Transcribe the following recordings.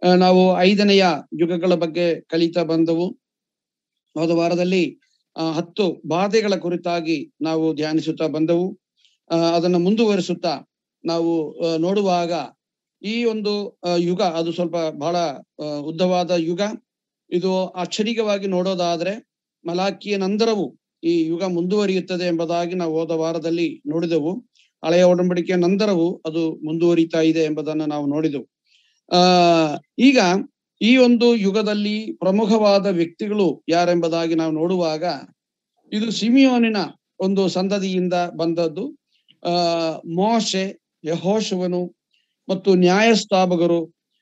ಆ, ನಾವು ಐದನೆಯ ಯುಗಗಳ ಬಗ್ಗೆ ಕಲಿತಾ ಬಂದವು ಹೋದ ವಾರದಲ್ಲಿ ಆ, ಹತ್ತು ಬಾಧೆಗಳ ಕುರಿತಾಗಿ ನಾವು ಧ್ಯಾನಿಸುತ್ತಾ ಬಂದವು ಆ, ಅದನ್ನ ಮುಂದುವರಿಸುತ್ತಾ ನಾವು ಆ, ನೋಡುವಾಗ ಈ ಒಂದು ಆ, ಯುಗ ಅದು ಸ್ವಲ್ಪ ಬಹಳ ಆ, ಉದ್ದವಾದ ಯುಗ ಇದು ಅಕ್ಷರಿಕವಾಗಿ ನೋಡೋದಾದ್ರೆ ಮಲಾಕಿಯ ನಂತರವು ಈ ಯುಗ ಮುಂದುವರಿಯುತ್ತದೆ ಎಂಬುದಾಗಿ ನಾವು ಹೋದ ವಾರದಲ್ಲಿ ನೋಡಿದೆವು ಹಳೆಯ ಒಡಂಬಡಿಕೆಯ ನಂತರವು ಅದು ಮುಂದುವರಿತಾ ಇದೆ ಎಂಬುದನ್ನು ನಾವು ನೋಡಿದೆವು ಆ ಈಗ ಈ ಒಂದು ಯುಗದಲ್ಲಿ ಪ್ರಮುಖವಾದ ವ್ಯಕ್ತಿಗಳು ಯಾರೆಂಬುದಾಗಿ ನಾವು ನೋಡುವಾಗ ಇದು ಸಿಮಿಯೋನಿನ ಒಂದು ಸಂತತಿಯಿಂದ ಬಂದದ್ದು ಆ ಮೋಶೆ ಯಹೋಶುವನು ಮತ್ತು ನ್ಯಾಯಸ್ಥಾಪಕರು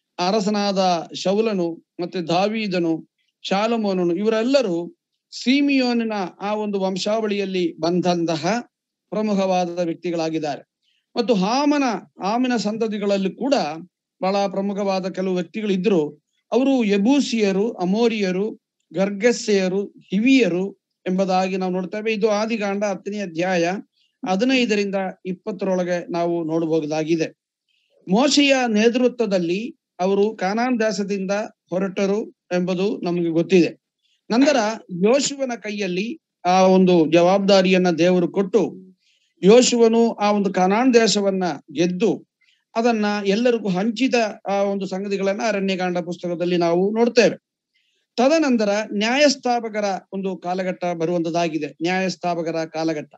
ಅರಸನಾದ ಶೌಲನು ಮತ್ತೆ ದಾವೀದನು ಶಾಲಮೋನನು ಇವರೆಲ್ಲರೂ ಸಿಮಿಯೋನಿನ ಆ ಒಂದು ವಂಶಾವಳಿಯಲ್ಲಿ ಬಂದಂತಹ ಪ್ರಮುಖವಾದ ವ್ಯಕ್ತಿಗಳಾಗಿದ್ದಾರೆ ಮತ್ತು ಹಾಮನ ಆಮಿನ ಸಂತತಿಗಳಲ್ಲಿ ಕೂಡ ಬಹಳ ಪ್ರಮುಖವಾದ ಕೆಲವು ವ್ಯಕ್ತಿಗಳು ಇದ್ರು ಅವರು ಯಬೂಸಿಯರು ಅಮೋರಿಯರು ಗರ್ಗಸ್ಸೆಯರು ಹಿವಿಯರು ಎಂಬುದಾಗಿ ನಾವು ನೋಡ್ತೇವೆ ಇದು ಆದಿಕಾಂಡ ಹತ್ತನೇ ಅಧ್ಯಾಯ ಹದಿನೈದರಿಂದ ಇಪ್ಪತ್ತರೊಳಗೆ ನಾವು ನೋಡಬಹುದಾಗಿದೆ ಮೋಶೆಯ ನೇತೃತ್ವದಲ್ಲಿ ಅವರು ಕಾನಾನ್ ದೇಶದಿಂದ ಹೊರಟರು ಎಂಬುದು ನಮಗೆ ಗೊತ್ತಿದೆ ನಂತರ ಯೋಶುವನ ಕೈಯಲ್ಲಿ ಆ ಒಂದು ಜವಾಬ್ದಾರಿಯನ್ನ ದೇವರು ಕೊಟ್ಟು ಯೋಶುವನು ಆ ಒಂದು ಕನಾನ್ ದೇಶವನ್ನ ಗೆದ್ದು ಅದನ್ನ ಎಲ್ಲರಿಗೂ ಹಂಚಿದ ಆ ಒಂದು ಸಂಗತಿಗಳನ್ನ ಅರಣ್ಯಕಾಂಡ ಪುಸ್ತಕದಲ್ಲಿ ನಾವು ನೋಡ್ತೇವೆ ತದನಂತರ ನ್ಯಾಯಸ್ಥಾಪಕರ ಒಂದು ಕಾಲಘಟ್ಟ ಬರುವಂತದಾಗಿದೆ ನ್ಯಾಯಸ್ಥಾಪಕರ ಕಾಲಘಟ್ಟ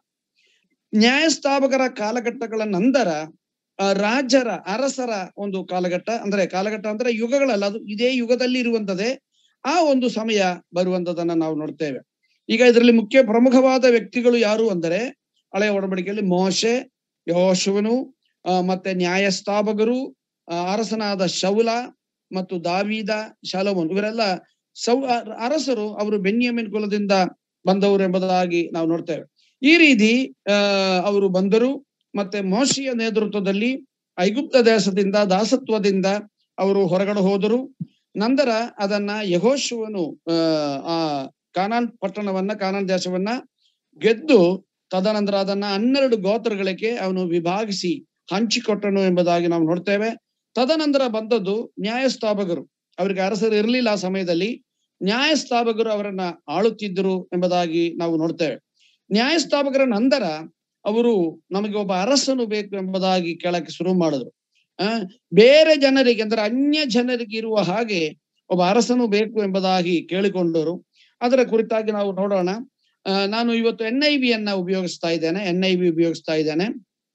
ನ್ಯಾಯಸ್ಥಾಪಕರ ಕಾಲಘಟ್ಟಗಳ ನಂತರ ಆ, ರಾಜರ ಅರಸರ ಒಂದು ಕಾಲಘಟ್ಟ ಅಂದ್ರೆ ಕಾಲಘಟ್ಟ ಅಂದ್ರೆ ಯುಗಗಳಲ್ಲ ಅದು ಇದೇ ಯುಗದಲ್ಲಿ ಇರುವಂತದೇ ಆ ಒಂದು ಸಮಯ ಬರುವಂತದನ್ನ ನಾವು ನೋಡ್ತೇವೆ ಈಗ ಇದರಲ್ಲಿ ಮುಖ್ಯ ಪ್ರಮುಖವಾದ ವ್ಯಕ್ತಿಗಳು ಯಾರು ಅಂದರೆ ಹಳೆಯ ಒಡಂಬಡಿಕೆಯಲ್ಲಿ ಮೋಶೆ ಯೋಶುವನು ಆ, ಮತ್ತೆ ನ್ಯಾಯಸ್ಥಾಪಕರು ಆ, ಅರಸನಾದ ಶೌಲ ಮತ್ತು ದಾವೀದ ಶಲೋಮನ್ ಇವರೆಲ್ಲ ಸೌ ಅ- ಅರಸರು ಅವರು ಬೆನ್ಯಾಮಿನ್ ಕುಲದಿಂದ ಬಂದವರು ಎಂಬುದಾಗಿ ನಾವು ನೋಡ್ತೇವೆ ಈ ರೀತಿ ಆ ಅವರು ಬಂದರು ಮತ್ತೆ ಮೋಶಿಯ ನೇತೃತ್ವದಲ್ಲಿ ಐಗುಪ್ತ ದೇಶದಿಂದ ದಾಸತ್ವದಿಂದ ಅವರು ಹೊರಗಡೆ ಹೋದರು ನಂತರ ಅದನ್ನ ಯಹೋಶುವನು ಆ ಆ ಕಾನಾನ್ ಪಟ್ಟಣವನ್ನ ಕಾನಾನ್ ದೇಶವನ್ನ ಗೆದ್ದು ತದನಂತರ ಅದನ್ನ ಹನ್ನೆರಡು ಗೋತ್ರಗಳಿಗೆ ಅವನು ವಿಭಾಗಿಸಿ ಹಂಚಿಕೊಟ್ಟನು ಎಂಬುದಾಗಿ ನಾವು ನೋಡ್ತೇವೆ ತದನಂತರ ಬಂದದ್ದು ನ್ಯಾಯಸ್ಥಾಪಕರು ಅವರಿಗೆ ಅರಸರು ಇರಲಿಲ್ಲ ಆ ಸಮಯದಲ್ಲಿ ನ್ಯಾಯಸ್ಥಾಪಕರು ಅವರನ್ನ ಆಳುತ್ತಿದ್ದರು ಎಂಬುದಾಗಿ ನಾವು ನೋಡ್ತೇವೆ ನ್ಯಾಯಸ್ಥಾಪಕರ ನಂತರ ಅವರು ನಮಗೆ ಒಬ್ಬ ಅರಸನು ಬೇಕು ಎಂಬುದಾಗಿ ಕೇಳಕ್ಕೆ ಶುರು ಮಾಡಿದ್ರು ಆ ಬೇರೆ ಜನರಿಗೆ ಅಂದ್ರೆ ಅನ್ಯ ಜನರಿಗೆ ಇರುವ ಹಾಗೆ ಒಬ್ಬ ಅರಸನು ಬೇಕು ಎಂಬುದಾಗಿ ಕೇಳಿಕೊಂಡರು ಅದರ ಕುರಿತಾಗಿ ನಾವು ನೋಡೋಣ ಆ, ನಾನು ಇವತ್ತು ಎನ್ ಐ ಅನ್ನ ಉಪಯೋಗಿಸ್ತಾ ಇದ್ದೇನೆ ಎನ್ ಐ ವಿ ಉಪಯೋಗಿಸ್ತಾ ಇದ್ದೇನೆ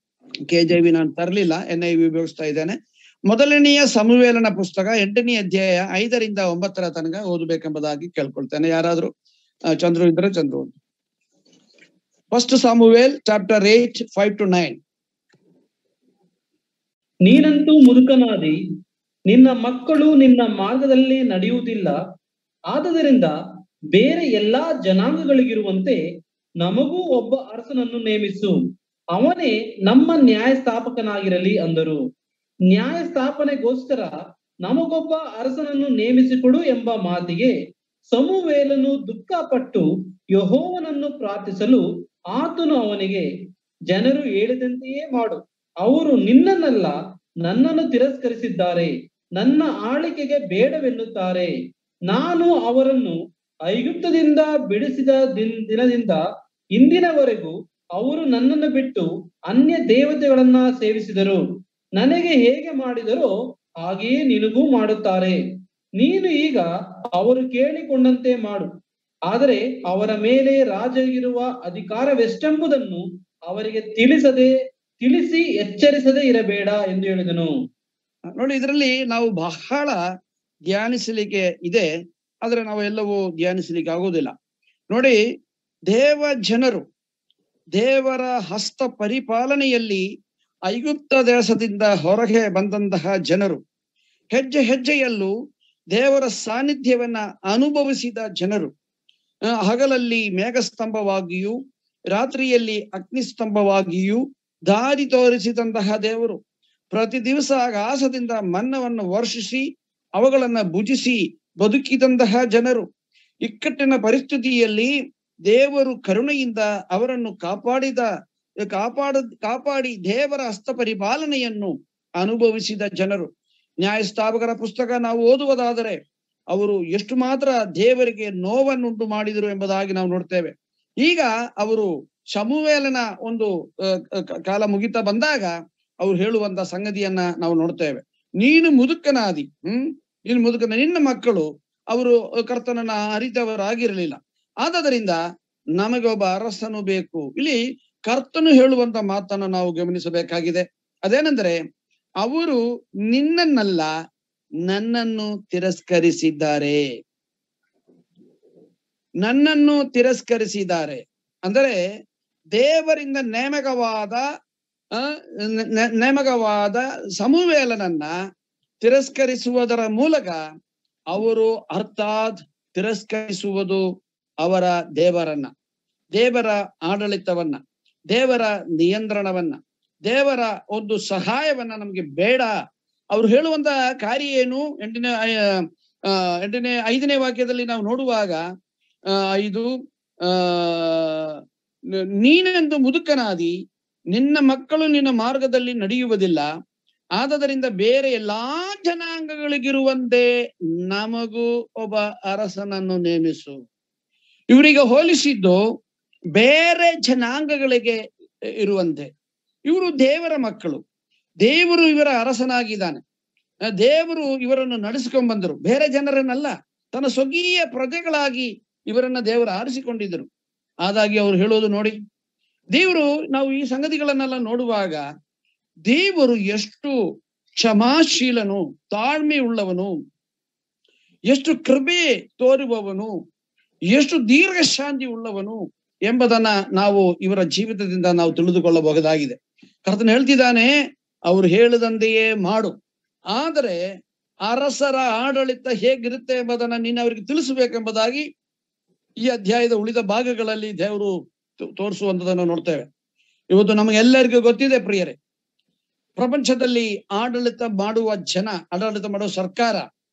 ಕೆ ಜೆ ವಿ ನಾನು ತರಲಿಲ್ಲ ಎನ್ ಐ ವಿ ಉಪಯೋಗಿಸ್ತಾ ಇದ್ದೇನೆ ಮೊದಲನೆಯ ಸಮುವೇಲನ ಪುಸ್ತಕ ಎಂಟನೇ ಅಧ್ಯಾಯ ಐದರಿಂದ ಒಂಬತ್ತರ ತನಕ ಓದಬೇಕೆಂಬುದಾಗಿ ಕೇಳ್ಕೊಳ್ತೇನೆ ಯಾರಾದ್ರೂ ಆ, ಚಂದ್ರು ಇದ್ರೆ Chandru first Samuel chapter eight five to nine ನೀನಂತೂ ಮುದುಕನಾದಿ ನಿನ್ನ ಮಕ್ಕಳು ನಿನ್ನ ಮಾರ್ಗದಲ್ಲಿ ನಡೆಯುವುದಿಲ್ಲ ಆದುದರಿಂದ ಬೇರೆ ಎಲ್ಲಾ ಜನಾಂಗಗಳಿಗಿರುವಂತೆ ನಮಗೂ ಒಬ್ಬ ಅರಸನನ್ನು ನೇಮಿಸು ಅವನೇ ನಮ್ಮ ನ್ಯಾಯಸ್ಥಾಪಕನಾಗಿರಲಿ ಅಂದರು ನ್ಯಾಯ ಸ್ಥಾಪನೆಗೋಸ್ಕರ ನಮಗೊಬ್ಬ ಅರಸನನ್ನು ನೇಮಿಸಿಕೊಡು ಎಂಬ ಮಾತಿಗೆ ಸಮುವೇಲನು ದುಃಖಪಟ್ಟು ಯಹೋವನನ್ನು ಪ್ರಾರ್ಥಿಸಲು ಆತನು ಅವನಿಗೆ ಜನರು ಹೇಳಿದಂತೆಯೇ ಮಾಡು ಅವರು ನಿನ್ನನ್ನಲ್ಲ ನನ್ನನ್ನು ತಿರಸ್ಕರಿಸಿದ್ದಾರೆ ನನ್ನ ಆಳಿಕೆಗೆ ಬೇಡವೆನ್ನುತ್ತಾರೆ ನಾನು ಅವರನ್ನು ಐಗುಪ್ತದಿಂದ ಬಿಡಿಸಿದ ದಿನ್- ದಿನದಿಂದ ಇಂದಿನವರೆಗೂ ಅವರು ನನ್ನನ್ನು ಬಿಟ್ಟು ಅನ್ಯ ದೇವತೆಗಳನ್ನ ಸೇವಿಸಿದರು ನನಗೆ ಹೇಗೆ ಮಾಡಿದರೋ ಹಾಗೆಯೇ ನಿನಗೂ ಮಾಡುತ್ತಾರೆ ನೀನು ಈಗ ಅವರು ಕೇಳಿಕೊಂಡಂತೆ ಮಾಡು ಆದರೆ ಅವರ ಮೇಲೆ ರಾಜಗಿರುವ ಅಧಿಕಾರವೆಷ್ಟೆಂಬುದನ್ನು ಅವರಿಗೆ ತಿಳಿಸದೆ ತಿಳಿಸಿ ಎಚ್ಚರಿಸದೆ ಇರಬೇಡ ಎಂದು ಹೇಳಿದನು ನೋಡಿ ಇದರಲ್ಲಿ ನಾವು ಬಹಳ ಧ್ಯಾನಿಸಲಿಕ್ಕೆ ಇದೆ ಆದ್ರೆ ನಾವು ಎಲ್ಲವೂ ಧ್ಯಾನಿಸಲಿಕ್ಕೆ ಆಗುವುದಿಲ್ಲ ನೋಡಿ ದೇವ ಜನರು ದೇವರ ಹಸ್ತ ಪರಿಪಾಲನೆಯಲ್ಲಿ ಐಗುಪ್ತ ದೇಶದಿಂದ ಹೊರಗೆ ಬಂದಂತಹ ಜನರು ಹೆಜ್ಜೆ ಹೆಜ್ಜೆಯಲ್ಲೂ ದೇವರ ಸಾನ್ನಿಧ್ಯವನ್ನ ಅನುಭವಿಸಿದ ಜನರು ಆ, ಹಗಲಲ್ಲಿ ಮೇಘಸ್ತಂಭವಾಗಿಯೂ ರಾತ್ರಿಯಲ್ಲಿ ಅಗ್ನಿಸ್ತಂಭವಾಗಿಯೂ ದಾರಿ ತೋರಿಸಿದಂತಹ ದೇವರು ಪ್ರತಿ ದಿವಸ ಆಕಾಶದಿಂದ ಮನ್ನವನ್ನು ವರ್ಷಿಸಿ ಅವುಗಳನ್ನ ಭುಜಿಸಿ ಬದುಕಿದಂತಹ ಜನರು ಇಕ್ಕಟ್ಟಿನ ಪರಿಸ್ಥಿತಿಯಲ್ಲಿ ದೇವರು ಕರುಣೆಯಿಂದ ಅವರನ್ನು ಕಾಪಾಡಿದ ಕಾಪಾಡ ಕಾಪಾಡಿ ದೇವರ ಹಸ್ತ ಪರಿಪಾಲನೆಯನ್ನು ಅನುಭವಿಸಿದ ಜನರು ನ್ಯಾಯಸ್ಥಾಪಕರ ಪುಸ್ತಕ ನಾವು ಓದುವುದಾದರೆ ಅವರು ಎಷ್ಟು ಮಾತ್ರ ದೇವರಿಗೆ ನೋವನ್ನುಂಟು ಮಾಡಿದರು ಎಂಬುದಾಗಿ ನಾವು ನೋಡ್ತೇವೆ ಈಗ ಅವರು ಶಮುವೇಲನ ಒಂದು ಅಹ್, ಕ- ಕಾಲ ಮುಗಿತಾ ಬಂದಾಗ ಅವ್ರು ಹೇಳುವಂತ ಸಂಗತಿಯನ್ನ ನಾವು ನೋಡ್ತೇವೆ ನೀನು ಮುದುಕನಾದಿ ಹ್ಮ್ ನೀನು ಮುದುಕನ ನಿನ್ನ ಮಕ್ಕಳು ಅವರು ಕರ್ತನನ್ನ ಅರಿತವರಾಗಿರಲಿಲ್ಲ ಆದದರಿಂದ ನಮಗೆ ಒಬ್ಬ ಅರಸನು ಬೇಕು ಇಲ್ಲಿ ಕರ್ತನು ಹೇಳುವಂತ ಮಾತನ್ನ ನಾವು ಗಮನಿಸಬೇಕಾಗಿದೆ ಅದೇನೆಂದರೆ ಅವರು ನಿನ್ನನ್ನಲ್ಲ ನನ್ನನ್ನು ತಿರಸ್ಕರಿಸಿದ್ದಾರೆ ನನ್ನನ್ನು ತಿರಸ್ಕರಿಸಿದ್ದಾರೆ ಅಂದರೆ ದೇವರಿಂದ ನೇಮಕವಾದ ಆ, ನೆ- ನೆ- ನೇಮಕವಾದ ಸಮುವೇಲನನ್ನ ತಿರಸ್ಕರಿಸುವುದರ ಮೂಲಕ ಅವರು ಅರ್ಥಾತ್ ತಿರಸ್ಕರಿಸುವುದು ಅವರ ದೇವರನ್ನ ದೇವರ ಆಡಳಿತವನ್ನ ದೇವರ ನಿಯಂತ್ರಣವನ್ನ ದೇವರ ಒಂದು ಸಹಾಯವನ್ನ ನಮ್ಗೆ ಬೇಡ ಅವ್ರು ಹೇಳುವಂತ ಕಾರ್ಯ ಏನು ಎಂಟನೇ ಆ, ಆ, ಎಂಟನೇ ಐದನೇ ವಾಕ್ಯದಲ್ಲಿ ನಾವು ನೋಡುವಾಗ ಆ, ಐದು ಆ ನ- ನೀನೆಂದು ಮುದುಕನಾದಿ ನಿನ್ನ ಮಕ್ಕಳು ನಿನ್ನ ಮಾರ್ಗದಲ್ಲಿ ನಡೆಯುವುದಿಲ್ಲ ಆದದರಿಂದ ಬೇರೆ ಎಲ್ಲಾ ಜನಾಂಗಗಳಿಗಿರುವಂತೆ ನಮಗೂ ಒಬ್ಬ ಅರಸನನ್ನು ನೇಮಿಸು ಇವರಿಗೆ ಹೋಲಿಸಿದ್ದು ಬೇರೆ ಜನಾಂಗಗಳಿಗೆ ಇರುವಂತೆ ಇವರು ದೇವರ ಮಕ್ಕಳು ದೇವರು ಇವರ ಅರಸನಾಗಿದ್ದಾನೆ ಆ, ದೇವರು ಇವರನ್ನು ನಡೆಸಿಕೊಂಡ್ ಬಂದರು ಬೇರೆ ಜನರನ್ನಲ್ಲ ತನ್ನ ಸ್ವಕೀಯ ಪ್ರಜೆಗಳಾಗಿ ಇವರನ್ನ ದೇವರು ಆರಿಸಿಕೊಂಡಿದ್ದರು ಆದಾಗಿ ಅವ್ರು ಹೇಳೋದು ನೋಡಿ ದೇವರು ನಾವು ಈ ಸಂಗತಿಗಳನ್ನೆಲ್ಲ ನೋಡುವಾಗ ದೇವರು ಎಷ್ಟು ಕ್ಷಮಾಶೀಲನು ತಾಳ್ಮೆ ಉಳ್ಳವನು ಎಷ್ಟು ಕೃಪೆ ತೋರುವವನು ಎಷ್ಟು ದೀರ್ಘ ಶಾಂತಿ ಉಳ್ಳವನು ಎಂಬುದನ್ನ ನಾವು ಇವರ ಜೀವಿತದಿಂದ ನಾವು ತಿಳಿದುಕೊಳ್ಳಬಹುದಾಗಿದೆ ಕರ್ತನ ಹೇಳ್ತಿದ್ದಾನೆ ಅವ್ರು ಹೇಳಿದಂತೆಯೇ ಮಾಡು ಆದರೆ ಅರಸರ ಆಡಳಿತ ಹೇಗಿರುತ್ತೆ ಎಂಬುದನ್ನ ನೀನು ಅವರಿಗೆ ತಿಳಿಸಬೇಕೆಂಬುದಾಗಿ ಈ ಅಧ್ಯಾಯದ ಉಳಿದ ಭಾಗಗಳಲ್ಲಿ ದೇವರು ತೋ- ತೋರಿಸುವಂತದನ್ನು ನೋಡ್ತೇವೆ ಇವತ್ತು ನಮಗೆಲ್ಲರಿಗೂ ಗೊತ್ತಿದೆ ಪ್ರಿಯರೇ ಪ್ರಪಂಚದಲ್ಲಿ ಆಡಳಿತ ಮಾಡುವ ಜನ ಆಡಳಿತ ಮಾಡುವ ಸರ್ಕಾರ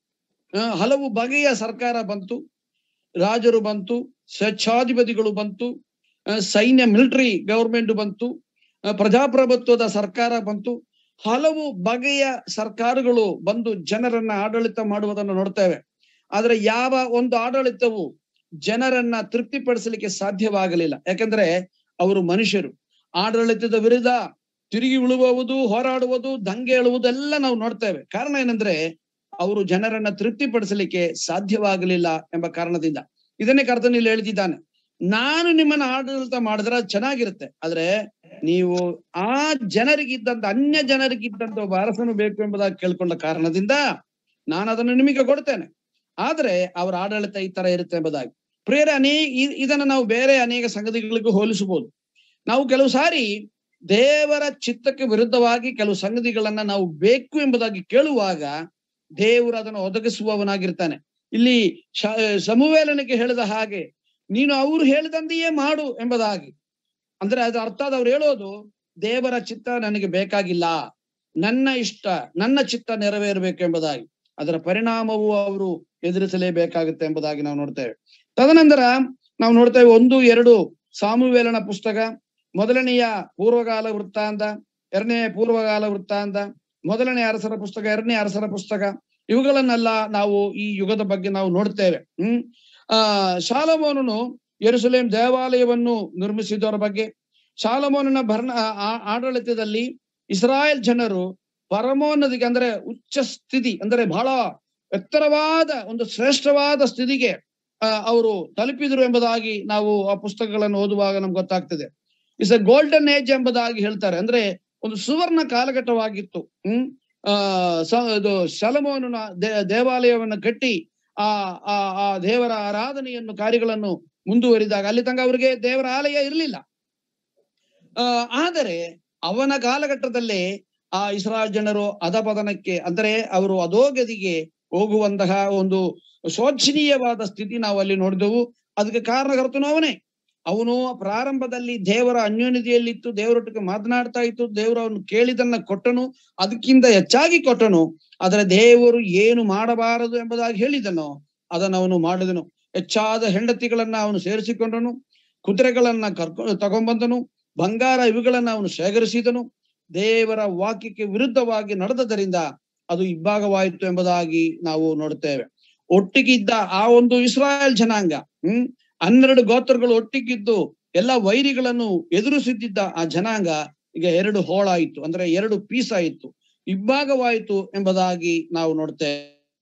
ಆ, ಹಲವು ಬಗೆಯ ಸರ್ಕಾರ ಬಂತು ರಾಜರು ಬಂತು ಸ್ವಚ್ಛಾಧಿಪತಿಗಳು ಬಂತು ಆ, ಸೈನ್ಯ ಮಿಲಿಟರಿ ಗವರ್ಮೆಂಟ್ ಬಂತು ಆ, ಪ್ರಜಾಪ್ರಭುತ್ವದ ಸರ್ಕಾರ ಬಂತು ಹಲವು ಬಗೆಯ ಸರ್ಕಾರಗಳು ಬಂದು ಜನರನ್ನ ಆಡಳಿತ ಮಾಡುವುದನ್ನು ನೋಡ್ತೇವೆ ಆದ್ರೆ ಯಾವ ಒಂದು ಆಡಳಿತವು ಜನರನ್ನ ತೃಪ್ತಿಪಡಿಸಲಿಕ್ಕೆ ಸಾಧ್ಯವಾಗಲಿಲ್ಲ ಯಾಕಂದ್ರೆ ಅವರು ಮನುಷ್ಯರು ಆಡಳಿತದ ವಿರುದ್ಧ ತಿರುಗಿ ಉಳುವುದು ಹೋರಾಡುವುದು ದಂಗೆ ಏಳುವುದೆಲ್ಲ ನಾವು ನೋಡ್ತೇವೆ ಕಾರಣ ಏನಂದ್ರೆ ಅವರು ಜನರನ್ನ ತೃಪ್ತಿಪಡಿಸಲಿಕ್ಕೆ ಸಾಧ್ಯವಾಗಲಿಲ್ಲ ಎಂಬ ಕಾರಣದಿಂದ ಇದನ್ನೇ ಕರ್ತನ ಇಲ್ಲಿ ಹೇಳ್ತಿದ್ದಾನೆ ನಾನು ನಿಮ್ಮನ್ನ ಆಡಳಿತ ಮಾಡಿದ್ರೆ ಅದ್ ಚೆನ್ನಾಗಿರುತ್ತೆ ಆದ್ರೆ ನೀವು ಆ ಜನರಿಗಿದ್ದಂತ ಅನ್ಯ ಜನರಿಗಿದ್ದಂತ ಒಬ್ಬ ಅರಸನು ಬೇಕು ಎಂಬುದಾಗಿ ಕೇಳ್ಕೊಂಡ ಕಾರಣದಿಂದ ನಾನು ಅದನ್ನು ನಿಮಗೆ ಕೊಡ್ತೇನೆ ಆದ್ರೆ ಅವರ ಆಡಳಿತ ಈ ತರ ಇರುತ್ತೆ ಎಂಬುದಾಗಿ ಪ್ರಿಯರೇ ಅನೇ ಇ- ಇದನ್ನ ನಾವು ಬೇರೆ ಅನೇಕ ಸಂಗತಿಗಳಿಗೂ ಹೋಲಿಸಬಹುದು ನಾವು ಕೆಲವು ಸಾರಿ ದೇವರ ಚಿತ್ತಕ್ಕೆ ವಿರುದ್ಧವಾಗಿ ಕೆಲವು ಸಂಗತಿಗಳನ್ನ ನಾವು ಬೇಕು ಎಂಬುದಾಗಿ ಕೇಳುವಾಗ ದೇವರು ಅದನ್ನು ಒದಗಿಸುವವನಾಗಿರ್ತಾನೆ ಇಲ್ಲಿ ಶ- ಸಮುವೇಲನಿಗೆ ಹೇಳಿದ ಹಾಗೆ ನೀನು ಅವ್ರು ಹೇಳಿದಂತೆಯೇ ಮಾಡು ಎಂಬುದಾಗಿ ಅಂದ್ರೆ ಅದು ಅರ್ಥ ಅವ್ರು ಹೇಳೋದು ದೇವರ ಚಿತ್ತ ನನಗೆ ಬೇಕಾಗಿಲ್ಲ ನನ್ನ ಇಷ್ಟ ನನ್ನ ಚಿತ್ತ ನೆರವೇರಬೇಕು ಎಂಬುದಾಗಿ ಅದರ ಪರಿಣಾಮವು ಅವರು ಎದುರಿಸಲೇಬೇಕಾಗುತ್ತೆ ಎಂಬುದಾಗಿ ನಾವು ನೋಡ್ತೇವೆ ತದನಂತರ ನಾವು ನೋಡ್ತೇವೆ ಒಂದು ಎರಡು ಸಾಮುವೇಲನ ಪುಸ್ತಕ ಮೊದಲನೆಯ ಪೂರ್ವಕಾಲ ವೃತ್ತಾಂತ ಎರಡನೇ ಪೂರ್ವಕಾಲ ವೃತ್ತಾಂತ ಮೊದಲನೇ ಅರಸರ ಪುಸ್ತಕ ಎರಡನೇ ಅರಸರ ಪುಸ್ತಕ ಇವುಗಳನ್ನೆಲ್ಲ ನಾವು ಈ ಯುಗದ ಬಗ್ಗೆ ನಾವು ನೋಡ್ತೇವೆ ಹ್ಮ್ ಆ ಶಾಲಮೋನನು ಯೆರೂಸಲೇಮ್ ದೇವಾಲಯವನ್ನು ನಿರ್ಮಿಸಿದವರ ಬಗ್ಗೆ ಶಾಲಮೋನನ ಭರಣ ಆ- ಆ- ಆಡಳಿತದಲ್ಲಿ ಇಸ್ರಾಯೇಲ್ ಜನರು ಪರಮೋನ್ನತಿಗೆ ಅಂದ್ರೆ ಉಚ್ಚ ಸ್ಥಿತಿ ಅಂದ್ರೆ ಬಹಳ ಎತ್ತರವಾದ ಒಂದು ಶ್ರೇಷ್ಠವಾದ ಸ್ಥಿತಿಗೆ ಆ, ಅವರು ತಲುಪಿದರು ಎಂಬುದಾಗಿ ನಾವು ಆ ಪುಸ್ತಕಗಳನ್ನು ಓದುವಾಗ ನಮ್ಗೆ ಗೊತ್ತಾಗ್ತದೆ ಇಸ್ ಅ ಗೋಲ್ಡನ್ ಏಜ್ ಎಂಬುದಾಗಿ ಹೇಳ್ತಾರೆ ಅಂದ್ರೆ ಒಂದು ಸುವರ್ಣ ಕಾಲಘಟ್ಟವಾಗಿತ್ತು ಹ್ಮ್ ಆ ಸ- ಇದು ಶಲಮೋನನ ದೇ- ದೇವಾಲಯವನ್ನು ಕಟ್ಟಿ ಆ ಆ ಆ ದೇವರ ಆರಾಧನೆಯನ್ನು ಕಾರ್ಯಗಳನ್ನು ಮುಂದುವರಿದಾಗ ಅಲ್ಲಿ ತನಕ ಅವರಿಗೆ ದೇವರ ಆಲಯ ಇರಲಿಲ್ಲ ಆ ಆದರೆ ಅವನ ಕಾಲಘಟ್ಟದಲ್ಲೇ ಆ ಇಸ್ರಾಯೇಲ್ ಜನರು ಅಧಪತನಕ್ಕೆ ಅಂದರೆ ಅವರು ಅಧೋಗತಿಗೆ ಹೋಗುವಂತಹ ಒಂದು ಶೋಚನೀಯವಾದ ಸ್ಥಿತಿ ನಾವು ಅಲ್ಲಿ ನೋಡಿದೆವು ಅದಕ್ಕೆ ಕಾರಣಕರ್ತನು ಅವನೇ ಅವನು ಪ್ರಾರಂಭದಲ್ಲಿ ದೇವರ ಅನ್ಯೋನ್ಯತೆಯಲ್ಲಿತ್ತು ದೇವರೊಟ್ಟಿಗೆ ಮಾತನಾಡ್ತಾ ಇತ್ತು ದೇವರು ಅವನು ಕೇಳಿದನ್ನ ಕೊಟ್ಟನು ಅದಕ್ಕಿಂತ ಹೆಚ್ಚಾಗಿ ಕೊಟ್ಟನು ಆದರೆ ದೇವರು ಏನು ಮಾಡಬಾರದು ಎಂಬುದಾಗಿ ಹೇಳಿದನು ಅದನ್ನು ಅವನು ಮಾಡಿದನು ಹೆಚ್ಚಾದ ಹೆಂಡತಿಗಳನ್ನ ಅವನು ಸೇರಿಸಿಕೊಂಡನು ಕುದುರೆಗಳನ್ನ ಕರ್ಕೊಂಡು ತಗೊಂಬಂದನು ಬಂಗಾರ ಇವುಗಳನ್ನ ಅವನು ಶೇಖರಿಸಿದನು ದೇವರ ವಾಕ್ಯಕ್ಕೆ ವಿರುದ್ಧವಾಗಿ ನಡೆದದರಿಂದ ಅದು ಇಬ್ಬಾಗವಾಯಿತು ಎಂಬುದಾಗಿ ನಾವು ನೋಡುತ್ತೇವೆ ಒಟ್ಟಿಗಿದ್ದ ಆ ಒಂದು ಇಸ್ರಾಯೇಲ್ ಜನಾಂಗ ಹ್ಮ್ ಹನ್ನೆರಡು ಗೋತ್ರಗಳು ಒಟ್ಟಿಗಿದ್ದು ಎಲ್ಲ ವೈರಿಗಳನ್ನು ಎದುರಿಸುತ್ತಿದ್ದ ಆ ಜನಾಂಗ ಈಗ ಎರಡು ಹೋಳಾಯಿತು ಅಂದ್ರೆ ಎರಡು ಪೀಸ್ ಆಯಿತು ಇಬ್ಬಾಗವಾಯಿತು ಎಂಬುದಾಗಿ ನಾವು ನೋಡ್ತೇವೆ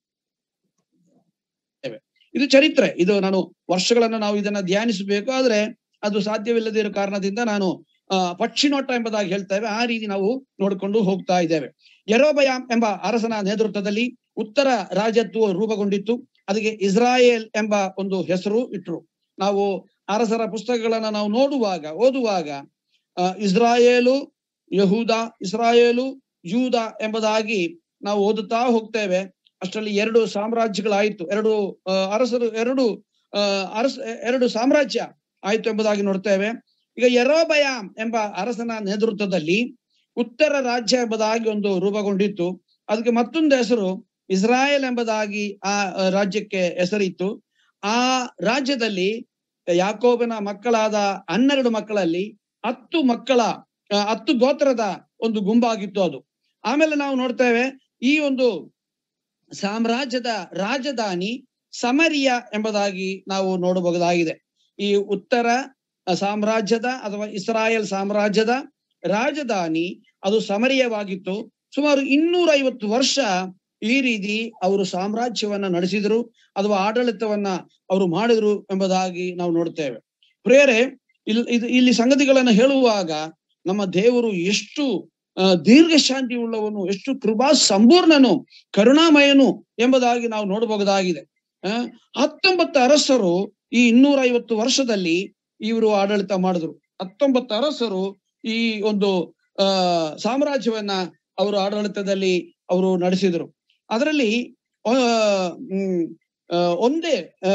ಇದು ಚರಿತ್ರೆ ಇದು ನಾನು ವರ್ಷಗಳನ್ನ ನಾವು ಇದನ್ನ ಧ್ಯಾನಿಸಬೇಕು ಆದ್ರೆ ಅದು ಸಾಧ್ಯವಿಲ್ಲದೆ ಇರೋ ಕಾರಣದಿಂದ ನಾನು ಆ ಪಕ್ಷಿನೋಟ ಎಂಬುದಾಗಿ ಹೇಳ್ತೇವೆ ಆ ರೀತಿ ನಾವು ನೋಡಿಕೊಂಡು ಹೋಗ್ತಾ ಇದ್ದೇವೆ ಯರೋಬಯಾಮ್ ಎಂಬ ಅರಸನ ನೇತೃತ್ವದಲ್ಲಿ ಉತ್ತರ ರಾಜ್ಯತ್ವ ರೂಪುಗೊಂಡಿತ್ತು ಅದಕ್ಕೆ ಇಸ್ರಾಯೇಲ್ ಎಂಬ ಒಂದು ಹೆಸರು ಇಟ್ರು ನಾವು ಅರಸರ ಪುಸ್ತಕಗಳನ್ನ ನಾವು ನೋಡುವಾಗ ಓದುವಾಗ ಆ ಇಸ್ರಾಯೇಲು ಯಹೂದ ಇಸ್ರಾಯೇಲು ಯೂದ ಎಂಬುದಾಗಿ ನಾವು ಓದುತ್ತಾ ಹೋಗ್ತೇವೆ ಅಷ್ಟರಲ್ಲಿ ಎರಡು ಸಾಮ್ರಾಜ್ಯಗಳಾಯಿತು ಎರಡು ಆ, ಅರಸರು ಎರಡು ಆ ಅರಸ ಎರಡು ಸಾಮ್ರಾಜ್ಯ ಆಯ್ತು ಎಂಬುದಾಗಿ ನೋಡ್ತೇವೆ ಈಗ ಯರೋಬಯಾಮ್ ಎಂಬ ಅರಸನ ನೇತೃತ್ವದಲ್ಲಿ ಉತ್ತರ ರಾಜ್ಯ ಎಂಬುದಾಗಿ ಒಂದು ರೂಪುಗೊಂಡಿತ್ತು ಅದಕ್ಕೆ ಮತ್ತೊಂದು ಹೆಸರು ಇಸ್ರಾಯೇಲ್ ಎಂಬುದಾಗಿ ಆ ಆ, ರಾಜ್ಯಕ್ಕೆ ಹೆಸರಿತ್ತು ಆ ರಾಜ್ಯದಲ್ಲಿ ಯಾಕೋಬನ ಮಕ್ಕಳಾದ ಹನ್ನೆರಡು ಮಕ್ಕಳಲ್ಲಿ ಹತ್ತು ಮಕ್ಕಳ ಆ, ಹತ್ತು ಗೋತ್ರದ ಒಂದು ಗುಂಪಾಗಿತ್ತು ಅದು ಆಮೇಲೆ ನಾವು ನೋಡ್ತೇವೆ ಈ ಒಂದು ಸಾಮ್ರಾಜ್ಯದ ರಾಜಧಾನಿ ಸಮರಿಯ ಎಂಬುದಾಗಿ ನಾವು ನೋಡಬಹುದಾಗಿದೆ ಈ ಉತ್ತರ ಸಾಮ್ರಾಜ್ಯದ ಅಥವಾ ಇಸ್ರಾಯೇಲ್ ಸಾಮ್ರಾಜ್ಯದ ರಾಜಧಾನಿ ಅದು ಸಮರಿಯವಾಗಿತ್ತು ಸುಮಾರು ಇನ್ನೂರ ಐವತ್ತು ವರ್ಷ ಈ ರೀತಿ ಅವರು ಸಾಮ್ರಾಜ್ಯವನ್ನ ನಡೆಸಿದರು ಅಥವಾ ಆಡಳಿತವನ್ನ ಅವರು ಮಾಡಿದ್ರು ಎಂಬುದಾಗಿ ನಾವು ನೋಡ್ತೇವೆ ಪ್ರೇರೆ ಇಲ್ಲಿ ಇದು ಇಲ್ಲಿ ಸಂಗತಿಗಳನ್ನ ಹೇಳುವಾಗ ನಮ್ಮ ದೇವರು ಎಷ್ಟು ಆ, ದೀರ್ಘ ಶಾಂತಿ ಉಳ್ಳವನು ಎಷ್ಟು ಕೃಪಾ ಸಂಪೂರ್ಣನು ಕರುಣಾಮಯನು ಎಂಬುದಾಗಿ ನಾವು ನೋಡಬಹುದಾಗಿದೆ ಆ ಹತ್ತೊಂಬತ್ತು ಅರಸರು ಈ ಇನ್ನೂರ ಐವತ್ತು ವರ್ಷದಲ್ಲಿ ಇವರು ಆಡಳಿತ ಮಾಡಿದ್ರು ಹತ್ತೊಂಬತ್ತು ಅರಸರು ಈ ಒಂದು ಆ ಸಾಮ್ರಾಜ್ಯವನ್ನ ಅವರು ಆಡಳಿತದಲ್ಲಿ ಅವರು ನಡೆಸಿದರು ಅದರಲ್ಲಿ ಆ, ಹ್ಮ್, ಆ, ಒಂದೇ ಆ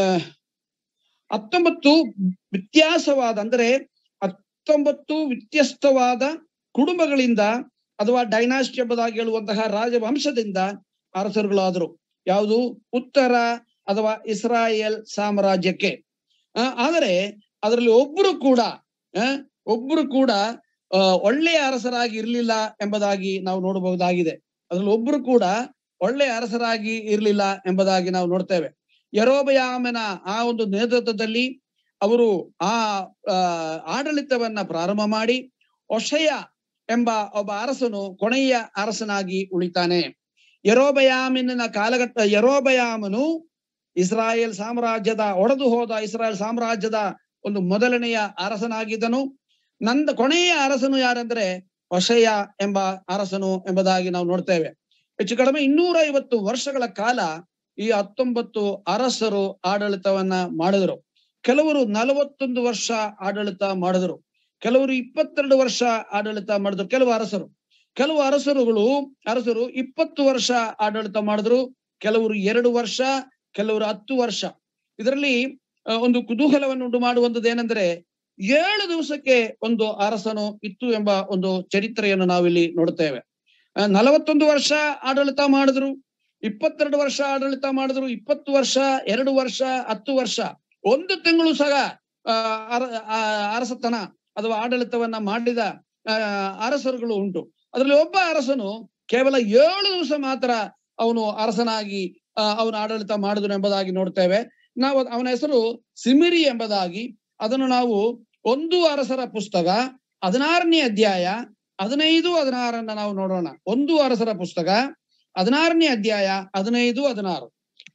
ಹತ್ತೊಂಬತ್ತು ವ್ಯತ್ಯಾಸವಾದ ಅಂದ್ರೆ ಹತ್ತೊಂಬತ್ತು ವ್ಯತ್ಯಸ್ತವಾದ ಕುಟುಂಬಗಳಿಂದ ಅಥವಾ ಡೈನಾಸ್ಟಿ ಎಂಬುದಾಗಿ ಹೇಳುವಂತಹ ರಾಜವಂಶದಿಂದ ಅರಸರುಗಳಾದರು ಯಾವುದು ಉತ್ತರ ಅಥವಾ ಇಸ್ರಾಯೇಲ್ ಸಾಮ್ರಾಜ್ಯಕ್ಕೆ ಆ, ಆದರೆ ಅದರಲ್ಲಿ ಒಬ್ಬರು ಕೂಡ ಆ, ಒಬ್ಬರು ಕೂಡ ಆ, ಒಳ್ಳೆಯ ಅರಸರಾಗಿ ಇರ್ಲಿಲ್ಲ ಎಂಬುದಾಗಿ ನಾವು ನೋಡಬಹುದಾಗಿದೆ ಅದ್ರಲ್ಲಿ ಒಬ್ಬರು ಕೂಡ ಒಳ್ಳೆಯ ಅರಸರಾಗಿ ಇರ್ಲಿಲ್ಲ ಎಂಬುದಾಗಿ ನಾವು ನೋಡ್ತೇವೆ ಯರೋಬಯಾಮನ ಆ ಒಂದು ನೇತೃತ್ವದಲ್ಲಿ ಅವರು ಆ ಆ, ಆಡಳಿತವನ್ನ ಪ್ರಾರಂಭ ಮಾಡಿ ಒಶಯ ಎಂಬ ಒಬ್ಬ ಅರಸನು ಕೊನೆಯ ಅರಸನಾಗಿ ಉಳಿತಾನೆ ಯರೋಬಯಾಮಿನ ಕಾಲಘಟ್ಟ ಯರೋಬಯಾಮನು ಇಸ್ರಾಯೇಲ್ ಸಾಮ್ರಾಜ್ಯದ ಒಡೆದು ಹೋದ ಇಸ್ರಾಯೇಲ್ ಸಾಮ್ರಾಜ್ಯದ ಒಂದು ಮೊದಲನೆಯ ಅರಸನಾಗಿದ್ದನು ನಂದ ಕೊನೆಯ ಅರಸನು ಯಾರಂದ್ರೆ ಹೊಸೆಯ ಎಂಬ ಅರಸನು ಎಂಬುದಾಗಿ ನಾವು ನೋಡ್ತೇವೆ ಹೆಚ್ಚು ಕಡಿಮೆ ಇನ್ನೂರ ಐವತ್ತು ವರ್ಷಗಳ ಕಾಲ ಈ ಹತ್ತೊಂಬತ್ತು ಅರಸರು ಆಡಳಿತವನ್ನ ಮಾಡಿದರು ಕೆಲವರು ನಲವತ್ತೊಂದು ವರ್ಷ ಆಡಳಿತ ಮಾಡಿದರು ಕೆಲವರು ಇಪ್ಪತ್ತೆರಡು ವರ್ಷ ಆಡಳಿತ ಮಾಡಿದ್ರು ಕೆಲವು ಅರಸರು ಕೆಲವು ಅರಸರುಗಳು ಅರಸರು ಇಪ್ಪತ್ತು ವರ್ಷ ಆಡಳಿತ ಮಾಡಿದ್ರು ಕೆಲವರು ಎರಡು ವರ್ಷ ಕೆಲವರು ಹತ್ತು ವರ್ಷ ಇದರಲ್ಲಿ ಆ, ಒಂದು ಕುತೂಹಲವನ್ನು ಉಂಟು ಮಾಡುವಂತದ್ದು ಏನಂದ್ರೆ ಏಳು ದಿವಸಕ್ಕೆ ಒಂದು ಅರಸನು ಇತ್ತು ಎಂಬ ಒಂದು ಚರಿತ್ರೆಯನ್ನು ನಾವಿಲ್ಲಿ ನೋಡುತ್ತೇವೆ ಆ, ನಲವತ್ತೊಂದು ವರ್ಷ ಆಡಳಿತ ಮಾಡಿದ್ರು ಇಪ್ಪತ್ತೆರಡು ವರ್ಷ ಆಡಳಿತ ಮಾಡಿದ್ರು ಇಪ್ಪತ್ತು ವರ್ಷ ಎರಡು ವರ್ಷ ಹತ್ತು ವರ್ಷ ಒಂದು ತಿಂಗಳು ಸಹ ಆ, ಅರ- ಆ, ಅರಸತನ ಅಥವಾ ಆಡಳಿತವನ್ನ ಮಾಡಿದ ಆ, ಅರಸರುಗಳು ಉಂಟು ಅದರಲ್ಲಿ ಒಬ್ಬ ಅರಸನು ಕೇವಲ ಏಳು ದಿವಸ ಮಾತ್ರ ಅವನು ಅರಸನಾಗಿ ಆ, ಅವನು ಆಡಳಿತ ಮಾಡಿದನು ಎಂಬುದಾಗಿ ನೋಡ್ತೇವೆ ನಾವು ಅದ್- ಅವನ ಹೆಸರು ಸಿಮಿರಿ ಎಂಬುದಾಗಿ ಅದನ್ನು ನಾವು ಒಂದು ಅರಸರ ಪುಸ್ತಕ ಹದಿನಾರನೇ ಅಧ್ಯಾಯ ಹದಿನೈದು ಹದಿನಾರನ್ನ ನಾವು ನೋಡೋಣ ಒಂದು ಅರಸರ ಪುಸ್ತಕ ಹದಿನಾರನೇ ಅಧ್ಯಾಯ ಹದಿನೈದು ಹದಿನಾರು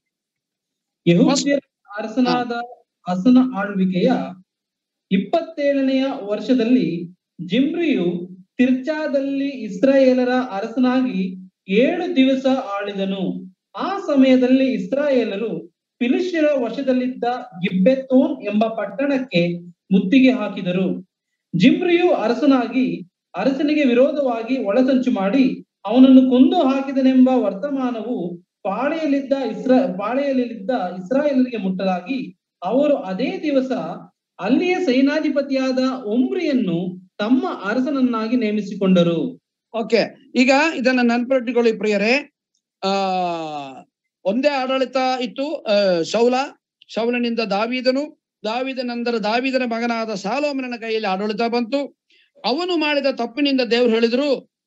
ಯಹೂದ್ಯರ ಅರಸನಾದ ಅಸನ ಆಳ್ವಿಕೆಯ ಇಪ್ಪತ್ತೇಳನೆಯ ವರ್ಷದಲ್ಲಿ ಜಿಮ್ರಿಯು ತಿರ್ಚಾದಲ್ಲಿ ಇಸ್ರಾಯೇಲರ ಅರಸನಾಗಿ ಏಳು ದಿವಸ ಆಳಿದನು ಆ ಸಮಯದಲ್ಲಿ ಇಸ್ರಾಯೇಲರು ಫಿಲಿಷ್ಯರ ವಶದಲ್ಲಿದ್ದ ಗಿಬ್ಬೆತೋನ್ ಎಂಬ ಪಟ್ಟಣಕ್ಕೆ ಮುತ್ತಿಗೆ ಹಾಕಿದರು ಜಿಮ್ರಿಯು ಅರಸನಾಗಿ ಅರಸನಿಗೆ ವಿರೋಧವಾಗಿ ಒಳಸಂಚು ಮಾಡಿ ಅವನನ್ನು ಕೊಂದು ಹಾಕಿದನೆಂಬ ವರ್ತಮಾನವು ಪಾಳೆಯಲ್ಲಿದ್ದ ಇಸ್ರಾ ಪಾಳೆಯಲ್ಲಿದ್ದ ಇಸ್ರಾಯೇಲರಿಗೆ ಮುಟ್ಟಲಾಗಿ ಅವರು ಅದೇ ದಿವಸ ಅಲ್ಲಿಯ ಸೇನಾಧಿಪತಿಯಾದ ಒಮ್ರಿಯನ್ನು ತಮ್ಮ ಅರಸನನ್ನಾಗಿ ನೇಮಿಸಿಕೊಂಡರು ಓಕೆ ಈಗ ಇದನ್ನ ನೆನಪಿಟ್ಟುಕೊಳ್ಳಿ ಪ್ರಿಯರೇ ಆ ಒಂದೇ ಆಡಳಿತ ಇತ್ತು ಆ, ಶೌಲ ಶೌಲನಿಂದ ದಾವೀದನು ದಾವಿದ ನಂತರ ದಾವಿದನ ಮಗನಾದ ಸಾಲೋಮನ ಕೈಯಲ್ಲಿ ಆಡಳಿತ ಬಂತು ಅವನು ಮಾಡಿದ ತಪ್ಪಿನಿಂದ ದೇವರು ಹೇಳಿದ್ರು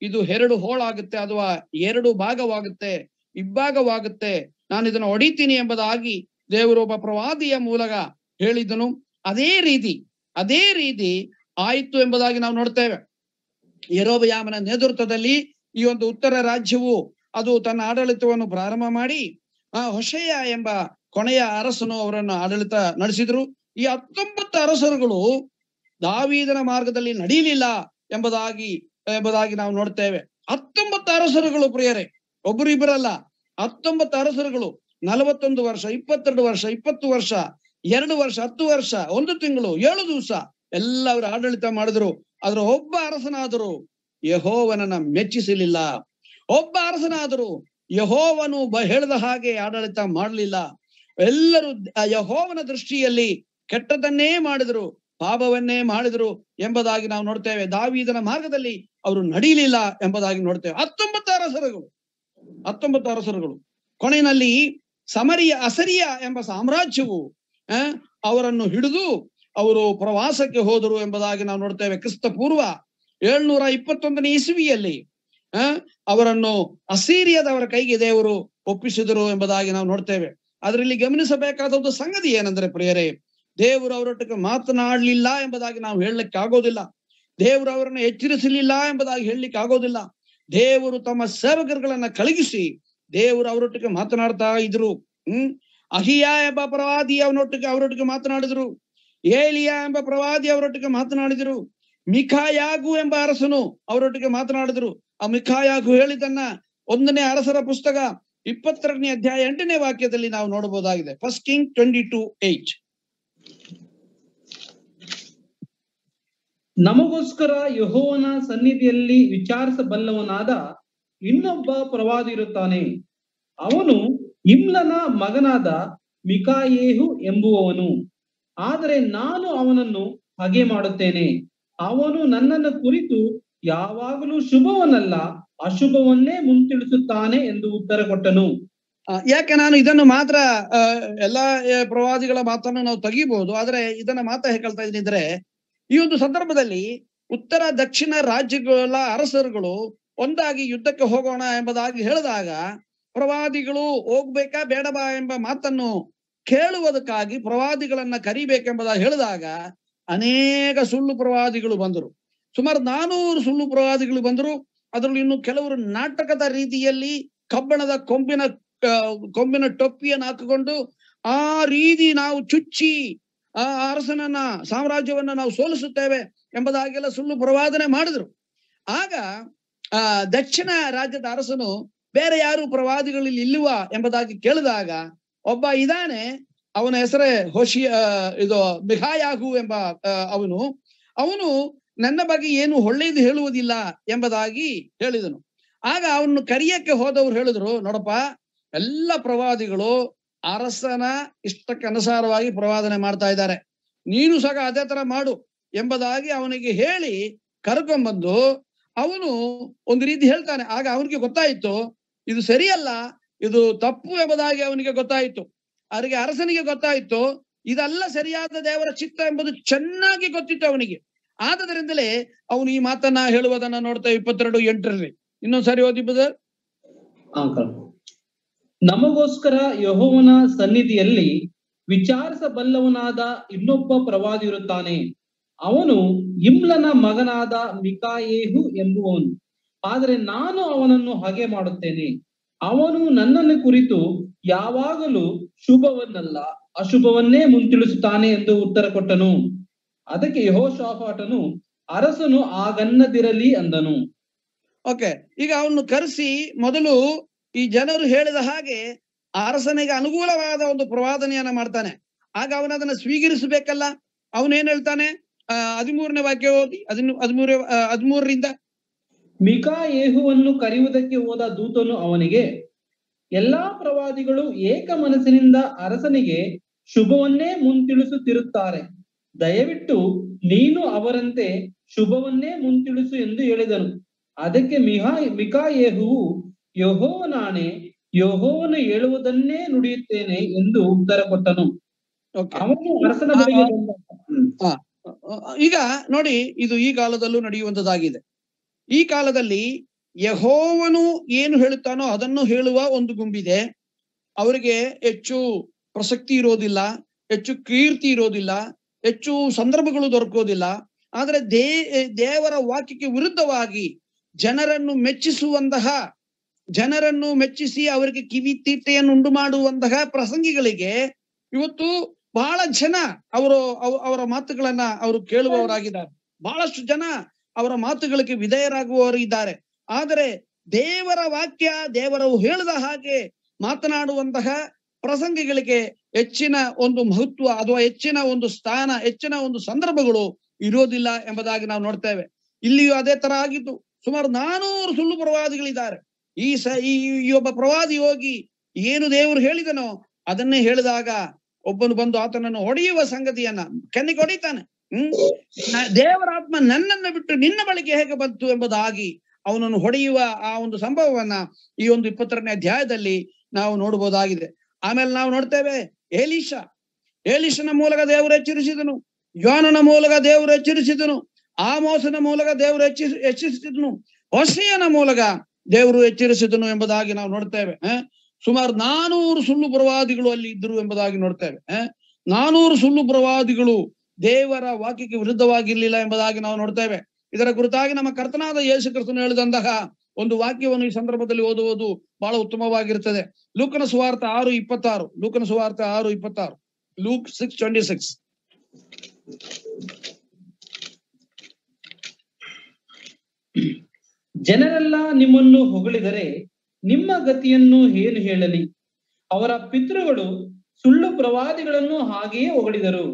ಇದು ಎರಡು ಹೋಳಾಗುತ್ತೆ ಅಥವಾ ಎರಡು ಭಾಗವಾಗುತ್ತೆ ಇಬ್ಬಾಗವಾಗುತ್ತೆ ನಾನು ಇದನ್ನು ಹೊಡಿತೀನಿ ಎಂಬುದಾಗಿ ದೇವರು ಒಬ್ಬ ಪ್ರವಾದಿಯ ಮೂಲಕ ಹೇಳಿದನು ಅದೇ ರೀತಿ ಅದೇ ರೀತಿ ಆಯಿತು ಎಂಬುದಾಗಿ ನಾವು ನೋಡ್ತೇವೆ ಯರೋಬಯಾಮನ ನೇತೃತ್ವದಲ್ಲಿ ಈ ಒಂದು ಉತ್ತರ ರಾಜ್ಯವು ಅದು ತನ್ನ ಆಡಳಿತವನ್ನು ಪ್ರಾರಂಭ ಮಾಡಿ ಆ ಹೊಷೆಯ ಎಂಬ ಕೊನೆಯ ಅರಸನು ಅವರನ್ನು ಆಡಳಿತ ನಡೆಸಿದ್ರು ಈ ಹತ್ತೊಂಬತ್ತು ಅರಸರುಗಳು ದಾವೀದನ ಮಾರ್ಗದಲ್ಲಿ ನಡೆಯಲಿಲ್ಲ ಎಂಬುದಾಗಿ ಎಂಬುದಾಗಿ ನಾವು ನೋಡ್ತೇವೆ ಹತ್ತೊಂಬತ್ತು ಅರಸರುಗಳು ಪ್ರಿಯರೇ ಒಬ್ಬರು ಇಬ್ಬರಲ್ಲ ಹತ್ತೊಂಬತ್ತು ಅರಸರುಗಳು ನಲವತ್ತೊಂದು ವರ್ಷ ಇಪ್ಪತ್ತೆರಡು ವರ್ಷ ಇಪ್ಪತ್ತು ವರ್ಷ ಎರಡು ವರ್ಷ ಹತ್ತು ವರ್ಷ ಒಂದು ತಿಂಗಳು ಏಳು ದಿವಸ ಎಲ್ಲ ಅವರು ಆಡಳಿತ ಮಾಡಿದ್ರು ಆದ್ರೆ ಒಬ್ಬ ಅರಸನಾದರೂ ಯಹೋವನನ್ನ ಮೆಚ್ಚಿಸಲಿಲ್ಲ ಒಬ್ಬ ಅರಸನಾದರೂ ಯಹೋವನು ಬ ಹೇಳಿದ ಹಾಗೆ ಆಡಳಿತ ಮಾಡಲಿಲ್ಲ ಎಲ್ಲರೂ ಆ ಯಹೋವನ ದೃಷ್ಟಿಯಲ್ಲಿ ಕೆಟ್ಟದನ್ನೇ ಮಾಡಿದ್ರು ಪಾಪವನ್ನೇ ಮಾಡಿದ್ರು ಎಂಬುದಾಗಿ ನಾವು ನೋಡ್ತೇವೆ ದಾವೀದನ ಮಾರ್ಗದಲ್ಲಿ ಅವರು ನಡೀಲಿಲ್ಲ ಎಂಬುದಾಗಿ ನೋಡ್ತೇವೆ ಹತ್ತೊಂಬತ್ತು ಅರಸರುಗಳು ಹತ್ತೊಂಬತ್ತು ಅರಸರುಗಳು ಕೊನೆಯಲ್ಲಿ ಸಮರಿಯ ಅಸರಿಯ ಎಂಬ ಸಾಮ್ರಾಜ್ಯವು ಆ, ಅವರನ್ನು ಹಿಡಿದು ಅವರು ಪ್ರವಾಸಕ್ಕೆ ಹೋದರು ಎಂಬುದಾಗಿ ನಾವು ನೋಡ್ತೇವೆ ಕ್ರಿಸ್ತ ಪೂರ್ವ ಏಳ್ನೂರ ಇಪ್ಪತ್ತೊಂದನೇ ಇಸುವಿಯಲ್ಲಿ ಆ ಅವರನ್ನು ಅಸೀರಿಯದವರ ಕೈಗೆ ದೇವರು ಒಪ್ಪಿಸಿದರು ಎಂಬುದಾಗಿ ನಾವು ನೋಡ್ತೇವೆ ಅದರಲ್ಲಿ ಗಮನಿಸಬೇಕಾದ ಒಂದು ಸಂಗತಿ ಏನಂದ್ರೆ ಪ್ರಿಯರೇ ದೇವರು ಅವರೊಟ್ಟಿಗೆ ಮಾತನಾಡಲಿಲ್ಲ ಎಂಬುದಾಗಿ ನಾವು ಹೇಳಲಿಕ್ಕೆ ಆಗೋದಿಲ್ಲ ದೇವರು ಅವರನ್ನು ಎಚ್ಚರಿಸಲಿಲ್ಲ ಎಂಬುದಾಗಿ ಹೇಳಲಿಕ್ಕೆ ಆಗೋದಿಲ್ಲ ದೇವರು ತಮ್ಮ ಸೇವಕರುಗಳನ್ನ ಕಳಗಿಸಿ ದೇವರು ಅವರೊಟ್ಟಿಗೆ ಮಾತನಾಡ್ತಾ ಇದ್ರು ಹ್ಮ್ ಅಹಿಯ ಎಂಬ ಪ್ರವಾದಿ ಅವನೊಟ್ಟಿಗೆ ಅವರೊಟ್ಟಿಗೆ ಮಾತನಾಡಿದ್ರು ಏಲಿಯಾ ಎಂಬ ಪ್ರವಾದಿ ಅವರೊಟ್ಟಿಗೆ ಮಾತನಾಡಿದರು ಮಿಖಾಯಾಗು ಎಂಬ ಅರಸನು ಅವರೊಟ್ಟಿಗೆ ಮಾತನಾಡಿದ್ರು ಆ ಮಿಖಾಯಾಗು ಹೇಳಿದನ್ನ ಒಂದನೇ ಅರಸರ ಪುಸ್ತಕ ಇಪ್ಪತ್ತೆರಡನೇ ಅಧ್ಯಾಯ ಎಂಟನೇ ವಾಕ್ಯದಲ್ಲಿ ನಾವು ನೋಡಬಹುದಾಗಿದೆ first king twenty two eight ನಮಗೋಸ್ಕರ ಯಹೋವನ ಸನ್ನಿಧಿಯಲ್ಲಿ ವಿಚಾರಿಸಬಲ್ಲವನಾದ ಇನ್ನೊಬ್ಬ ಪ್ರವಾದಿ ಇರುತ್ತಾನೆ ಅವನು ಇಮ್ಲನ ಮಗನಾದ ಮಿಕಾಯೇಹು ಎಂಬುವವನು ಆದರೆ ನಾನು ಅವನನ್ನು ಹಾಗೆ ಮಾಡುತ್ತೇನೆ ಅವನು ನನ್ನನ್ನು ಕುರಿತು ಯಾವಾಗಲೂ ಶುಭವನ್ನಲ್ಲ ಅಶುಭವನ್ನೇ ಮುಂತಿಳಿಸುತ್ತಾನೆ ಎಂದು ಉತ್ತರ ಕೊಟ್ಟನು ಆ, ಯಾಕೆ ನಾನು ಇದನ್ನು ಮಾತ್ರ ಆ, ಎಲ್ಲಾ ಆ, ಪ್ರವಾದಿಗಳ ಮಾತನ್ನು ನಾವು ತೆಗಿಬಹುದು ಆದ್ರೆ ಇದನ್ನ ಮಾತ್ರ ಹೇಳ್ತಾ ಇದೀನಿ ಅಂದ್ರೆ ಈ ಒಂದು ಸಂದರ್ಭದಲ್ಲಿ ಉತ್ತರ ದಕ್ಷಿಣ ರಾಜ್ಯಗಳ ಅರಸರುಗಳು ಒಂದಾಗಿ ಯುದ್ಧಕ್ಕೆ ಹೋಗೋಣ ಎಂಬುದಾಗಿ ಹೇಳಿದಾಗ ಪ್ರವಾದಿಗಳು ಹೋಗ್ಬೇಕಾ ಬೇಡವಾ ಎಂಬ ಮಾತನ್ನು ಕೇಳುವುದಕ್ಕಾಗಿ ಪ್ರವಾದಿಗಳನ್ನ ಕರಿಬೇಕೆಂಬುದಾಗಿ ಹೇಳಿದಾಗ ಅನೇಕ ಸುಳ್ಳು ಪ್ರವಾದಿಗಳು ಬಂದರು ಸುಮಾರು ನಾನೂರು ಸುಳ್ಳು ಪ್ರವಾದಿಗಳು ಬಂದರು ಅದರಲ್ಲಿ ಇನ್ನು ಕೆಲವರು ನಾಟಕದ ರೀತಿಯಲ್ಲಿ ಕಬ್ಬಣದ ಕೊಂಬಿನ ಆ, ಕೊಂಬಿನ ಟೊಪ್ಪಿಯನ್ನು ಹಾಕಿಕೊಂಡು ಆ ರೀತಿ ನಾವು ಚುಚ್ಚಿ ಆ ಅರಸನನ್ನ ಸಾಮ್ರಾಜ್ಯವನ್ನ ನಾವು ಸೋಲಿಸುತ್ತೇವೆ ಎಂಬುದಾಗೆಲ್ಲ ಸುಳ್ಳು ಪ್ರವಾದನೆ ಮಾಡಿದ್ರು ಆಗ ಆ ದಕ್ಷಿಣ ರಾಜ್ಯದ ಅರಸನು ಬೇರೆ ಯಾರು ಪ್ರವಾದಿಗಳಲ್ಲಿ ಇಲ್ಲುವ ಎಂಬುದಾಗಿ ಕೇಳಿದಾಗ ಒಬ್ಬ ಇದಾನೆ ಅವನ ಹೆಸರೇ ಹೋಶಿ ಆ, ಇದು ಮಿಹಾಯಾಹು ಎಂಬ ಆ, ಅವನು ಅವನು ನನ್ನ ಬಗ್ಗೆ ಏನು ಒಳ್ಳೆಯದು ಹೇಳುವುದಿಲ್ಲ ಎಂಬುದಾಗಿ ಹೇಳಿದನು ಆಗ ಅವನು ಕರಿಯಕ್ಕೆ ಹೋದವ್ರು ಹೇಳಿದ್ರು ನೋಡಪ್ಪ ಎಲ್ಲ ಪ್ರವಾದಿಗಳು ಅರಸನ ಇಷ್ಟಕ್ಕನುಸಾರವಾಗಿ ಪ್ರವಾದನೆ ಮಾಡ್ತಾ ಇದ್ದಾರೆ ನೀನು ಸಹ ಅದೇ ತರ ಮಾಡು ಎಂಬುದಾಗಿ ಅವನಿಗೆ ಹೇಳಿ ಕರ್ಕೊಂಡ್ಬಂದು ಅವನು ಒಂದು ರೀತಿ ಹೇಳ್ತಾನೆ ಆಗ ಅವನಿಗೆ ಗೊತ್ತಾಯಿತು ಇದು ಸರಿಯಲ್ಲ ಇದು ತಪ್ಪು ಎಂಬುದಾಗಿ ಅವನಿಗೆ ಗೊತ್ತಾಯಿತು ಅವರಿಗೆ ಅರಸನಿಗೆ ಗೊತ್ತಾಯಿತು ಇದೆಲ್ಲ ಸರಿಯಾದ ದೇವರ ಚಿತ್ತ ಎಂಬುದು ಚೆನ್ನಾಗಿ ಗೊತ್ತಿತ್ತು ಅವನಿಗೆ ಆದದರಿಂದಲೇ ಅವನು ಈ ಮಾತನ್ನ ಹೇಳುವುದನ್ನ ನೋಡ್ತೇವೆ ಇಪ್ಪತ್ತೆರಡು ಎಂಟರಲ್ಲಿ ಇನ್ನೊಂದ್ ಸರಿ ಓದಿ brother. ಅಂಕಲ್ ನಮಗೋಸ್ಕರ ಯಹೋವನ ಸನ್ನಿಧಿಯಲ್ಲಿ ವಿಚಾರಿಸಬಲ್ಲವನಾದ ಇನ್ನೊಬ್ಬ ಪ್ರವಾದಿ ಇರುತ್ತಾನೆ ಅವನು ಇಮ್ಲನ ಮಗನಾದ ಮಿಕಾಯೇಹು ಎಂಬುವವನು ಆದರೆ ನಾನು ಅವನನ್ನು ಹಾಗೆ ಮಾಡುತ್ತೇನೆ ಅವನು ನನ್ನನ್ನು ಕುರಿತು ಯಾವಾಗಲೂ ಶುಭವನ್ನಲ್ಲ ಅಶುಭವನ್ನೇ ಮುಂತಿಳಿಸುತ್ತಾನೆ ಎಂದು ಉತ್ತರ ಕೊಟ್ಟನು ಅದಕ್ಕೆ ಯಹೋಶಾಫಾಟನು ಅರಸನು ಆಗನ್ನದಿರಲಿ ಅಂದನು ಓಕೆ ಈಗ ಅವನು ಕರೆಸಿ ಮೊದಲು ಈ ಜನರು ಹೇಳಿದ ಹಾಗೆ ಆ ಅರಸನಿಗೆ ಅನುಕೂಲವಾದ ಒಂದು ಪ್ರವಾದನೆಯನ್ನ ಮಾಡ್ತಾನೆ ಆಗ ಅವನು ಅದನ್ನ ಸ್ವೀಕರಿಸಬೇಕಲ್ಲ ಅವನು ಏನ್ ಹೇಳ್ತಾನೆ ಆ ಹದಿಮೂರನೇ ವಾಕ್ಯ ಓದಿ ಹದಿಮೂ ಹದಿಮೂರ ಹದಿಮೂರರಿಂದ ಮಿಕಾಯೇಹುವನ್ನು ಕರೆಯುವುದಕ್ಕೆ ಹೋದ ದೂತನು ಅವನಿಗೆ ಎಲ್ಲಾ ಪ್ರವಾದಿಗಳು ಏಕ ಮನಸ್ಸಿನಿಂದ ಅರಸನಿಗೆ ಶುಭವನ್ನೇ ಮುಂತಿಳಿಸುತ್ತಿರುತ್ತಾರೆ ದಯವಿಟ್ಟು ನೀನು ಅವರಂತೆ ಶುಭವನ್ನೇ ಮುಂತಿಳಿಸು ಎಂದು ಹೇಳಿದನು ಅದಕ್ಕೆ ಮಿಹಾ ಮಿಕಾಯೇಹುವು ಯಹೋವನಾಣೆ ಯಹೋವನು ಹೇಳುವುದನ್ನೇ ನುಡಿಯುತ್ತೇನೆ ಎಂದು ಉತ್ತರ ಕೊಟ್ಟನು ಓಕೆ ಅವನು ಅರಸನ ಬಳಿಗೆ ಬಂದ ಹ್ಮ್. ಈಗ ನೋಡಿ ಇದು ಈ ಕಾಲದಲ್ಲೂ ನಡೆಯುವಂತದ್ದಾಗಿದೆ ಈ ಕಾಲದಲ್ಲಿ ಯಹೋವನು ಏನು ಹೇಳುತ್ತಾನೋ ಅದನ್ನು ಹೇಳುವ ಒಂದು ಗುಂಬಿದೆ ಅವರಿಗೆ ಹೆಚ್ಚು ಪ್ರಸಕ್ತಿ ಇರೋದಿಲ್ಲ ಹೆಚ್ಚು ಕೀರ್ತಿ ಇರೋದಿಲ್ಲ ಹೆಚ್ಚು ಸಂದರ್ಭಗಳು ದೊರಕೋದಿಲ್ಲ ಆದ್ರೆ ದೇ ದೇವರ ವಾಕ್ಯಕ್ಕೆ ವಿರುದ್ಧವಾಗಿ ಜನರನ್ನು ಮೆಚ್ಚಿಸುವಂತಹ ಜನರನ್ನು ಮೆಚ್ಚಿಸಿ ಅವರಿಗೆ ಕಿವಿ ತೀಟೆಯನ್ನು ಉಂಟು ಮಾಡುವಂತಹ ಪ್ರಸಂಗಿಗಳಿಗೆ ಇವತ್ತು ಬಹಳ ಜನ ಅವರು ಅವ- ಅವರ ಮಾತುಗಳನ್ನ ಅವರು ಕೇಳುವವರಾಗಿದ್ದಾರೆ ಬಹಳಷ್ಟು ಜನ ಅವರ ಮಾತುಗಳಿಗೆ ವಿಧೇಯರಾಗುವವರು ಇದ್ದಾರೆ ಆದರೆ ದೇವರ ವಾಕ್ಯ ದೇವರು ಹೇಳಿದ ಹಾಗೆ ಮಾತನಾಡುವಂತಹ ಪ್ರಸಂಗಿಗಳಿಗೆ ಹೆಚ್ಚಿನ ಒಂದು ಮಹತ್ವ ಅಥವಾ ಹೆಚ್ಚಿನ ಒಂದು ಸ್ಥಾನ ಹೆಚ್ಚಿನ ಒಂದು ಸಂದರ್ಭಗಳು ಇರೋದಿಲ್ಲ ಎಂಬುದಾಗಿ ನಾವು ನೋಡ್ತೇವೆ ಇಲ್ಲಿಯೂ ಅದೇ ತರ ಆಗಿದ್ದು ಸುಮಾರು ನಾನೂರು ಸುಳ್ಳು ಪ್ರವಾದಿಗಳಿದ್ದಾರೆ ಈ ಸ ಈ ಈ ಒಬ್ಬ ಪ್ರವಾದಿ ಹೋಗಿ ಏನು ದೇವರು ಹೇಳಿದನೋ ಅದನ್ನೇ ಹೇಳಿದಾಗ ಒಬ್ಬನು ಬಂದು ಆತನನ್ನು ಹೊಡೆಯುವ ಸಂಗತಿಯನ್ನ ಕೆನ್ನಿಗೆ ಹೊಡಿತಾನೆ ಹ್ಮ್ ನ- ದೇವರ ಆತ್ಮ ನನ್ನನ್ನು ಬಿಟ್ಟು ನಿನ್ನ ಬಳಿಗೆ ಹೇಗೆ ಬಂತು ಎಂಬುದಾಗಿ ಅವನನ್ನು ಹೊಡೆಯುವ ಆ ಒಂದು ಸಂಭವವನ್ನ ಈ ಒಂದು ಇಪ್ಪತ್ತರನೇ ಅಧ್ಯಾಯದಲ್ಲಿ ನಾವು ನೋಡಬಹುದಾಗಿದೆ ಆಮೇಲೆ ನಾವು ನೋಡ್ತೇವೆ ಏಲೀಶ ಏಲೀಶನ ಮೂಲಕ ದೇವರು ಎಚ್ಚರಿಸಿದನು ಯೋನನ ಮೂಲಕ ದೇವರು ಎಚ್ಚರಿಸಿದನು ಆಮೋಸನ ಮೂಲಕ ದೇವರು ಎಚ್ಚಿ ಎಚ್ಚರಿಸಿದನು ಹೊಸೆಯನ ಮೂಲಕ ದೇವರು ಎಚ್ಚರಿಸಿದನು ಎಂಬುದಾಗಿ ನಾವು ನೋಡ್ತೇವೆ ಆ? ಸುಮಾರು ನಾನೂರು ಸುಳ್ಳು ಪ್ರವಾದಿಗಳು ಅಲ್ಲಿ ಇದ್ದರು ಎಂಬುದಾಗಿ ನೋಡ್ತೇವೆ ಆ? ನಾನೂರು ಸುಳ್ಳು ಪ್ರವಾದಿಗಳು ದೇವರ ವಾಕ್ಯಕ್ಕೆ ವಿರುದ್ಧವಾಗಿರ್ಲಿಲ್ಲ ಎಂಬುದಾಗಿ ನಾವು ನೋಡ್ತೇವೆ ಇದರ ಕುರಿತಾಗಿ ನಮ್ಮ ಕರ್ತನಾದ ಯೇಸು ಕ್ರಿಸ್ತನು ಹೇಳಿದಂತಹ ಒಂದು ವಾಕ್ಯವನ್ನು ಈ ಸಂದರ್ಭದಲ್ಲಿ ಓದುವುದು ಬಹಳ ಉತ್ತಮವಾಗಿರುತ್ತದೆ ಲೂಕನ ಸುವಾರ್ಥ ಆರು ಇಪ್ಪತ್ತಾರು ಲೂಕನ ಸುವಾರ್ಥ ಆರು ಇಪ್ಪತ್ತಾರು ಲೂಕ್ ಸಿಕ್ಸ್ ಟ್ವೆಂಟಿ ಸಿಕ್ಸ್ ಜನರೆಲ್ಲ ನಿಮ್ಮನ್ನು ಹೊಗಳಿದರೆ ನಿಮ್ಮ ಗತಿಯನ್ನು ಏನು ಹೇಳಲಿ ಅವರ ಪಿತೃಗಳು ಸುಳ್ಳು ಪ್ರವಾದಿಗಳನ್ನು ಹಾಗೆಯೇ ಹೊಗಳಿದರು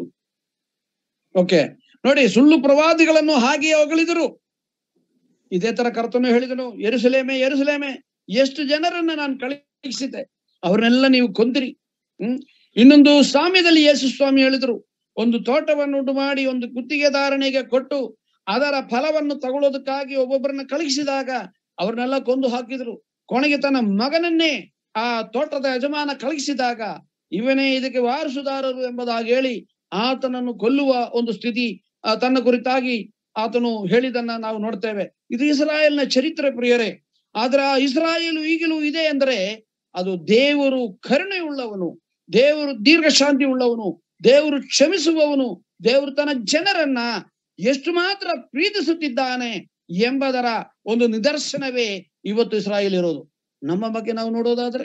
ಓಕೆ ನೋಡಿ ಸುಳ್ಳು ಪ್ರವಾದಿಗಳನ್ನು ಹಾಗೆಯೇ ಹೊಗಳಿದರು ಇದೇ ತರ ಕರ್ತನು ಹೇಳಿದನು ಎರುಸಲೇಮೆ ಎರುಸಲೇಮೆ ಎಷ್ಟು ಜನರನ್ನ ನಾನು ಕಳುಹಿಸಿದ್ದೆ ಅವ್ರನ್ನೆಲ್ಲ ನೀವು ಕೊಂದಿರಿ ಹ್ಮ್ ಇನ್ನೊಂದು ಸಾಮ್ಯದಲ್ಲಿ ಯೇಸು ಸ್ವಾಮಿ ಹೇಳಿದ್ರು ಒಂದು ತೋಟವನ್ನು ಉಂಟು ಮಾಡಿ ಒಂದು ಗುತ್ತಿಗೆದಾರನಿಗೆ ಕೊಟ್ಟು ಅದರ ಫಲವನ್ನು ತಗೊಳ್ಳೋದಕ್ಕಾಗಿ ಒಬ್ಬೊಬ್ಬರನ್ನ ಕಳುಹಿಸಿದಾಗ ಅವ್ರನ್ನೆಲ್ಲ ಕೊಂದು ಹಾಕಿದ್ರು ಕೊನೆಗೆ ತನ್ನ ಮಗನನ್ನೇ ಆ ತೋಟದ ಯಜಮಾನ ಕಳುಹಿಸಿದಾಗ ಇವನೇ ಇದಕ್ಕೆ ವಾರಸುದಾರರು ಎಂಬುದಾಗಿ ಹೇಳಿ ಆತನನ್ನು ಕೊಲ್ಲುವ ಒಂದು ಸ್ಥಿತಿ ಆ, ತನ್ನ ಕುರಿತಾಗಿ ಆತನು ಹೇಳಿದನ್ನ ನಾವು ನೋಡ್ತೇವೆ ಇದು ಇಸ್ರಾಯೇಲ್ನ ಚರಿತ್ರೆ ಪ್ರಿಯರೇ ಆದ್ರೆ ಆ ಇಸ್ರಾಯೇಲು ಈಗಲೂ ಇದೆ ಅಂದ್ರೆ ಅದು ದೇವರು ಕರುಣೆ ಉಳ್ಳವನು ದೇವರು ದೀರ್ಘ ಶಾಂತಿ ಉಳ್ಳವನು ದೇವರು ಕ್ಷಮಿಸುವವನು ದೇವರು ತನ್ನ ಜನರನ್ನ ಎಷ್ಟು ಮಾತ್ರ ಪ್ರೀತಿಸುತ್ತಿದ್ದಾನೆ ಎಂಬುದರ ಒಂದು ನಿದರ್ಶನವೇ ಇವತ್ತು ಇಸ್ರಾಯೇಲ್ ಇರೋದು ನಮ್ಮ ಬಗ್ಗೆ ನಾವು ನೋಡೋದಾದ್ರೆ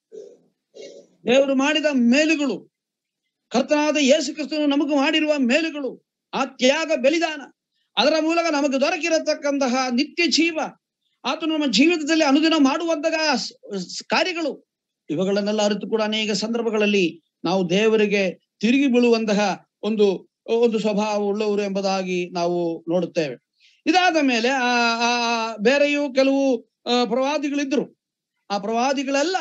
ದೇವರು ಮಾಡಿದ ಮೇಲುಗಳು ಕರ್ತನಾದ ಯೇಸು ಕ್ರಿಸ್ತನು ನಮಗೂ ಮಾಡಿರುವ ಮೇಲುಗಳು ಆ ತ್ಯಾಗ ಬಲಿದಾನ ಅದರ ಮೂಲಕ ನಮಗೆ ದೊರಕಿರತಕ್ಕಂತಹ ನಿತ್ಯ ಜೀವ ಆತನು ನಮ್ಮ ಜೀವಿತದಲ್ಲಿ ಅನುದಿನ ಮಾಡುವಂತಹ ಸ್- ಸ್- ಕಾರ್ಯಗಳು ಇವುಗಳನ್ನೆಲ್ಲ ಅರಿತು ಕೂಡ ಅನೇಕ ಸಂದರ್ಭಗಳಲ್ಲಿ ನಾವು ದೇವರಿಗೆ ತಿರುಗಿ ಬೀಳುವಂತಹ ಒಂದು ಒಂದು ಸ್ವಭಾವ ಉಳ್ಳವರು ಎಂಬುದಾಗಿ ನಾವು ನೋಡುತ್ತೇವೆ ಇದಾದ ಮೇಲೆ ಆ ಆ ಬೇರೆಯೂ ಕೆಲವು ಆ, ಪ್ರವಾದಿಗಳಿದ್ರು ಆ ಪ್ರವಾದಿಗಳೆಲ್ಲ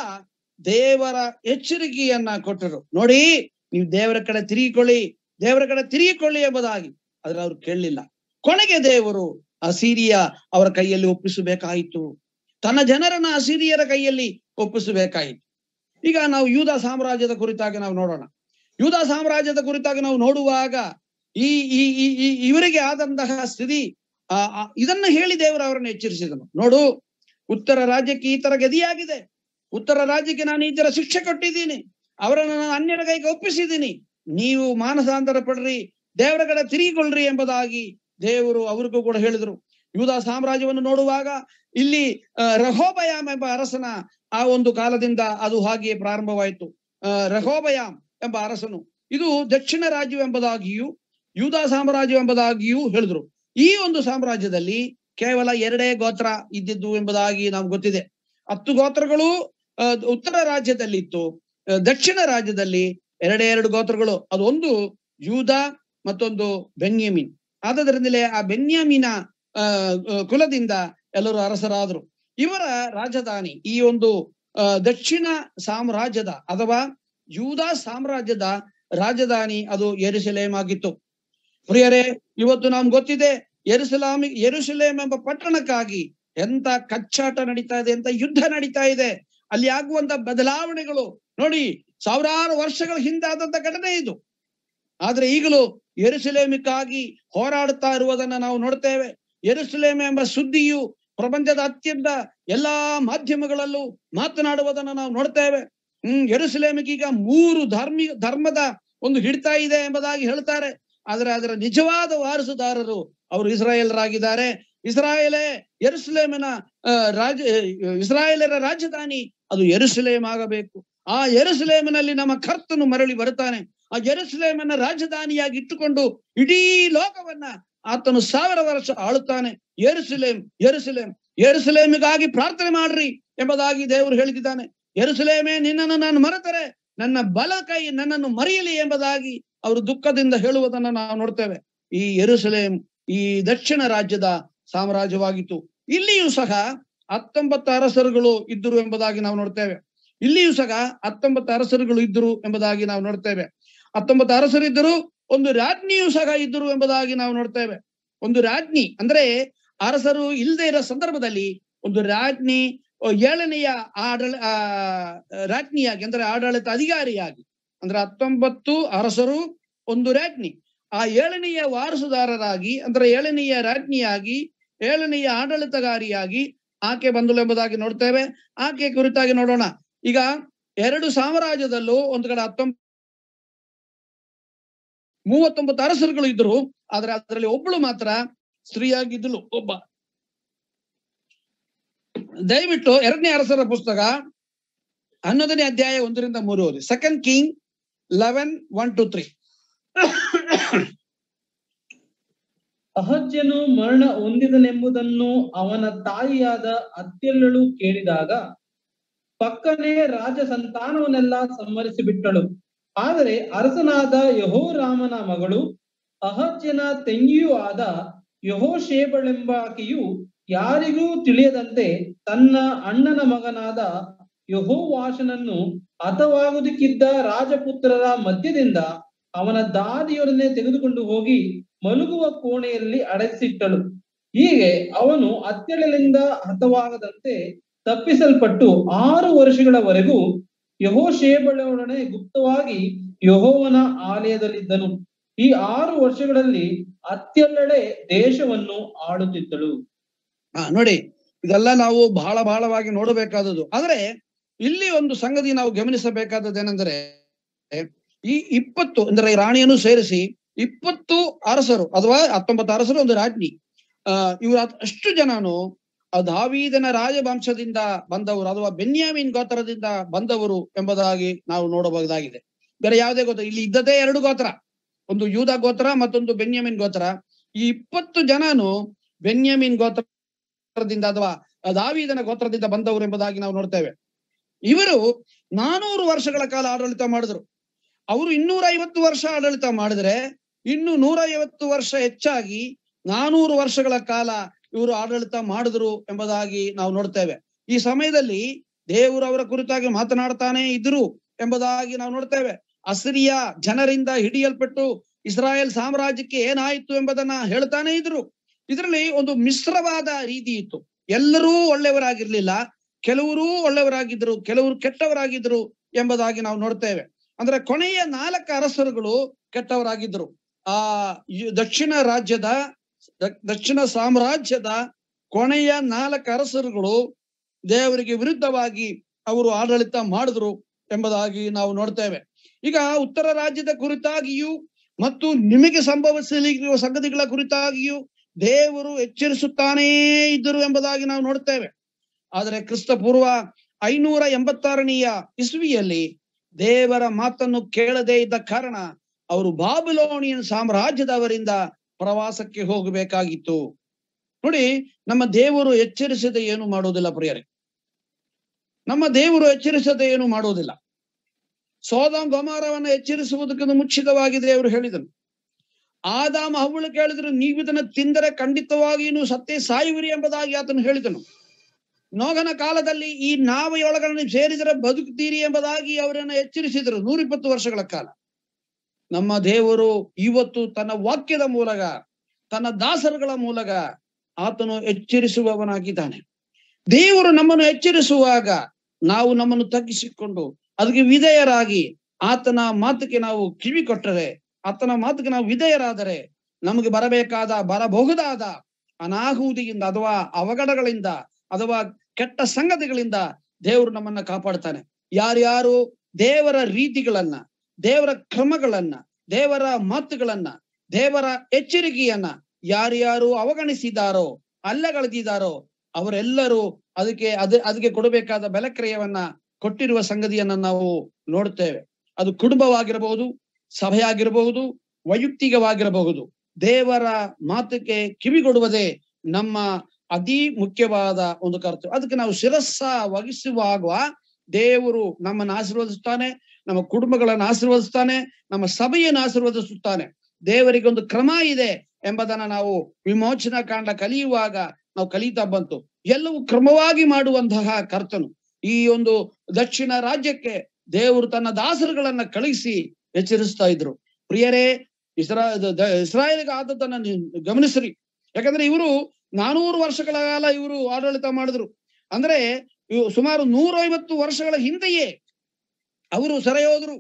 ದೇವರ ಎಚ್ಚರಿಕೆಯನ್ನ ಕೊಟ್ಟರು ನೋಡಿ ನೀವು ದೇವರ ಕಡೆ ತಿರುಗಿಕೊಳ್ಳಿ ದೇವರ ಕಡೆ ತಿರುಗಿಕೊಳ್ಳಿ ಎಂಬುದಾಗಿ ಆದ್ರೆ ಅವ್ರು ಕೇಳಲಿಲ್ಲ ಕೊನೆಗೆ ದೇವರು ಅಸೀರಿಯ ಅವರ ಕೈಯಲ್ಲಿ ಒಪ್ಪಿಸಬೇಕಾಯಿತು ತನ್ನ ಜನರನ್ನ ಅಸೀರಿಯರ ಕೈಯಲ್ಲಿ ಒಪ್ಪಿಸಬೇಕಾಯಿತು ಈಗ ನಾವು ಯೂದ ಸಾಮ್ರಾಜ್ಯದ ಕುರಿತಾಗಿ ನಾವು ನೋಡೋಣ ಯೂದ ಸಾಮ್ರಾಜ್ಯದ ಕುರಿತಾಗಿ ನಾವು ನೋಡುವಾಗ ಈ ಈ ಈ ಈ- ಇವರಿಗೆ ಆದಂತಹ ಸ್ಥಿತಿ ಆ ಆ, ಇದನ್ನ ಹೇಳಿ ದೇವರು ಅವರನ್ನು ಎಚ್ಚರಿಸಿದನು ನೋಡು ಉತ್ತರ ರಾಜ್ಯಕ್ಕೆ ಈ ತರ ಗದಿಯಾಗಿದೆ ಉತ್ತರ ರಾಜ್ಯಕ್ಕೆ ನಾನು ಈ ತರ ಶಿಕ್ಷೆ ಕೊಟ್ಟಿದ್ದೀನಿ ಅವರನ್ನು ನಾನು ಅನ್ಯರ ಕೈಗೆ ಒಪ್ಪಿಸಿದ್ದೀನಿ ನೀವು ಮಾನಸಾಂತರ ಪಡ್ರಿ ದೇವರ ಕಡೆ ತಿರುಗಿಕೊಳ್ಳ್ರಿ ಎಂಬುದಾಗಿ ದೇವರು ಅವ್ರಿಗೂ ಕೂಡ ಹೇಳಿದ್ರು ಯೂದ ಸಾಮ್ರಾಜ್ಯವನ್ನು ನೋಡುವಾಗ ಇಲ್ಲಿ ಆ, ರಹೋಬಯಾಮ್ ಎಂಬ ಅರಸನ ಆ ಒಂದು ಕಾಲದಿಂದ ಅದು ಹಾಗೆಯೇ ಪ್ರಾರಂಭವಾಯಿತು ಆ, ರಹೋಬಯಾಮ್ ಎಂಬ ಅರಸನು ಇದು ದಕ್ಷಿಣ ರಾಜ್ಯವೆಂಬುದಾಗಿಯೂ ಯೂದ ಸಾಮ್ರಾಜ್ಯ ಎಂಬುದಾಗಿಯೂ ಹೇಳಿದ್ರು ಈ ಒಂದು ಸಾಮ್ರಾಜ್ಯದಲ್ಲಿ ಕೇವಲ ಎರಡೇ ಗೋತ್ರ ಇದ್ದಿದ್ದು ಎಂಬುದಾಗಿ ನಮ್ಗೆ ಗೊತ್ತಿದೆ ಹತ್ತು ಗೋತ್ರಗಳು ಆ, ಉತ್ತರ ರಾಜ್ಯದಲ್ಲಿ ಇತ್ತು ಆ, ದಕ್ಷಿಣ ರಾಜ್ಯದಲ್ಲಿ ಎರಡೇ ಎರಡು ಗೋತ್ರಗಳು ಅದು ಒಂದು ಯೂದ ಮತ್ತೊಂದು ಬೆನ್ಯಮಿನ್ ಆದದರಿಂದಲೇ ಆ ಬೆನ್ಯಾಮಿನ ಆ ಆ, ಕುಲದಿಂದ ಎಲ್ಲರೂ ಅರಸರಾದರು ಇವರ ರಾಜಧಾನಿ ಈ ಒಂದು ಆ, ದಕ್ಷಿಣ ಸಾಮ್ರಾಜ್ಯದ ಅಥವಾ ಯೂದ ಸಾಮ್ರಾಜ್ಯದ ರಾಜಧಾನಿ ಅದು ಯೆರೂಸಲೇಮ್ ಆಗಿತ್ತು ಪ್ರಿಯರೇ ಇವತ್ತು ನಮ್ಗೆ ಗೊತ್ತಿದೆ ಯೆರೂಸಲಾಮಿ ಯೆರೂಸಲೇಮ್ ಎಂಬ ಪಟ್ಟಣಕ್ಕಾಗಿ ಎಂತ ಕಚ್ಚಾಟ ನಡೀತಾ ಇದೆ ಎಂತ ಯುದ್ಧ ನಡೀತಾ ಇದೆ ಅಲ್ಲಿ ಆಗುವಂತ ಬದಲಾವಣೆಗಳು ನೋಡಿ ಸಾವಿರಾರು ವರ್ಷಗಳ ಹಿಂದೆ ಆದಂತ ಘಟನೆ ಇದು ಆದ್ರೆ ಈಗಲೂ ಯೆರೂಸಲೇಮಿಕ್ಕಾಗಿ ಹೋರಾಡುತ್ತಾ ಇರುವುದನ್ನ ನಾವು ನೋಡ್ತೇವೆ ಯೆರೂಸಲೇಮ್ ಎಂಬ ಸುದ್ದಿಯು ಪ್ರಪಂಚದ ಅತ್ಯಂತ ಎಲ್ಲಾ ಮಾಧ್ಯಮಗಳಲ್ಲೂ ಮಾತನಾಡುವುದನ್ನು ನಾವು ನೋಡ್ತೇವೆ ಹ್ಮ್ ಯೆರೂಸಲೇಮಿಗೀಗ ಮೂರು ಧಾರ್ಮಿಕ ಧರ್ಮದ ಒಂದು ಹಿಡಿತ ಇದೆ ಎಂಬುದಾಗಿ ಹೇಳ್ತಾರೆ ಆದ್ರೆ ಅದರ ನಿಜವಾದ ವಾರಸುದಾರರು ಅವರು ಇಸ್ರಾಯೇಲರಾಗಿದ್ದಾರೆ ಇಸ್ರಾಯೇಲೇ ಯೆರೂಸಲೇಮಿನ ಆ, ರಾಜ ಇಸ್ರಾಯೇಲರ ರಾಜಧಾನಿ ಅದು ಯೆರೂಸಲೇಮ್ ಆಗಬೇಕು ಆ ಯೆರೂಸಲೇಮಿನಲ್ಲಿ ನಮ್ಮ ಕರ್ತನು ಮರಳಿ ಬರುತ್ತಾನೆ ಆ ಯೆರೂಸಲೇಮನ್ನ ರಾಜಧಾನಿಯಾಗಿ ಇಟ್ಟುಕೊಂಡು ಇಡೀ ಲೋಕವನ್ನ ಆತನು ಸಾವಿರ ವರ್ಷ ಆಳುತ್ತಾನೆ ಯೆರೂಸಲೇಮ್ ಯೆರೂಸಲೇಮ್ ಯೆರೂಸಲೇಮಿಗಾಗಿ ಪ್ರಾರ್ಥನೆ ಮಾಡ್ರಿ ಎಂಬುದಾಗಿ ದೇವರು ಹೇಳಿದ್ದಾನೆ ಯೆರೂಸಲೇಮೇ ನಿನ್ನನ್ನು ನಾನು ಮರೆತರೆ ನನ್ನ ಬಲ ಕೈ ನನ್ನನ್ನು ಮರೆಯಲಿ ಎಂಬುದಾಗಿ ಅವರು ದುಃಖದಿಂದ ಹೇಳುವುದನ್ನ ನಾವು ನೋಡ್ತೇವೆ ಈ ಯೆರೂಸಲೇಮ್ ಈ ದಕ್ಷಿಣ ರಾಜ್ಯದ ಸಾಮ್ರಾಜ್ಯವಾಗಿತ್ತು ಇಲ್ಲಿಯೂ ಸಹ ಹತ್ತೊಂಬತ್ತು ಅರಸರುಗಳು ಇದ್ದರು ಎಂಬುದಾಗಿ ನಾವು ನೋಡ್ತೇವೆ ಇಲ್ಲಿಯೂ ಸಹ ಹತ್ತೊಂಬತ್ತು ಅರಸರುಗಳು ಇದ್ದರು ಎಂಬುದಾಗಿ ನಾವು ನೋಡ್ತೇವೆ ಹತ್ತೊಂಬತ್ತು ಅರಸರು ಇದ್ದರು ಒಂದು ರಾಜ್ಞಿಯೂ ಸಹ ಇದ್ದರು ಎಂಬುದಾಗಿ ನಾವು ನೋಡ್ತೇವೆ ಒಂದು ರಾಜ್ಞಿ ಅಂದ್ರೆ ಅರಸರು ಇಲ್ಲದೆ ಇರೋ ಸಂದರ್ಭದಲ್ಲಿ ಒಂದು ರಾಜ್ಞಿ ಅಹ್, ಏಳನೆಯ ಆಡಳ ಆ ರಾಜ್ಞಿಯಾಗಿ ಅಂದ್ರೆ ಆಡಳಿತ ಅಧಿಕಾರಿಯಾಗಿ ಅಂದ್ರೆ ಹತ್ತೊಂಬತ್ತು ಅರಸರು ಒಂದು ರಾಜ್ಞಿ ಆ ಏಳನೆಯ ವಾರಸುದಾರರಾಗಿ ಅಂದ್ರೆ ಏಳನೆಯ ರಾಜ್ಞಿಯಾಗಿ ಏಳನೆಯ ಆಡಳಿತಗಾರಿಯಾಗಿ ಆಕೆ ಬಂದಳು ಎಂಬುದಾಗಿ ನೋಡ್ತೇವೆ ಆಕೆ ಕುರಿತಾಗಿ ನೋಡೋಣ ಈಗ ಎರಡು ಸಾಮ್ರಾಜ್ಯದಲ್ಲೂ ಒಂದು ಕಡೆ ಹತ್ತೊಂಬ ಮೂವತ್ತೊಂಬತ್ತು ಅರಸರುಗಳು ಇದ್ರು ಆದ್ರೆ ಅದರಲ್ಲಿ ಒಬ್ಬಳು ಮಾತ್ರ ಸ್ತ್ರೀಯಾಗಿದ್ದಳು ಒಬ್ಬ ದಯವಿಟ್ಟು ಎರಡನೇ ಅರಸರ ಪುಸ್ತಕ ಹನ್ನೊಂದನೇ ಅಧ್ಯಾಯ ಒಂದರಿಂದ ಮೂರು ಓದಿ second king eleven one two three ಅಹಜ್ಯನು ಮರಣ ಹೊಂದಿದನೆಂಬುದನ್ನು ಅವನ ತಾಯಿಯಾದ ಅತ್ಯಲ್ಲಳು ಕೇಳಿದಾಗ ಪಕ್ಕನೆ ರಾಜ ಸಂತಾನವನ್ನೆಲ್ಲ ಸಂಹರಿಸಿ ಬಿಟ್ಟಳು ಆದರೆ ಅರಸನಾದ ಯಹೋರಾಮನ ಮಗಳು ಅಹಜ್ಯನ ತಂಗಿಯೂ ಆದ ಯಹೋಶೇಬಳೆಂಬಾಕೆಯು ಯಾರಿಗೂ ತಿಳಿಯದಂತೆ ತನ್ನ ಅಣ್ಣನ ಮಗನಾದ ಯಹೋವಾಶನನ್ನು ಹತವಾಗುವುದಕ್ಕಿದ್ದ ರಾಜಪುತ್ರರ ಮಧ್ಯದಿಂದ ಅವನ ದಾದಿಯೊಡನೆ ತೆಗೆದುಕೊಂಡು ಹೋಗಿ ಮಲಗುವ ಕೋಣೆಯಲ್ಲಿ ಅಡಗಿಸಿಟ್ಟಳು ಹೀಗೆ ಅವನು ಅತ್ಯಳಲಿಂದ ಹತವಾಗದಂತೆ ತಪ್ಪಿಸಲ್ಪಟ್ಟು ಆರು ವರ್ಷಗಳವರೆಗೂ ಯಹೋಶೇಬಳೊಡನೆ ಗುಪ್ತವಾಗಿ ಯಹೋವನ ಆಲಯದಲ್ಲಿದ್ದನು ಈ ಆರು ವರ್ಷಗಳಲ್ಲಿ ಅತ್ಯಲ್ಲಡೆ ದೇಶವನ್ನು ಆಳುತ್ತಿದ್ದಳು ಹಾ ನೋಡಿ ಇದೆಲ್ಲ ನಾವು ಬಹಳ ಬಹಳವಾಗಿ ನೋಡಬೇಕಾದದ್ದು ಆದ್ರೆ ಇಲ್ಲಿ ಒಂದು ಸಂಗತಿ ನಾವು ಗಮನಿಸಬೇಕಾದದ್ದೇನೆಂದರೆ ಈ ಇಪ್ಪತ್ತು ಅಂದ್ರೆ ಈ ರಾಣಿಯನ್ನು ಸೇರಿಸಿ ಇಪ್ಪತ್ತು ಅರಸರು ಅಥವಾ ಹತ್ತೊಂಬತ್ತು ಅರಸರು ಒಂದು ರಾಜ್ಞಿ ಆ ಇವರು ಅಷ್ಟು ಜನನು ಆ ದಾವೀದನ ರಾಜವಂಶದಿಂದ ಬಂದವರು ಅಥವಾ ಬೆನ್ಯಾಮೀನ್ ಗೋತ್ರದಿಂದ ಬಂದವರು ಎಂಬುದಾಗಿ ನಾವು ನೋಡಬಹುದಾಗಿದೆ ಬೇರೆ ಯಾವುದೇ ಗೋತ್ರ ಇಲ್ಲಿ ಇದ್ದದೇ ಎರಡು ಗೋತ್ರ ಒಂದು ಯೂದ ಗೋತ್ರ ಮತ್ತೊಂದು ಬೆನ್ಯಾಮೀನ್ ಗೋತ್ರ ಈ ಇಪ್ಪತ್ತು ಜನನು ಬೆನ್ಯಾಮೀನ್ ಗೋತ್ರದಿಂದ ಅಥವಾ ದಾವೀದನ ಗೋತ್ರದಿಂದ ಬಂದವರು ಎಂಬುದಾಗಿ ನಾವು ನೋಡ್ತೇವೆ ಇವರು ನಾನೂರು ವರ್ಷಗಳ ಕಾಲ ಆಡಳಿತ ಮಾಡಿದ್ರು ಅವರು ಇನ್ನೂರ ಐವತ್ತು ವರ್ಷ ಆಡಳಿತ ಮಾಡಿದ್ರೆ ಇನ್ನು ನೂರ ಐವತ್ತು ವರ್ಷ ಹೆಚ್ಚಾಗಿ ನಾನೂರು ವರ್ಷಗಳ ಕಾಲ ಇವರು ಆಡಳಿತ ಮಾಡಿದ್ರು ಎಂಬುದಾಗಿ ನಾವು ನೋಡ್ತೇವೆ ಈ ಸಮಯದಲ್ಲಿ ದೇವರು ಅವರ ಕುರಿತಾಗಿ ಮಾತನಾಡ್ತಾನೆ ಇದ್ರು ಎಂಬುದಾಗಿ ನಾವು ನೋಡ್ತೇವೆ ಅಸಿರಿಯ ಜನರಿಂದ ಹಿಡಿಯಲ್ಪಟ್ಟು ಇಸ್ರಾಯೇಲ್ ಸಾಮ್ರಾಜ್ಯಕ್ಕೆ ಏನಾಯ್ತು ಎಂಬುದನ್ನ ಹೇಳ್ತಾನೆ ಇದ್ರು ಇದರಲ್ಲಿ ಒಂದು ಮಿಶ್ರವಾದ ರೀತಿ ಇತ್ತು ಎಲ್ಲರೂ ಒಳ್ಳೆಯವರಾಗಿರ್ಲಿಲ್ಲ ಕೆಲವರು ಒಳ್ಳೆಯವರಾಗಿದ್ರು ಕೆಲವರು ಕೆಟ್ಟವರಾಗಿದ್ರು ಎಂಬುದಾಗಿ ನಾವು ನೋಡ್ತೇವೆ ಅಂದ್ರೆ ಕೊನೆಯ ನಾಲ್ಕು ಅರಸರುಗಳು ಕೆಟ್ಟವರಾಗಿದ್ರು ಆ ಯು- ದಕ್ಷಿಣ ರಾಜ್ಯದ ದ- ದಕ್ಷಿಣ ಸಾಮ್ರಾಜ್ಯದ ಕೊನೆಯ ನಾಲ್ಕು ಅರಸರುಗಳು ದೇವರಿಗೆ ವಿರುದ್ಧವಾಗಿ ಅವರು ಆಡಳಿತ ಮಾಡಿದ್ರು ಎಂಬುದಾಗಿ ನಾವು ನೋಡ್ತೇವೆ ಈಗ ಉತ್ತರ ರಾಜ್ಯದ ಕುರಿತಾಗಿಯೂ ಮತ್ತು ನಿಮಗೆ ಸಂಭವಿಸಲಿರುವ ಸಂಗತಿಗಳ ಕುರಿತಾಗಿಯೂ ದೇವರು ಎಚ್ಚರಿಸುತ್ತಾನೇ ಇದ್ದರು ಎಂಬುದಾಗಿ ನಾವು ನೋಡ್ತೇವೆ ಆದರೆ ಕ್ರಿಸ್ತ ಪೂರ್ವ ಐನೂರ ಎಂಬತ್ತಾರನೆಯ ಇಸ್ವಿಯಲ್ಲಿ ದೇವರ ಮಾತನ್ನು ಕೇಳದೇ ಇದ್ದ ಕಾರಣ ಅವರು ಬಾಬಿಲೋನಿಯನ್ ಸಾಮ್ರಾಜ್ಯದವರಿಂದ ಪ್ರವಾಸಕ್ಕೆ ಹೋಗಬೇಕಾಗಿತ್ತು ನೋಡಿ ನಮ್ಮ ದೇವರು ಎಚ್ಚರಿಸದೆ ಏನು ಮಾಡುವುದಿಲ್ಲ ಪ್ರಿಯರೇ ನಮ್ಮ ದೇವರು ಎಚ್ಚರಿಸದೆ ಏನು ಮಾಡುವುದಿಲ್ಲ ಸೋದಂ ಗೊಮಾರವನ್ನ ಎಚ್ಚರಿಸುವುದಕ್ಕಿಂತ ಮುಂಚಿತವಾಗಿ ದೇವರು ಹೇಳಿದನು ಆದಾಮ ಹವ್ವಳು ಕೇಳಿದ್ರು ನೀವು ಇದನ್ನ ತಿಂದರೆ ಖಂಡಿತವಾಗಿ ನೀವು ಸತ್ತೇ ಸಾಯುವಿರಿ ಎಂಬುದಾಗಿ ಆತನು ಹೇಳಿದನು ನೋಗನ ಕಾಲದಲ್ಲಿ ಈ ನಾವೆಯೊಳಗನ್ನು ಸೇರಿದರೆ ಬದುಕ್ತೀರಿ ಎಂಬುದಾಗಿ ಅವರನ್ನು ಎಚ್ಚರಿಸಿದರು ನೂರಿಪ್ಪತ್ತು ವರ್ಷಗಳ ಕಾಲ ನಮ್ಮ ದೇವರು ಇವತ್ತು ತನ್ನ ವಾಕ್ಯದ ಮೂಲಕ ತನ್ನ ದಾಸರುಗಳ ಮೂಲಕ ಆತನು ಎಚ್ಚರಿಸುವವನಾಗಿದ್ದಾನೆ ದೇವರು ನಮ್ಮನ್ನು ಎಚ್ಚರಿಸುವಾಗ ನಾವು ನಮ್ಮನ್ನು ತಗ್ಗಿಸಿಕೊಂಡು ಅದಕ್ಕೆ ವಿಧೇಯರಾಗಿ ಆತನ ಮಾತಿಗೆ ನಾವು ಕಿವಿ ಕೊಟ್ಟರೆ ಆತನ ಮಾತಿಗೆ ನಾವು ವಿಧೇಯರಾದರೆ ನಮಗೆ ಬರಬೇಕಾದ ಬರಬಹುದಾದ ಅನಾಹುತಿಯಿಂದ ಅಥವಾ ಅವಘಡಗಳಿಂದ ಅಥವಾ ಕೆಟ್ಟ ಸಂಗತಿಗಳಿಂದ ದೇವರು ನಮ್ಮನ್ನ ಕಾಪಾಡ್ತಾನೆ ಯಾರ್ಯಾರು ದೇವರ ರೀತಿಗಳನ್ನ ದೇವರ ಕ್ರಮಗಳನ್ನ ದೇವರ ಮಾತುಗಳನ್ನ ದೇವರ ಎಚ್ಚರಿಕೆಯನ್ನ ಯಾರ್ಯಾರು ಅವಗಣಿಸಿದಾರೋ ಅಲ್ಲಗಳೆದಿದ್ದಾರೋ ಅವರೆಲ್ಲರೂ ಅದಕ್ಕೆ ಅದ ಅದಕ್ಕೆ ಕೊಡಬೇಕಾದ ಬೆಲೆಕ್ರಯವನ್ನ ಕೊಟ್ಟಿರುವ ಸಂಗತಿಯನ್ನ ನಾವು ನೋಡ್ತೇವೆ ಅದು ಕುಟುಂಬವಾಗಿರಬಹುದು ಸಭೆಯಾಗಿರಬಹುದು ವೈಯಕ್ತಿಕವಾಗಿರಬಹುದು ದೇವರ ಮಾತಕ್ಕೆ ಕಿವಿಗೊಡುವುದೇ ನಮ್ಮ ಅತಿ ಮುಖ್ಯವಾದ ಒಂದು ಕರ್ತವ್ಯ ಅದಕ್ಕೆ ನಾವು ಶಿರಸ್ಸ ವಹಿಸುವಾಗ ದೇವರು ನಮ್ಮನ್ನು ಆಶೀರ್ವದಿಸ್ತಾನೆ ನಮ್ಮ ಕುಟುಂಬಗಳನ್ನು ಆಶೀರ್ವದಿಸ್ತಾನೆ ನಮ್ಮ ಸಭೆಯನ್ನು ಆಶೀರ್ವದಿಸುತ್ತಾನೆ ದೇವರಿಗೆ ಒಂದು ಕ್ರಮ ಇದೆ ಎಂಬುದನ್ನ ನಾವು ವಿಮೋಚನಾ ಕಾಂಡ ಕಲಿಯುವಾಗ ನಾವು ಕಲಿತಾ ಬಂತು ಎಲ್ಲವೂ ಕ್ರಮವಾಗಿ ಮಾಡುವಂತಹ ಕರ್ತನು ಈ ಒಂದು ದಕ್ಷಿಣ ರಾಜ್ಯಕ್ಕೆ ದೇವರು ತನ್ನ ದಾಸರುಗಳನ್ನ ಕಳಿಸಿ ಎಚ್ಚರಿಸ್ತಾ ಇದ್ರು ಪ್ರಿಯರೇ ಇಸ್ರಾ ದ- ದ- ಇಸ್ರಾಯೇಲ್ಗೆ ಆದದ್ದನ್ನ ನೀವು ಗಮನಿಸ್ರಿ ಯಾಕಂದ್ರೆ ಇವರು ನಾನೂರು ವರ್ಷಗಳ ಕಾಲ ಇವರು ಆಡಳಿತ ಮಾಡಿದ್ರು ಅಂದ್ರೆ ಇವು ಸುಮಾರು ನೂರೈವತ್ತು ವರ್ಷಗಳ ಹಿಂದೆಯೇ ಅವರು ಸೆರೆ ಹೋದ್ರು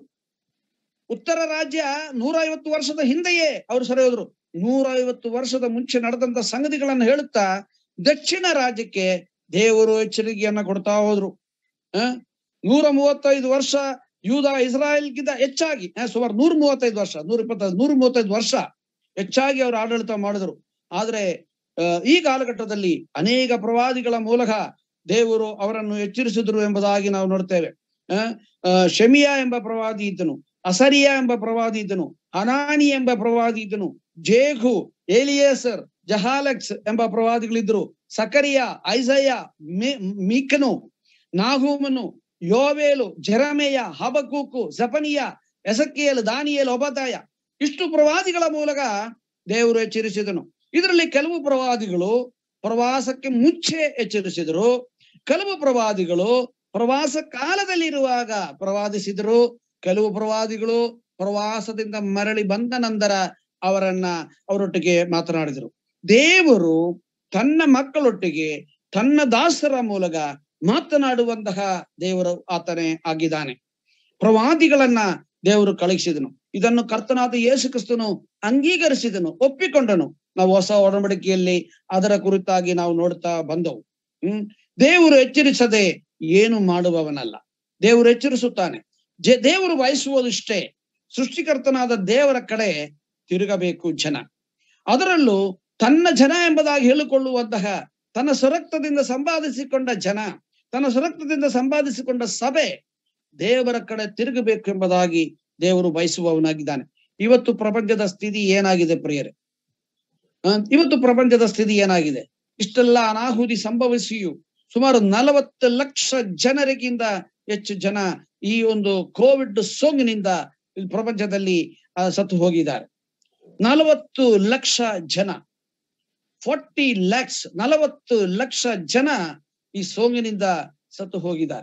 ಉತ್ತರ ರಾಜ್ಯ ನೂರೈವತ್ತು ವರ್ಷದ ಹಿಂದೆಯೇ ಅವರು ಸೆರೆ ಹೋದ್ರು ನೂರೈವತ್ತು ವರ್ಷದ ಮುಂಚೆ ನಡೆದಂತ ಸಂಗತಿಗಳನ್ನ ಹೇಳುತ್ತಾ ದಕ್ಷಿಣ ರಾಜ್ಯಕ್ಕೆ ದೇವರು ಎಚ್ಚರಿಕೆಯನ್ನ ಕೊಡ್ತಾ ಹೋದ್ರು ಆ ನೂರ ಮೂವತ್ತೈದು ವರ್ಷ ಯೂದ ಇಸ್ರಾಯೇಲ್ಗಿಂತ ಹೆಚ್ಚಾಗಿ ಆ, ಸುಮಾರು ನೂರ ಮೂವತ್ತೈದು ವರ್ಷ ನೂರ ಇಪ್ಪತ್ತೈದು ನೂರ ಮೂವತ್ತೈದು ವರ್ಷ ಹೆಚ್ಚಾಗಿ ಅವರು ಆಡಳಿತ ಮಾಡಿದ್ರು ಆದ್ರೆ ಆ, ಈ ಕಾಲಘಟ್ಟದಲ್ಲಿ ಅನೇಕ ಪ್ರವಾದಿಗಳ ಮೂಲಕ ದೇವರು ಅವರನ್ನು ಎಚ್ಚರಿಸಿದ್ರು ಎಂಬುದಾಗಿ ನಾವು ನೋಡ್ತೇವೆ ಆ, ಆ, ಶಮಿಯಾ ಎಂಬ ಪ್ರವಾದಿ ಇದ್ದನು ಅಸರಿಯಾ ಎಂಬ ಪ್ರವಾದಿ ಇದ್ದನು ಹನಾನಿ ಎಂಬ ಪ್ರವಾದಿ ಇದ್ದನು ಜೇಘು ಏಲಿಯೇಸರ್ ಜಹಾಲಕ್ಸ್ ಎಂಬ ಪ್ರವಾದಿಗಳಿದ್ರು ಸಕರಿಯ ಐಸಯ್ಯ ಮಿ- ಮೀಕನು ನಾಗೂಮನು ಯೋವೇಲು ಜೆರಮೆಯ ಹಬಕೂಕು ಜಪನಿಯ ಎಸಕಿಯಲ್ ದಾನಿಯಲ್ ಒಬತಾಯ ಇಷ್ಟು ಪ್ರವಾದಿಗಳ ಮೂಲಕ ದೇವರು ಎಚ್ಚರಿಸಿದನು ಇದರಲ್ಲಿ ಕೆಲವು ಪ್ರವಾದಿಗಳು ಪ್ರವಾಸಕ್ಕೆ ಮುಂಚೆ ಎಚ್ಚರಿಸಿದರು ಕೆಲವು ಪ್ರವಾದಿಗಳು ಪ್ರವಾಸ ಕಾಲದಲ್ಲಿರುವಾಗ ಪ್ರವಾದಿಸಿದರು ಕೆಲವು ಪ್ರವಾದಿಗಳು ಪ್ರವಾಸದಿಂದ ಮರಳಿ ಬಂದ ನಂತರ ಅವರನ್ನ ಅವರೊಟ್ಟಿಗೆ ಮಾತನಾಡಿದರು ದೇವರು ತನ್ನ ಮಕ್ಕಳೊಟ್ಟಿಗೆ ತನ್ನ ದಾಸರ ಮೂಲಕ ಮಾತನಾಡುವಂತಹ ದೇವರು ಆತನೇ ಆಗಿದ್ದಾನೆ ಪ್ರವಾದಿಗಳನ್ನ ದೇವರು ಕಳುಹಿಸಿದನು ಇದನ್ನು ಕರ್ತನಾದ ಯೇಸು ಕ್ರಿಸ್ತನು ಅಂಗೀಕರಿಸಿದನು ಒಪ್ಪಿಕೊಂಡನು ನಾವು ಹೊಸ ಒಡಂಬಡಿಕೆಯಲ್ಲಿ ಅದರ ಕುರಿತಾಗಿ ನಾವು ನೋಡ್ತಾ ಬಂದವು ಹ್ಮ್ ದೇವರು ಎಚ್ಚರಿಸದೆ ಏನು ಮಾಡುವವನಲ್ಲ ದೇವರು ಎಚ್ಚರಿಸುತ್ತಾನೆ ಜೆ ದೇವರು ಬಯಸುವುದಿಷ್ಟೇ ಸೃಷ್ಟಿಕರ್ತನಾದ ದೇವರ ಕಡೆ ತಿರುಗಬೇಕು ಜನ ಅದರಲ್ಲೂ ತನ್ನ ಜನ ಎಂಬುದಾಗಿ ಹೇಳಿಕೊಳ್ಳುವಂತಹ ತನ್ನ ಸ್ವರಕ್ತದಿಂದ ಸಂಪಾದಿಸಿಕೊಂಡ ಜನ ತನ್ನ ಸ್ವರಕ್ತದಿಂದ ಸಂಪಾದಿಸಿಕೊಂಡ ಸಭೆ ದೇವರ ಕಡೆ ತಿರುಗಬೇಕು ಎಂಬುದಾಗಿ ದೇವರು ಬಯಸುವವನಾಗಿದ್ದಾನೆ ಇವತ್ತು ಪ್ರಪಂಚದ ಸ್ಥಿತಿ ಏನಾಗಿದೆ ಪ್ರಿಯರೇ ಆ, ಇವತ್ತು ಪ್ರಪಂಚದ ಸ್ಥಿತಿ ಏನಾಗಿದೆ ಇಷ್ಟೆಲ್ಲ ಅನಾಹುತಿ ಸಂಭವಿಸಿಯೂ ಸುಮಾರು ನಲವತ್ತು ಲಕ್ಷ ಜನರಿಗಿಂತ ಹೆಚ್ಚು ಜನ ಈ ಒಂದು ಕೋವಿಡ್ ಸೋಂಕಿನಿಂದ ಈ ಪ್ರಪಂಚದಲ್ಲಿ ಆ, ಸತ್ತು ಹೋಗಿದ್ದಾರೆ ನಲವತ್ತು ಲಕ್ಷ ಜನ ಫೋರ್ಟಿ ಲ್ಯಾಕ್ಸ್ ನಲವತ್ತು ಲಕ್ಷ ಜನ ಈ ಸೋಂಕಿನಿಂದ ಸತ್ತು ಹೋಗಿದ್ದಾರೆ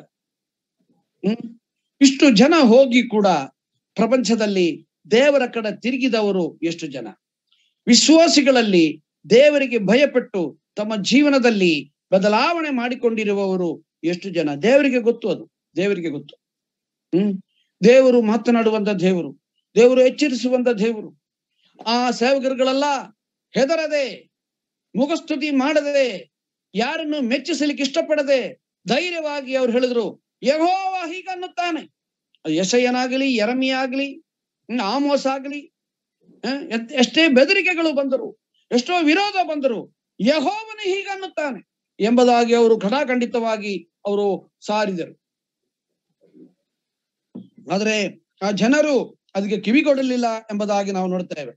ಹ್ಮ್ ಇಷ್ಟು ಜನ ಹೋಗಿ ಕೂಡ ಪ್ರಪಂಚದಲ್ಲಿ ದೇವರ ಕಡೆ ತಿರುಗಿದವರು ಎಷ್ಟು ಜನ ವಿಶ್ವಾಸಿಗಳಲ್ಲಿ ದೇವರಿಗೆ ಭಯಪಟ್ಟು ತಮ್ಮ ಜೀವನದಲ್ಲಿ ಬದಲಾವಣೆ ಮಾಡಿಕೊಂಡಿರುವವರು ಎಷ್ಟು ಜನ ದೇವರಿಗೆ ಗೊತ್ತು ಅದು ದೇವರಿಗೆ ಗೊತ್ತು ಹ್ಮ್ ದೇವರು ಮಾತನಾಡುವಂತ ದೇವರು ದೇವರು ಎಚ್ಚರಿಸುವಂತ ದೇವರು ಆ ಸೇವಕರುಗಳೆಲ್ಲ ಹೆದರದೆ ಮುಖಸ್ತುತಿ ಮಾಡದೆ ಯಾರನ್ನು ಮೆಚ್ಚಿಸಲಿಕ್ಕೆ ಇಷ್ಟಪಡದೆ ಧೈರ್ಯವಾಗಿ ಅವ್ರು ಹೇಳಿದ್ರು ಯಹೋವ ಹೀಗನ್ನುತ್ತಾನೆ ಅದು ಯಶಯ್ಯನಾಗಲಿ ಎರಮಿಯಾಗ್ಲಿ ಹ್ಮ್, ಆಮೋಸ್ ಆಗ್ಲಿ ಹ, ಎತ್- ಎಷ್ಟೇ ಬೆದರಿಕೆಗಳು ಬಂದರು ಎಷ್ಟೋ ವಿರೋಧ ಬಂದರು ಯಹೋವನು ಹೀಗನ್ನುತ್ತಾನೆ ಎಂಬುದಾಗಿ ಅವರು ಖಡಾಖಂಡಿತವಾಗಿ ಅವರು ಸಾರಿದರು ಆದ್ರೆ ಆ ಜನರು ಅದಕ್ಕೆ ಕಿವಿಗೊಡಲಿಲ್ಲ ಎಂಬುದಾಗಿ ನಾವು ನೋಡ್ತೇವೆ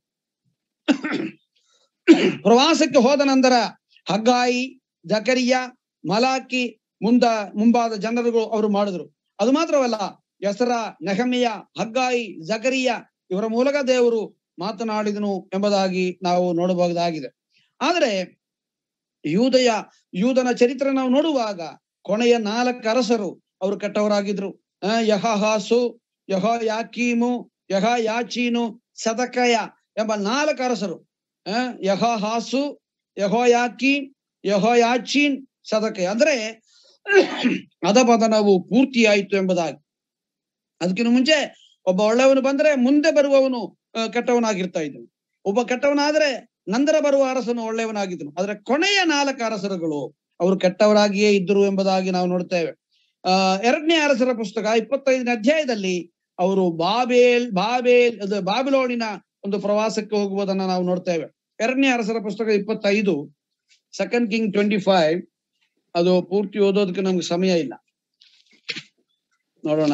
ಪ್ರವಾಸಕ್ಕೆ ಹೋದ ನಂತರ ಹಗ್ಗಾಯಿ ಜಕರಿಯ ಮಲಾಕಿ ಮುಂದ ಮುಂಬಾದ ಜನರುಗಳು ಅವರು ಮಾಡಿದ್ರು ಅದು ಮಾತ್ರವಲ್ಲ ಹೆಸರ ನೆಹಮಿಯ ಹಗ್ಗಾಯಿ ಜಕರಿಯ ಇವರ ಮೂಲಕ ದೇವರು ಮಾತನಾಡಿದನು ಎಂಬುದಾಗಿ ನಾವು ನೋಡಬಹುದಾಗಿದೆ ಆದರೆ ಯೂದಯ ಯೂದನ ಚರಿತ್ರೆ ನಾವು ನೋಡುವಾಗ ಕೊನೆಯ ನಾಲ್ಕು ಅರಸರು ಅವರು ಕೆಟ್ಟವರಾಗಿದ್ರು ಆ, ಯಹಹಾಸು ಯಹ ಯಾಕೀಮು ಯಹ ಯಾಚೀನು ಸದಕಯ ಎಂಬ ನಾಲ್ಕು ಅರಸರು ಆ, ಯಹಹಾಸು ಯಹೋಯಾಕೀನ್ ಯಹೋಯಾಚೀನ್ ಸದಕಯ ಅಂದ್ರೆ ಅಧಪತನವು ಪೂರ್ತಿ ಆಯಿತು ಎಂಬುದಾಗಿ ಅದಕ್ಕಿಂತ ಮುಂಚೆ ಒಬ್ಬ ಒಳ್ಳೆಯವನು ಬಂದ್ರೆ ಮುಂದೆ ಬರುವವನು ಆ, ಕೆಟ್ಟವನಾಗಿರ್ತಾ ಇದ್ದನು ಒಬ್ಬ ಕೆಟ್ಟವನಾದ್ರೆ ನಂತರ ಬರುವ ಅರಸನು ಒಳ್ಳೆಯವನಾಗಿದ್ದನು ಆದ್ರೆ ಕೊನೆಯ ನಾಲ್ಕು ಅರಸರುಗಳು ಅವರು ಕೆಟ್ಟವರಾಗಿಯೇ ಇದ್ದರು ಎಂಬುದಾಗಿ ನಾವು ನೋಡ್ತೇವೆ ಆ ಎರಡನೇ ಅರಸರ ಪುಸ್ತಕ ಇಪ್ಪತ್ತೈದನೇ ಅಧ್ಯಾಯದಲ್ಲಿ ಅವರು ಬಾಬೇಲ್ ಬಾಬೇಲ್ ಅದು ಬಾಬಿಲೋಣಿನ ಒಂದು ಪ್ರವಾಸಕ್ಕೆ ಹೋಗುವುದನ್ನ ನಾವು ನೋಡ್ತೇವೆ ಎರಡನೇ ಅರಸರ ಪುಸ್ತಕ ಇಪ್ಪತ್ತೈದು ಸೆಕೆಂಡ್ ಕಿಂಗ್ ಟ್ವೆಂಟಿ ಫೈವ್ ಅದು ಪೂರ್ತಿ ಓದೋದಕ್ಕೆ ನಮ್ಗೆ ಸಮಯ ಇಲ್ಲ ನೋಡೋಣ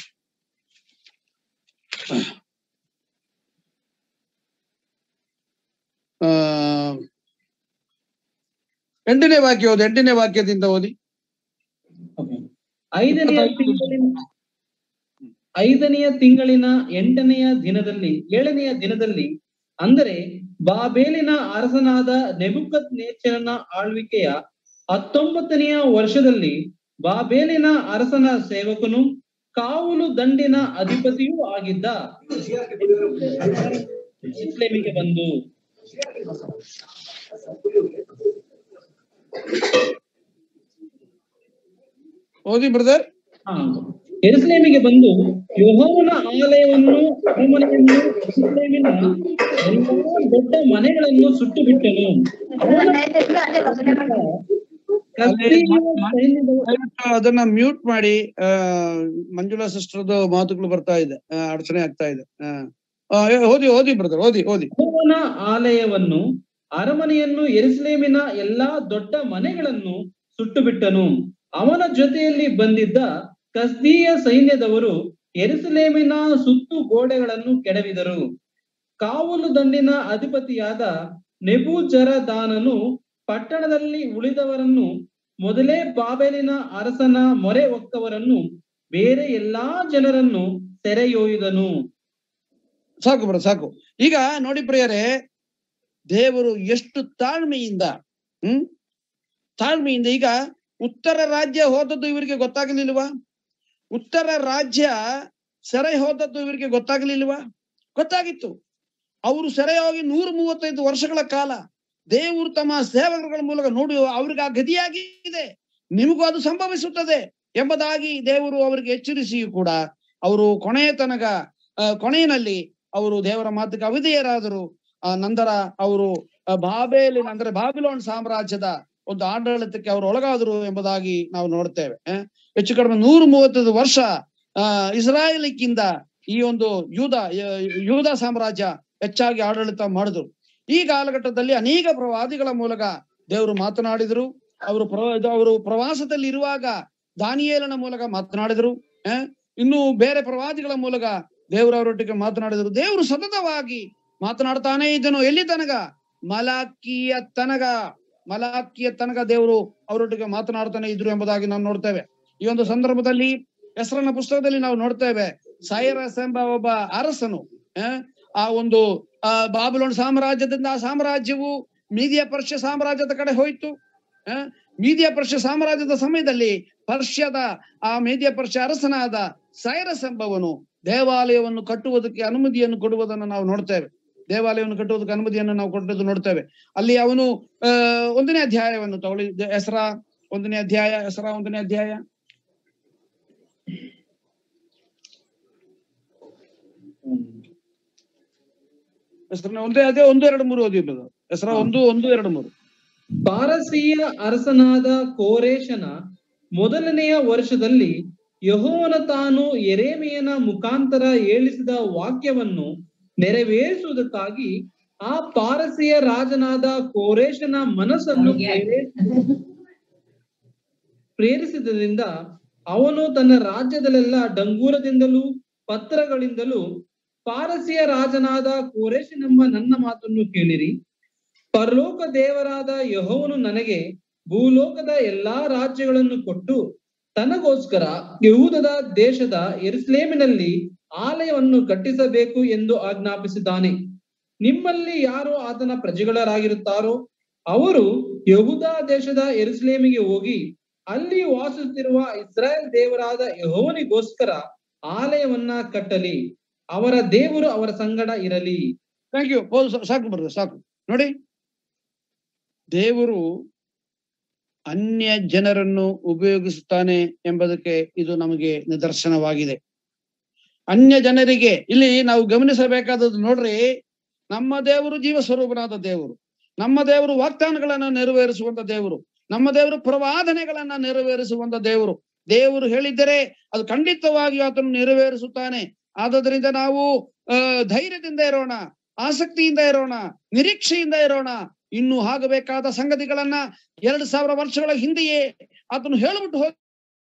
ಆ ಎಂಟನೇ ವಾಕ್ಯ ಓದಿ ಎಂಟನೇ ವಾಕ್ಯದಿಂದ ಓದಿ ಐದನೆಯ ತಿಂಗಳಿನ ಐದನೆಯ ತಿಂಗಳಿನ ಎಂಟನೆಯ ದಿನದಲ್ಲಿ ಏಳನೆಯ ದಿನದಲ್ಲಿ ಅಂದರೆ ಬಾಬೇಲಿನ ಅರಸನಾದ ನೆಬುಕತ್ ನೇಚರನ ಆಳ್ವಿಕೆಯ ಹತ್ತೊಂಬತ್ತನೆಯ ವರ್ಷದಲ್ಲಿ ಬಾಬೇಲಿನ ಅರಸನ ಸೇವಕನು ಕಾವಲು ದಂಡಿನ ಅಧಿಪತಿಯೂ ಆಗಿದ್ದ ಇಸ್ಲೇಮಿಗೆ ಬಂದು ಓದಿ ಬ್ರದರ್ ಹಾ. ಯೆರೂಸಲೇಮಿಗೆ ಬಂದು ಯೆಹೋವನ ಆಲಯವನ್ನು ಅರಮನೆಯನ್ನು ಯೆರೂಸಲೇಮಿನ ಎಲ್ಲಾ ದೊಡ್ಡ ಮನೆಗಳನ್ನು ಸುಟ್ಟು ಬಿಟ್ಟನು ದಯವಿಟ್ಟು ಅದನ್ನ ಮ್ಯೂಟ್ ಮಾಡಿ ಆ ಮಂಜುಳಾ ಸಿಸ್ಟರ್ದು ಮಾತುಗಳು ಬರ್ತಾ ಇದೆ ಆ, ಅಡಚಣೆ ಆಗ್ತಾ ಇದೆ ಆ. ಆ, ಏ- ಓದಿ ಓದಿ ಬ್ರದರ್ ಓದಿ ಓದಿ ಯೆಹೋವನ ಆಲಯವನ್ನು ಅರಮನೆಯನ್ನು ಯೆರೂಸಲೇಮಿನ ಎಲ್ಲಾ ದೊಡ್ಡ ಮನೆಗಳನ್ನು ಸುಟ್ಟು ಬಿಟ್ಟನು ಅವನ ಜೊತೆಯಲ್ಲಿ ಬಂದಿದ್ದ ಕಸ್ದೀಯ ಸೈನ್ಯದವರು ಯೆರೂಸಲೇಮಿನ ಸುತ್ತು ಗೋಡೆಗಳನ್ನು ಕೆಡವಿದರು ಕಾವಲು ದಂಡಿನ ಅಧಿಪತಿಯಾದ ನೆಬೂಜರದಾನನು ಪಟ್ಟಣದಲ್ಲಿ ಉಳಿದವರನ್ನು ಮೊದಲೇ ಬಾಬೆಲಿನ ಅರಸನ ಮೊರೆ ಹೊಕ್ಕವರನ್ನು ಬೇರೆ ಎಲ್ಲಾ ಜನರನ್ನು ಸೆರೆಯೊಯ್ದನು ಸಾಕು ಬ್ರ ಸಾಕು ಈಗ ನೋಡಿ ಪ್ರಿಯರೇ ದೇವರು ಎಷ್ಟು ತಾಳ್ಮೆಯಿಂದ ಹ್ಮ್ ತಾಳ್ಮೆಯಿಂದ ಈಗ ಉತ್ತರ ರಾಜ್ಯ ಹೋದದ್ದು ಇವರಿಗೆ ಗೊತ್ತಾಗಲಿಲ್ವಾ ಉತ್ತರ ರಾಜ್ಯ ಸೆರೆ ಹೋದದ್ದು ಇವರಿಗೆ ಗೊತ್ತಾಗಲಿಲ್ವಾ ಗೊತ್ತಾಗಿತ್ತು ಅವರು ಸೆರೆ ಹೋಗಿ ನೂರ ಮೂವತ್ತೈದು ವರ್ಷಗಳ ಕಾಲ ದೇವರು ತಮ್ಮ ಸೇವಕರುಗಳ ಮೂಲಕ ನೋಡಿ ಅವ್ರಿಗೆ ಆ ಗತಿಯಾಗಿದೆ ನಿಮಗೂ ಅದು ಸಂಭವಿಸುತ್ತದೆ ಎಂಬುದಾಗಿ ದೇವರು ಅವರಿಗೆ ಎಚ್ಚರಿಸಿಯೂ ಕೂಡ ಅವರು ಕೊನೆಯ ತನಕ ಆ, ಕೊನೆಯಲ್ಲಿ ಅವರು ದೇವರ ಮಾತಿಗೆ ಅವಿಧೇಯರಾದರು ಆ ನಂತರ ಅವರು ಆ, ಬಾಬೇಲಿನ ಅಂದ್ರೆ ಬಾಬಿಲೋನ್ ಸಾಮ್ರಾಜ್ಯದ ಒಂದು ಆಡಳಿತಕ್ಕೆ ಅವರು ಒಳಗಾದರು ಎಂಬುದಾಗಿ ನಾವು ನೋಡ್ತೇವೆ ಆ, ಹೆಚ್ಚು ಕಡಿಮೆ ನೂರ ಮೂವತ್ತೈದು ವರ್ಷ ಆ ಇಸ್ರಾಯೇಲಿಕ್ಕಿಂತ ಈ ಒಂದು ಯೂದ ಯೂದ ಸಾಮ್ರಾಜ್ಯ ಹೆಚ್ಚಾಗಿ ಆಡಳಿತ ಮಾಡಿದ್ರು ಈ ಕಾಲಘಟ್ಟದಲ್ಲಿ ಅನೇಕ ಪ್ರವಾದಿಗಳ ಮೂಲಕ ದೇವರು ಮಾತನಾಡಿದರು ಅವರು ಪ್ರ ಇದು ಅವರು ಪ್ರವಾಸದಲ್ಲಿ ಇರುವಾಗ ದಾನಿಯೇಲನ ಮೂಲಕ ಮಾತನಾಡಿದರು ಆ, ಇನ್ನು ಬೇರೆ ಪ್ರವಾದಿಗಳ ಮೂಲಕ ದೇವರು ಅವರೊಟ್ಟಿಗೆ ಮಾತನಾಡಿದರು ದೇವರು ಸತತವಾಗಿ ಮಾತನಾಡ್ತಾನೇ ಇದ್ದನು ಎಲ್ಲಿ ತನಕ ಮಲಾಕಿಯ ತನಕ ಮಲಾಕಿಯ ತನಕ ದೇವರು ಅವರೊಟ್ಟಿಗೆ ಮಾತನಾಡ್ತಾನೆ ಇದ್ರು ಎಂಬುದಾಗಿ ನಾವು ನೋಡ್ತೇವೆ ಈ ಒಂದು ಸಂದರ್ಭದಲ್ಲಿ ಹೆಸರನ್ನ ಪುಸ್ತಕದಲ್ಲಿ ನಾವು ನೋಡ್ತೇವೆ ಸೈರಸ್ ಎಂಬ ಒಬ್ಬ ಅರಸನು ಆ, ಆ ಒಂದು ಆ ಬಾಬಿಲೋನ್ ಸಾಮ್ರಾಜ್ಯದಿಂದ ಆ ಸಾಮ್ರಾಜ್ಯವು ಮೀದಿಯ ಪರ್ಷ್ಯ ಸಾಮ್ರಾಜ್ಯದ ಕಡೆ ಹೋಯ್ತು ಆ, ಮೀದಿಯ ಪರ್ಷ್ಯ ಸಾಮ್ರಾಜ್ಯದ ಸಮಯದಲ್ಲಿ ಪರ್ಷ್ಯದ ಆ ಮೇದಿಯ ಪರ್ಷ್ಯ ಅರಸನಾದ ಸೈರಸ್ ಎಂಬವನು ದೇವಾಲಯವನ್ನು ಕಟ್ಟುವುದಕ್ಕೆ ಅನುಮತಿಯನ್ನು ಕೊಡುವುದನ್ನು ನಾವು ನೋಡ್ತೇವೆ ದೇವಾಲಯವನ್ನು ಕಟ್ಟುವುದಕ್ಕೆ ಅನುಮತಿಯನ್ನು ನಾವು ಕೊಟ್ಟದ್ದು ನೋಡ್ತೇವೆ ಅಲ್ಲಿ ಅವನು ಆ ಒಂದನೇ ಅಧ್ಯಾಯವನ್ನು ತಗೊಳ್ಳಿ ಹೆಸರ ಒಂದನೇ ಅಧ್ಯಾಯ ಹೆಸರ ಒಂದನೇ ಅಧ್ಯಾಯ ಹೆಸರನ್ನ ಒಂದೇ ಅದೇ ಒಂದು ಎರಡು ಮೂರು ಓದಿರ್ಬೋದು ಹೆಸರ ಒಂದು ಒಂದು ಎರಡು ಮೂರು ಪಾರಸೀಯ ಅರಸನಾದ ಕೋರೇಶನ ಮೊದಲನೆಯ ವರ್ಷದಲ್ಲಿ ಯಹೋವನ ತಾನು ಎರೇಮಿಯನ ಮುಖಾಂತರ ಹೇಳಿಸಿದ ವಾಕ್ಯವನ್ನು ನೆರವೇರಿಸುವುದಕ್ಕಾಗಿ ಆ ಪಾರಸಿಯ ರಾಜನಾದ ಕೋರೇಶನ ಮನಸ್ಸನ್ನು ಪ್ರೇರೇ- ಪ್ರೇರಿಸಿದ್ದರಿಂದ ಅವನು ತನ್ನ ರಾಜ್ಯದಲ್ಲೆಲ್ಲ ಡಂಗೂರದಿಂದಲೂ ಪತ್ರಗಳಿಂದಲೂ ಪಾರಸಿಯ ರಾಜನಾದ ಕೋರೇಶನೆಂಬ ನನ್ನ ಮಾತನ್ನು ಕೇಳಿರಿ ಪರಲೋಕ ದೇವರಾದ ಯಹೋವನು ನನಗೆ ಭೂಲೋಕದ ಎಲ್ಲಾ ರಾಜ್ಯಗಳನ್ನು ಕೊಟ್ಟು ತನಗೋಸ್ಕರ ಯಹೂದದ ದೇಶದ ಎರುಸಲೇಮಿನಲ್ಲಿ ಆಲಯವನ್ನು ಕಟ್ಟಿಸಬೇಕು ಎಂದು ಆಜ್ಞಾಪಿಸಿದ್ದಾನೆ ನಿಮ್ಮಲ್ಲಿ ಯಾರು ಆತನ ಪ್ರಜೆಗಳರಾಗಿರುತ್ತಾರೋ ಅವರು ಯಹೂದ ದೇಶದ ಎರುಸಲೇಮಿಗೆ ಹೋಗಿ ಅಲ್ಲಿ ವಾಸಿಸುತ್ತಿರುವ ಇಸ್ರಾಯೇಲ್ ದೇವರಾದ ಯಹೋವನಿಗೋಸ್ಕರ ಆಲಯವನ್ನ ಕಟ್ಟಲಿ ಅವರ ದೇವರು ಅವರ ಸಂಗಡ ಇರಲಿ ಥ್ಯಾಂಕ್ ಯು ಸಾಕು ಬರ್ತದೆ ಸಾಕು ನೋಡಿ ದೇವರು ಅನ್ಯ ಜನರನ್ನು ಉಪಯೋಗಿಸುತ್ತಾನೆ ಎಂಬುದಕ್ಕೆ ಇದು ನಮಗೆ ನಿದರ್ಶನವಾಗಿದೆ ಅನ್ಯ ಜನರಿಗೆ ಇಲ್ಲಿ ನಾವು ಗಮನಿಸಬೇಕಾದದ್ದು ನೋಡ್ರಿ ನಮ್ಮ ದೇವರು ಜೀವ ಸ್ವರೂಪನಾದ ದೇವರು ನಮ್ಮ ದೇವರು ವಾಗ್ದಾನಗಳನ್ನ ನೆರವೇರಿಸುವಂತ ದೇವರು ನಮ್ಮ ದೇವರು ಪ್ರವಾದನೆಗಳನ್ನ ನೆರವೇರಿಸುವಂತ ದೇವರು ದೇವರು ಹೇಳಿದ್ದರೆ ಅದು ಖಂಡಿತವಾಗಿ ಆತನು ನೆರವೇರಿಸುತ್ತಾನೆ ಆದದರಿಂದ ನಾವು ಆ ಧೈರ್ಯದಿಂದ ಇರೋಣ ಆಸಕ್ತಿಯಿಂದ ಇರೋಣ ನಿರೀಕ್ಷೆಯಿಂದ ಇರೋಣ ಇನ್ನು ಆಗಬೇಕಾದ ಸಂಗತಿಗಳನ್ನ ಎರಡು ಸಾವಿರ ವರ್ಷಗಳ ಹಿಂದೆಯೇ ಆತನು ಹೇಳ್ಬಿಟ್ಟು ಹೋಗಿ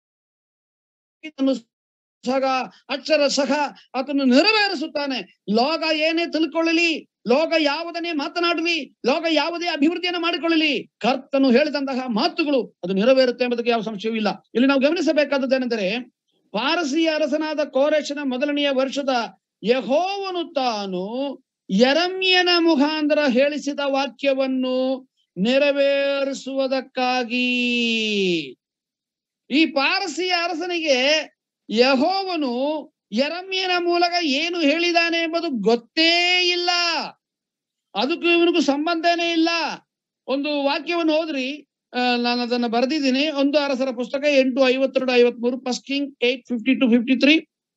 ಸಹ ಅಕ್ಷರ ಸಹ ಆತನು ನೆರವೇರಿಸುತ್ತಾನೆ ಲೋಕ ಏನೇ ತಿಳ್ಕೊಳ್ಳಲಿ ಲೋಕ ಯಾವುದನ್ನೇ ಮಾತನಾಡಲಿ ಲೋಕ ಯಾವುದೇ ಅಭಿವೃದ್ಧಿಯನ್ನು ಮಾಡಿಕೊಳ್ಳಲಿ ಕರ್ತನು ಹೇಳಿದಂತಹ ಮಾತುಗಳು ಅದು ನೆರವೇರುತ್ತೆ ಎಂಬುದಕ್ಕೆ ಯಾವ ಸಂಶಯವೂ ಇಲ್ಲ ಇಲ್ಲಿ ನಾವು ಗಮನಿಸಬೇಕಾದದ್ದೇನೆಂದರೆ ಪಾರಸಿಯ ಅರಸನಾದ ಕೋರೇಶನ ಮೊದಲನೆಯ ವರ್ಷದ ಯಹೋವನು ತಾನು ಯರಮ್ಯನ ಮುಖಾಂತರ ಹೇಳಿಸಿದ ವಾಕ್ಯವನ್ನು ನೆರವೇರಿಸುವುದಕ್ಕಾಗಿ ಈ ಪಾರಸಿಯ ಅರಸನಿಗೆ ಯಹೋವನು ಯರಮ್ಯನ ಮೂಲಕ ಏನು ಹೇಳಿದಾನೆ ಎಂಬುದು ಗೊತ್ತೇ ಇಲ್ಲ ಅದಕ್ಕೂ ಇವನಿಗೂ ಸಂಬಂಧನೇ ಇಲ್ಲ ಒಂದು ವಾಕ್ಯವನ್ನು ಹೋದ್ರಿ ಆ, ನಾನು ಅದನ್ನ ಬರೆದಿದ್ದೀನಿ ಒಂದು ಅರಸರ ಪುಸ್ತಕ ಎಂಟು ಐವತ್ತೆರಡು ಐವತ್ಮೂರು first king eight fifty two fifty three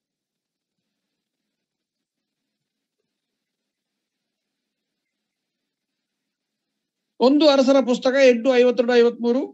ಒಂದು ಅರಸರ ಪುಸ್ತಕ ಎಂಟು ಐವತ್ತೆರಡು ಐವತ್ಮೂರು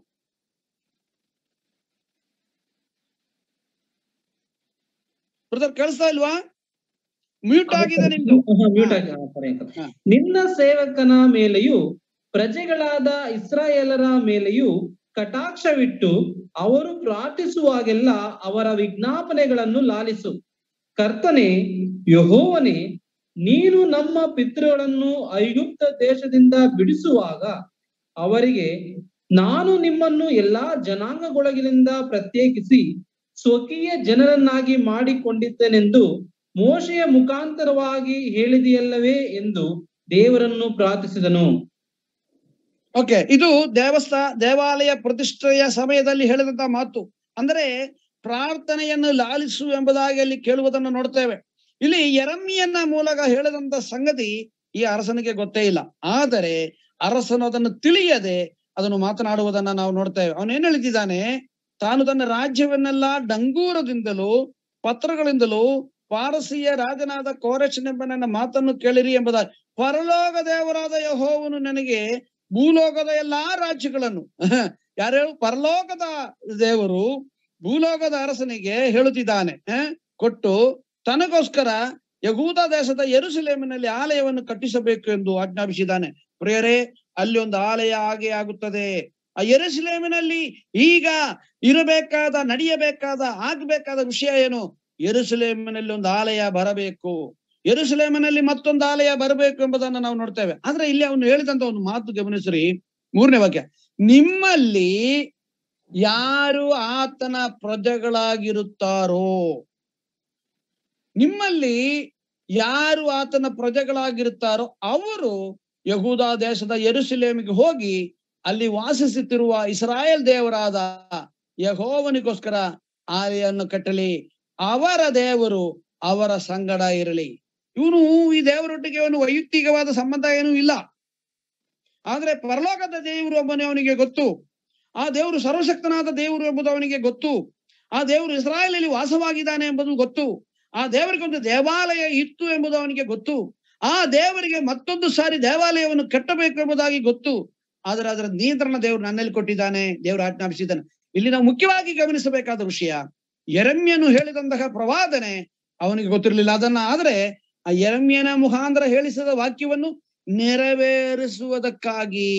ಬ್ರದರ್ ಕೇಳಿಸ್ತಾ ಇಲ್ವಾ ಮ್ಯೂಟ್ ಆಗಿದೆ ನಿಮ್ದು ಮ್ಯೂಟ್ ಆಗಿ ಹಾ, sorry uncle. ಹಾ. ನಿನ್ನ ಸೇವಕನ ಮೇಲೆಯೂ ಪ್ರಜೆಗಳಾದ ಇಸ್ರಾಯೇಲರ ಮೇಲೆಯೂ ಕಟಾಕ್ಷವಿಟ್ಟು ಅವರು ಪ್ರಾರ್ಥಿಸುವಾಗೆಲ್ಲ ಅವರ ವಿಜ್ಞಾಪನೆಗಳನ್ನು ಲಾಲಿಸು ಕರ್ತನೆ ಯಹೋವನೇ ನೀನು ನಮ್ಮ ಪಿತೃಗಳನ್ನು ಐಗುಪ್ತ ದೇಶದಿಂದ ಬಿಡಿಸುವಾಗ ಅವರಿಗೆ ನಾನು ನಿಮ್ಮನ್ನು ಎಲ್ಲಾ ಜನಾಂಗಗೊಳಗಿನಿಂದ ಪ್ರತ್ಯೇಕಿಸಿ ಸ್ವಕೀಯ ಜನರನ್ನಾಗಿ ಮಾಡಿಕೊಂಡಿದ್ದೇನೆಂದು ಮೋಶೆಯ ಮುಖಾಂತರವಾಗಿ ಹೇಳಿದೆಯಲ್ಲವೇ ಎಂದು ದೇವರನ್ನು ಪ್ರಾರ್ಥಿಸಿದನು ಓಕೆ ಇದು ದೇವಸ್ಥಾ ದೇವಾಲಯ ಪ್ರತಿಷ್ಠೆಯ ಸಮಯದಲ್ಲಿ ಹೇಳಿದಂತ ಮಾತು ಅಂದ್ರೆ ಪ್ರಾರ್ಥನೆಯನ್ನು ಲಾಲಿಸು ಎಂಬುದಾಗಿ ಅಲ್ಲಿ ಕೇಳುವುದನ್ನು ನೋಡ್ತೇವೆ ಇಲ್ಲಿ ಎರಮಿಯನ್ನ ಮೂಲಕ ಹೇಳಿದಂತ ಸಂಗತಿ ಈ ಅರಸನಿಗೆ ಗೊತ್ತೇ ಇಲ್ಲ ಆದರೆ ಅರಸನು ಅದನ್ನು ತಿಳಿಯದೆ ಅದನ್ನು ಮಾತನಾಡುವುದನ್ನ ನಾವು ನೋಡ್ತೇವೆ ಅವನು ಏನ್ ಹೇಳ್ತಿದ್ದಾನೆ ತಾನು ತನ್ನ ರಾಜ್ಯವನ್ನೆಲ್ಲ ಡಂಗೂರದಿಂದಲೂ ಪತ್ರಗಳಿಂದಲೂ ಪಾರಸಿಯ ರಾಜನಾದ ಕೋರೆಶನೆಂಬ ನನ್ನ ಮಾತನ್ನು ಕೇಳಿರಿ ಎಂಬುದಾಗಿ ಪರಲೋಕ ದೇವರಾದ ಯಹೋವನು ನನಗೆ ಭೂಲೋಕದ ಎಲ್ಲಾ ರಾಜ್ಯಗಳನ್ನು ಯಾರು ಹೇಳು ಪರಲೋಕದ ದೇವರು ಭೂಲೋಕದ ಅರಸನಿಗೆ ಹೇಳುತ್ತಿದ್ದಾನೆ ಆ, ಕೊಟ್ಟು ತನಗೋಸ್ಕರ ಯಹೂದ ದೇಶದ ಯೆರೂಸಲೇಮಿನಲ್ಲಿ ಆಲಯವನ್ನು ಕಟ್ಟಿಸಬೇಕು ಎಂದು ಆಜ್ಞಾಪಿಸಿದ್ದಾನೆ ಪ್ರಿಯರೇ ಅಲ್ಲಿ ಒಂದು ಆಲಯ ಹಾಗೆ ಆಗುತ್ತದೆ ಆ ಯೆರೂಸಲೇಮಿನಲ್ಲಿ ಈಗ ಇರಬೇಕಾದ ನಡೆಯಬೇಕಾದ ಆಗ್ಬೇಕಾದ ವಿಷಯ ಏನು ಯೆರೂಸಲೇಮಿನಲ್ಲಿ ಒಂದು ಆಲಯ ಬರಬೇಕು ಯೆರೂಸಲೇಮಿನಲ್ಲಿ ಮತ್ತೊಂದು ಆಲಯ ಬರಬೇಕು ಎಂಬುದನ್ನು ನಾವು ನೋಡ್ತೇವೆ ಆದ್ರೆ ಇಲ್ಲಿ ಅವನು ಹೇಳಿದಂತ ಒಂದು ಮಾತು ಗಮನಿಸ್ರಿ ಮೂರನೇ ವಾಕ್ಯ ನಿಮ್ಮಲ್ಲಿ ಯಾರು ಆತನ ಪ್ರಜೆಗಳಾಗಿರುತ್ತಾರೋ ನಿಮ್ಮಲ್ಲಿ ಯಾರು ಆತನ ಪ್ರಜೆಗಳಾಗಿರುತ್ತಾರೋ ಅವರು ಯಹೂದ ದೇಶದ ಯೆರೂಸಲೇಮಿಗೆ ಹೋಗಿ ಅಲ್ಲಿ ವಾಸಿಸುತ್ತಿರುವ ಇಸ್ರಾಯೇಲ್ ದೇವರಾದ ಯಹೋವನಿಗೋಸ್ಕರ ಆಲಯನ್ನು ಕಟ್ಟಲಿ ಅವರ ದೇವರು ಅವರ ಸಂಗಡ ಇರಲಿ ಇವನು ಈ ದೇವರೊಟ್ಟಿಗೆ ಅವನು ವೈಯಕ್ತಿಕವಾದ ಸಂಬಂಧ ಏನೂ ಇಲ್ಲ ಆದ್ರೆ ಪರಲೋಕದ ದೇವರು ಒಬ್ಬನೇ ಅವನಿಗೆ ಗೊತ್ತು ಆ ದೇವರು ಸರ್ವಶಕ್ತನಾದ ದೇವರು ಎಂಬುದು ಅವನಿಗೆ ಗೊತ್ತು ಆ ದೇವರು ಇಸ್ರಾಯೇಲಲ್ಲಿ ವಾಸವಾಗಿದ್ದಾನೆ ಎಂಬುದು ಗೊತ್ತು ಆ ದೇವರಿಗೆ ಒಂದು ದೇವಾಲಯ ಇತ್ತು ಎಂಬುದು ಅವನಿಗೆ ಗೊತ್ತು ಆ ದೇವರಿಗೆ ಮತ್ತೊಂದು ಸಾರಿ ದೇವಾಲಯವನ್ನು ಕಟ್ಟಬೇಕು ಎಂಬುದಾಗಿ ಗೊತ್ತು ಆದ್ರೆ ಅದರ ನಿಯಂತ್ರಣ ದೇವರು ನನ್ನಲ್ಲಿ ಕೊಟ್ಟಿದ್ದಾನೆ ದೇವರು ಆಜ್ಞಾಪಿಸಿದ್ದಾನೆ ಇಲ್ಲಿ ನಾವು ಮುಖ್ಯವಾಗಿ ಗಮನಿಸಬೇಕಾದ ವಿಷಯ ಎರಮ್ಯನು ಹೇಳಿದಂತಹ ಪ್ರವಾದನೆ ಅವನಿಗೆ ಗೊತ್ತಿರಲಿಲ್ಲ ಅದನ್ನ ಆದ್ರೆ ಆ ಎರಮ್ಯನ ಮುಖಾಂತರ ಹೇಳಿಸಿದ ವಾಕ್ಯವನ್ನು ನೆರವೇರಿಸುವುದಕ್ಕಾಗಿ